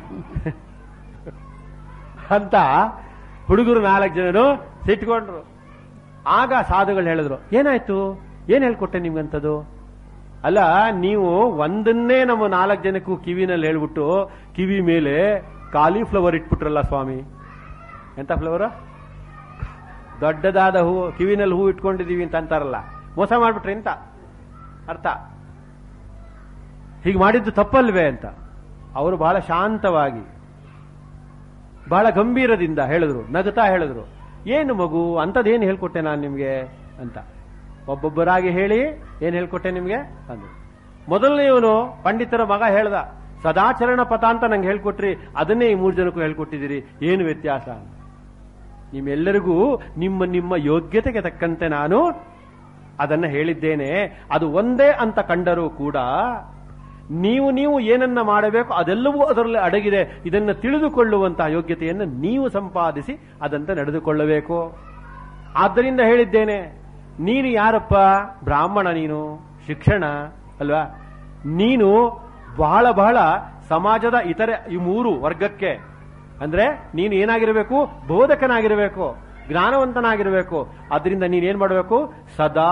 ಅಂತ ಹುಡುಗರು ನಾಲ್ಕು ಜನರು ಸಿಟ್ಕೊಂಡ್ರು ಆಗ ಸಾಧುಗಳು ಹೇಳಿದ್ರು ಏನಾಯ್ತು ಏನ್ ಹೇಳ್ಕೊಟ್ಟೆ ನಿಮ್ಗಂತದ್ದು ಅಲ್ಲ ನೀವು ಒಂದನ್ನೇ ನಮ್ಮ ನಾಲ್ಕು ಜನಕ್ಕೂ ಕಿವಿನಲ್ಲಿ ಹೇಳ್ಬಿಟ್ಟು ಕಿವಿ ಮೇಲೆ ಕಾಲಿಫ್ಲವರ್ ಇಟ್ಬಿಟ್ರಲ್ಲ ಸ್ವಾಮಿ ಎಂತ ಫ್ಲವರ್ ದೊಡ್ಡದಾದ ಹೂವು ಕಿವಿನಲ್ಲಿ ಹೂ ಇಟ್ಕೊಂಡಿದೀವಿ ಅಂತ ಅಂತಾರಲ್ಲ ಮೋಸ ಮಾಡ್ಬಿಟ್ರಿ ಅಂತ ಅರ್ಥ ಹೀಗೆ ಮಾಡಿದ್ದು ತಪ್ಪಲ್ವೇ ಅಂತ ಅವರು ಬಹಳ ಶಾಂತವಾಗಿ ಬಹಳ ಗಂಭೀರದಿಂದ ಹೇಳಿದ್ರು ನಗುತ್ತಾ ಹೇಳಿದ್ರು ಏನು ಮಗು ಅಂಥದ್ದೇನು ಹೇಳ್ಕೊಟ್ಟೆ ನಾನು ನಿಮ್ಗೆ ಅಂತ ಒಬ್ಬೊಬ್ಬರಾಗಿ ಹೇಳಿ ಏನ್ ಹೇಳ್ಕೊಟ್ಟೆ ನಿಮ್ಗೆ ಅಂದ್ರು ಮೊದಲನೆಯವನು ಪಂಡಿತರ ಮಗ ಹೇಳ್ದ ಸದಾಚರಣ ಪಥ ಅಂತ ನಂಗೆ ಹೇಳ್ಕೊಟ್ರಿ ಅದನ್ನೇ ಈ ಮೂರು ಜನಕ್ಕೂ ಹೇಳ್ಕೊಟ್ಟಿದ್ದೀರಿ ಏನು ವ್ಯತ್ಯಾಸ ಅಂತ ನಿಮ್ಮೆಲ್ಲರಿಗೂ ನಿಮ್ಮ ನಿಮ್ಮ ಯೋಗ್ಯತೆಗೆ ತಕ್ಕಂತೆ ನಾನು ಅದನ್ನ ಹೇಳಿದ್ದೇನೆ ಅದು ಒಂದೇ ಅಂತ ಕಂಡರೂ ಕೂಡ ನೀವು ನೀವು ಏನನ್ನ ಮಾಡಬೇಕು ಅದೆಲ್ಲವೂ ಅದರಲ್ಲಿ ಅಡಗಿದೆ ಇದನ್ನು ತಿಳಿದುಕೊಳ್ಳುವಂತಹ ಯೋಗ್ಯತೆಯನ್ನು ನೀವು ಸಂಪಾದಿಸಿ ಅದಂತೆ ನಡೆದುಕೊಳ್ಳಬೇಕು ಆದ್ದರಿಂದ ಹೇಳಿದ್ದೇನೆ ನೀನು ಯಾರಪ್ಪ ಬ್ರಾಹ್ಮಣ ನೀನು ಶಿಕ್ಷಣ ಅಲ್ವಾ ನೀನು ಬಹಳ ಬಹಳ ಸಮಾಜದ ಇತರೆ ಈ ಮೂರು ವರ್ಗಕ್ಕೆ ಅಂದ್ರೆ ನೀನು ಏನಾಗಿರಬೇಕು ಬೋಧಕನಾಗಿರಬೇಕು ಜ್ಞಾನವಂತನಾಗಿರಬೇಕು ಅದರಿಂದ ನೀನೇನ್ ಮಾಡಬೇಕು ಸದಾ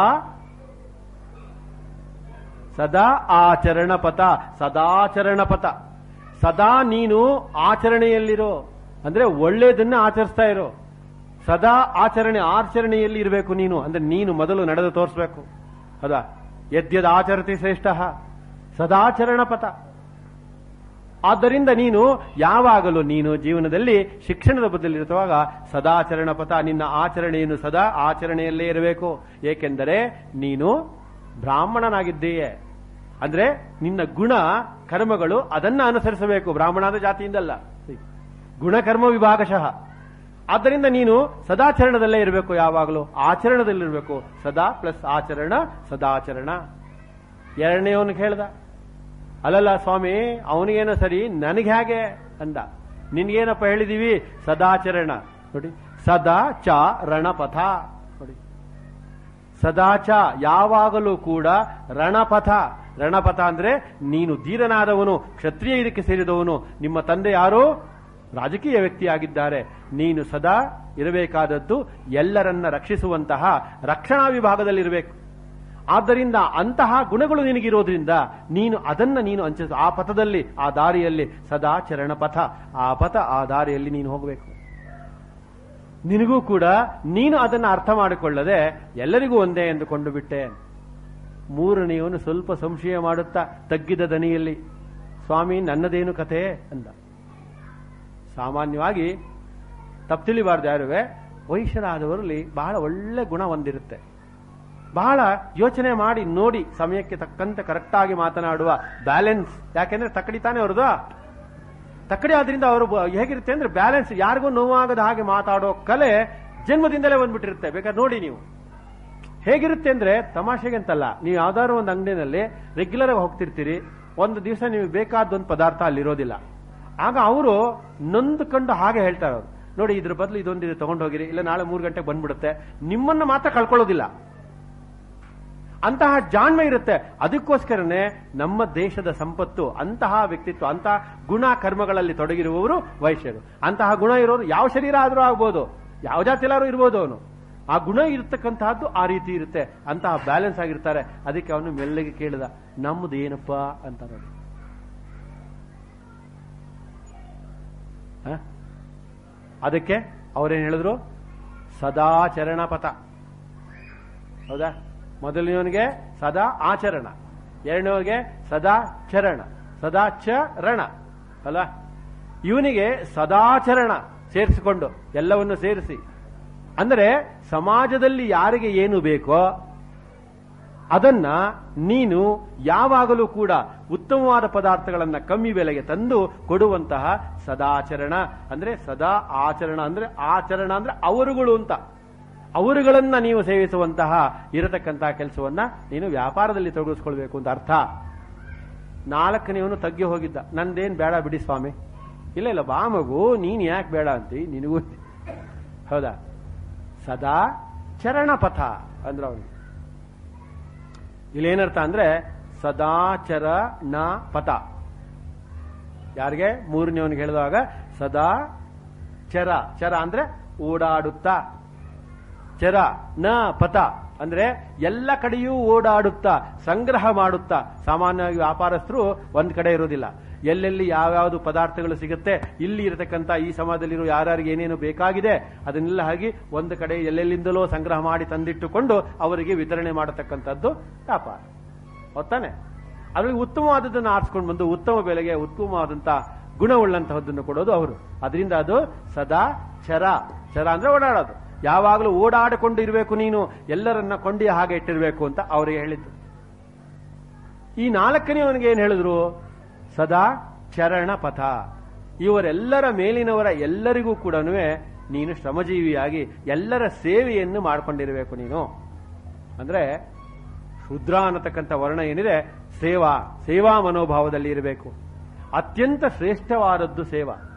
ಸದಾ ಆಚರಣ ಪಥ ಸದಾಚರಣ ಪಥ ಸದಾ ನೀನು ಆಚರಣೆಯಲ್ಲಿರೋ ಅಂದ್ರೆ ಒಳ್ಳೇದನ್ನ ಆಚರಿಸ್ತಾ ಇರೋ ಸದಾ ಆಚರಣೆ ಆಚರಣೆಯಲ್ಲಿ ಇರಬೇಕು ನೀನು ಅಂದ್ರೆ ನೀನು ಮೊದಲು ನಡೆದು ತೋರಿಸ್ಬೇಕು ಹೌದಾ ಯದ್ಯದ ಆಚರತಿ ಶ್ರೇಷ್ಠ ಸದಾಚರಣ ಪಥ ಆದ್ದರಿಂದ ನೀನು ಯಾವಾಗಲೂ ನೀನು ಜೀವನದಲ್ಲಿ ಶಿಕ್ಷಣದ ಬದಲಿರುವಾಗ ಸದಾಚರಣ ಪಥ ನಿನ್ನ ಆಚರಣೆಯನ್ನು ಸದಾ ಆಚರಣೆಯಲ್ಲೇ ಇರಬೇಕು ಏಕೆಂದರೆ ನೀನು ಬ್ರಾಹ್ಮಣನಾಗಿದ್ದೀಯೆ ಅಂದ್ರೆ ನಿನ್ನ ಗುಣ ಕರ್ಮಗಳು ಅದನ್ನ ಅನುಸರಿಸಬೇಕು ಬ್ರಾಹ್ಮಣಾದ ಜಾತಿಯಿಂದಲ್ಲ ಗುಣಕರ್ಮ ವಿಭಾಗಶಃ ಆದ್ದರಿಂದ ನೀನು ಸದಾಚರಣದಲ್ಲೇ ಇರಬೇಕು ಯಾವಾಗಲೂ ಆಚರಣದಲ್ಲಿರಬೇಕು ಸದಾ ಪ್ಲಸ್ ಆಚರಣ ಸದಾಚರಣ ಎರಡನೇವನು ಹೇಳ್ದ ಅಲ್ಲಲ್ಲ ಸ್ವಾಮಿ ಅವನಿಗೇನೋ ಸರಿ ನನಗೆ ಹೇಗೆ ಅಂದ ನಿನ್ಗೇನಪ್ಪ ಹೇಳಿದೀವಿ ಸದಾಚರಣ ನೋಡಿ ಸದಾ ಚ ರಣಪಥ ನೋಡಿ ಸದಾಚ ಯಾವಾಗಲೂ ಕೂಡ ರಣಪಥ ರಣಪಥ ಅಂದ್ರೆ ನೀನು ಧೀರನಾದವನು ಕ್ಷತ್ರಿಯ ಇದಕ್ಕೆ ಸೇರಿದವನು ನಿಮ್ಮ ತಂದೆ ಯಾರು ರಾಜಕೀಯ ವ್ಯಕ್ತಿಯಾಗಿದ್ದಾರೆ ನೀನು ಸದಾ ಇರಬೇಕಾದದ್ದು ಎಲ್ಲರನ್ನ ರಕ್ಷಿಸುವಂತಹ ರಕ್ಷಣಾ ವಿಭಾಗದಲ್ಲಿರಬೇಕು ಆದ್ದರಿಂದ ಅಂತಹ ಗುಣಗಳು ನಿನಗಿರೋದ್ರಿಂದ ನೀನು ಅದನ್ನ ನೀನು ಅಂಚ ಆ ಪಥದಲ್ಲಿ ಆ ದಾರಿಯಲ್ಲಿ ಸದಾ ಚರಣ ಪಥ ಆ ಪಥ ಆ ದಾರಿಯಲ್ಲಿ ನೀನು ಹೋಗಬೇಕು ನಿನಗೂ ಕೂಡ ನೀನು ಅದನ್ನು ಅರ್ಥ ಮಾಡಿಕೊಳ್ಳದೆ ಎಲ್ಲರಿಗೂ ಒಂದೇ ಎಂದುಕೊಂಡು ಬಿಟ್ಟೆ ಮೂರನೆಯವನು ಸ್ವಲ್ಪ ಸಂಶಯ ಮಾಡುತ್ತಾ ತಗ್ಗಿದ ದನಿಯಲ್ಲಿ ಸ್ವಾಮಿ ನನ್ನದೇನು ಕಥೆ ಅಂದ ಸಾಮಾನ್ಯವಾಗಿ ತಪ್ಪು ತಿಳಿಬಾರ್ದು ಯಾರುವೆ ವೈಶ್ಯರಾದವರಲ್ಲಿ ಬಹಳ ಒಳ್ಳೆ ಗುಣ ಹೊಂದಿರುತ್ತೆ ಬಹಳ ಯೋಚನೆ ಮಾಡಿ ನೋಡಿ ಸಮಯಕ್ಕೆ ತಕ್ಕಂತೆ ಕರೆಕ್ಟಾಗಿ ಮಾತನಾಡುವ ಬ್ಯಾಲೆನ್ಸ್ ಯಾಕೆಂದ್ರೆ ತಕ್ಕಡಿ ತಾನೇ ಅವ್ರದ್ದು ತಕ್ಕಡಿ ಆದ್ರಿಂದ ಅವರು ಬ- ಹೇಗಿರುತ್ತೆ ಅಂದ್ರೆ ಬ್ಯಾಲೆನ್ಸ್ ಯಾರಿಗೂ ನೋವಾಗದ ಹಾಗೆ ಮಾತಾಡೋ ಕಲೆ ಜನ್ಮದಿಂದಲೇ ಬಂದ್ಬಿಟ್ಟಿರುತ್ತೆ ಬೇಕಾದ್ರೆ ನೋಡಿ ನೀವು ಹೇಗಿರುತ್ತೆ ಅಂದ್ರೆ ತಮಾಷೆಗೆ ಅಂತಲ್ಲ ನೀವು ಯಾವ್ದಾದ್ರು ಒಂದು ಅಂಗಡಿನಲ್ಲಿ ರೆಗ್ಯುಲರ್ ಆಗಿ ಹೋಗ್ತಿರ್ತೀರಿ ಒಂದು ದಿವಸ ನಿಮಗೆ ಬೇಕಾದ ಒಂದು ಪದಾರ್ಥ ಅಲ್ಲಿರೋದಿಲ್ಲ ಆಗ ಅವರು ನೊಂದ್ಕೊಂಡು ಹಾಗೆ ಹೇಳ್ತಾರೆ ಅವರು ನೋಡಿ ಇದ್ರ ಬದಲು ಇದೊಂದಿದೆ ತಗೊಂಡು ಹೋಗಿರಿ ಇಲ್ಲ ನಾಳೆ ಮೂರು ಗಂಟೆಗೆ ಬಂದ್ಬಿಡುತ್ತೆ ನಿಮ್ಮನ್ನ ಮಾತ್ರ ಕಳ್ಕೊಳ್ಳೋದಿಲ್ಲ ಅಂತಹ ಜಾಣ್ಮೆ ಇರುತ್ತೆ ಅದಕ್ಕೋಸ್ಕರನೇ ನಮ್ಮ ದೇಶದ ಸಂಪತ್ತು ಅಂತಹ ವ್ಯಕ್ತಿತ್ವ ಅಂತಹ ಗುಣ ಕರ್ಮಗಳಲ್ಲಿ ತೊಡಗಿರುವವರು ವೈಶ್ಯರು ಅಂತಹ ಗುಣ ಇರೋರು ಯಾವ ಶರೀರ ಆದ್ರೂ ಆಗ್ಬೋದು ಯಾವ ಜಾತಿಲಾದ್ರೂ ಇರ್ಬೋದು ಅವನು ಆ ಗುಣ ಇರತಕ್ಕಂತಹದ್ದು ಆ ರೀತಿ ಇರುತ್ತೆ ಅಂತಹ ಬ್ಯಾಲೆನ್ಸ್ ಆಗಿರ್ತಾರೆ ಅದಕ್ಕೆ ಅವನು ಮೆಲ್ಲಗೆ ಕೇಳಿದ ನಮ್ಮದು ಏನಪ್ಪ ಅಂತ ನೋಡಿ ಹ? ಅದಕ್ಕೆ ಅವರೇನು ಹೇಳಿದ್ರು ಸದಾಚರಣ ಪಥ ಹೌದಾ ಮೊದಲನೇವನಿಗೆ ಸದಾ ಆಚರಣ ಎರಡನೇವನಿಗೆ ಸದಾ ಚರಣ ಸದಾ ಚರಣ ಅಲ್ಲ ಇವನಿಗೆ ಸದಾಚರಣ ಸೇರಿಸಿಕೊಂಡು ಎಲ್ಲವನ್ನು ಸೇರಿಸಿ ಅಂದರೆ ಸಮಾಜದಲ್ಲಿ ಯಾರಿಗೆ ಏನು ಬೇಕೋ ಅದನ್ನ ನೀನು ಯಾವಾಗಲೂ ಕೂಡ ಉತ್ತಮವಾದ ಪದಾರ್ಥಗಳನ್ನ ಕಮ್ಮಿ ಬೆಲೆಗೆ ತಂದು ಕೊಡುವಂತಹ ಸದಾಚರಣ ಅಂದ್ರೆ ಸದಾ ಆಚರಣ ಅಂದ್ರೆ ಆಚರಣ ಅಂದ್ರೆ ಅವರುಗಳು ಅಂತ ಅವರುಗಳನ್ನ ನೀವು ಸೇವಿಸುವಂತಹ ಇರತಕ್ಕಂತಹ ಕೆಲಸವನ್ನ ನೀನು ವ್ಯಾಪಾರದಲ್ಲಿ ತೊಡಗಿಸ್ಕೊಳ್ಬೇಕು ಅಂತ ಅರ್ಥ ನಾಲ್ಕನೇವನು ತಗ್ಗಿ ಹೋಗಿದ್ದ ನಂದೇನ್ ಬೇಡ ಬಿಡಿ ಸ್ವಾಮಿ ಇಲ್ಲ ಇಲ್ಲ ಬಾ ಮಗು ನೀನ್ ಯಾಕೆ ಬೇಡ ಅಂತಿ ನಿನಗೂ ಹೌದಾ ಸದಾ ಚರಣಪಥ ಅಂದ್ರ ಅವನು ಇಲ್ಲೇನರ್ಥ ಅಂದ್ರೆ ಸದಾಚರ ನ ಪಥ ಯಾರಿಗೆ ಮೂರನೇವನಿಗೆ ಹೇಳಿದಾಗ ಸದಾ ಚರ ಚರ ಅಂದ್ರೆ ಓಡಾಡುತ್ತಾ ಚರ ನ ಪಥ ಅಂದ್ರೆ ಎಲ್ಲ ಕಡೆಯೂ ಓಡಾಡುತ್ತಾ ಸಂಗ್ರಹ ಮಾಡುತ್ತಾ ಸಾಮಾನ್ಯವಾಗಿ ವ್ಯಾಪಾರಸ್ಥರು ಒಂದ್ ಕಡೆ ಇರೋದಿಲ್ಲ ಎಲ್ಲೆಲ್ಲಿ ಯಾವ್ಯಾವ್ದು ಪದಾರ್ಥಗಳು ಸಿಗುತ್ತೆ ಇಲ್ಲಿ ಇರತಕ್ಕಂತ ಈ ಸಮಾಜದಲ್ಲಿರೋ ಯಾರ್ಯಾರಿಗೆ ಏನೇನು ಬೇಕಾಗಿದೆ ಅದನ್ನೆಲ್ಲ ಹಾಗೆ ಒಂದು ಕಡೆ ಎಲ್ಲೆಲ್ಲಿಂದಲೋ ಸಂಗ್ರಹ ಮಾಡಿ ತಂದಿಟ್ಟುಕೊಂಡು ಅವರಿಗೆ ವಿತರಣೆ ಮಾಡತಕ್ಕಂಥದ್ದು ವ್ಯಾಪಾರ ಹೊತ್ತಾನೆ ಅದರಲ್ಲಿ ಉತ್ತಮವಾದದ್ದನ್ನು ಆರಿಸ್ಕೊಂಡು ಬಂದು ಉತ್ತಮ ಬೆಲೆಗೆ ಉತ್ತಮವಾದಂತ ಗುಣವುಳ್ಳಂತಹದ್ದನ್ನು ಕೊಡೋದು ಅವರು ಅದರಿಂದ ಅದು ಸದಾ ಚರ ಚರ ಅಂದ್ರೆ ಓಡಾಡೋದು ಯಾವಾಗಲೂ ಓಡಾಡಿಕೊಂಡು ಇರಬೇಕು ನೀನು ಎಲ್ಲರನ್ನ ಕೊಂಡಿ ಹಾಗೆ ಇಟ್ಟಿರಬೇಕು ಅಂತ ಅವರಿಗೆ ಹೇಳಿದ್ದು ಈ ನಾಲ್ಕನೇ ಅವನಿಗೆ ಏನ್ ಹೇಳಿದ್ರು ಸದಾ ಚರಣ ಪಥ ಇವರೆಲ್ಲರ ಮೇಲಿನವರ ಎಲ್ಲರಿಗೂ ಕೂಡ ನೀನು ಶ್ರಮಜೀವಿಯಾಗಿ ಎಲ್ಲರ ಸೇವೆಯನ್ನು ಮಾಡ್ಕೊಂಡಿರಬೇಕು ನೀನು ಅಂದ್ರೆ ಶುದ್ರ ಅನ್ನತಕ್ಕಂಥ ವರ್ಣ ಏನಿದೆ ಸೇವಾ ಸೇವಾ ಮನೋಭಾವದಲ್ಲಿ ಇರಬೇಕು ಅತ್ಯಂತ ಶ್ರೇಷ್ಠವಾದದ್ದು ಸೇವಾ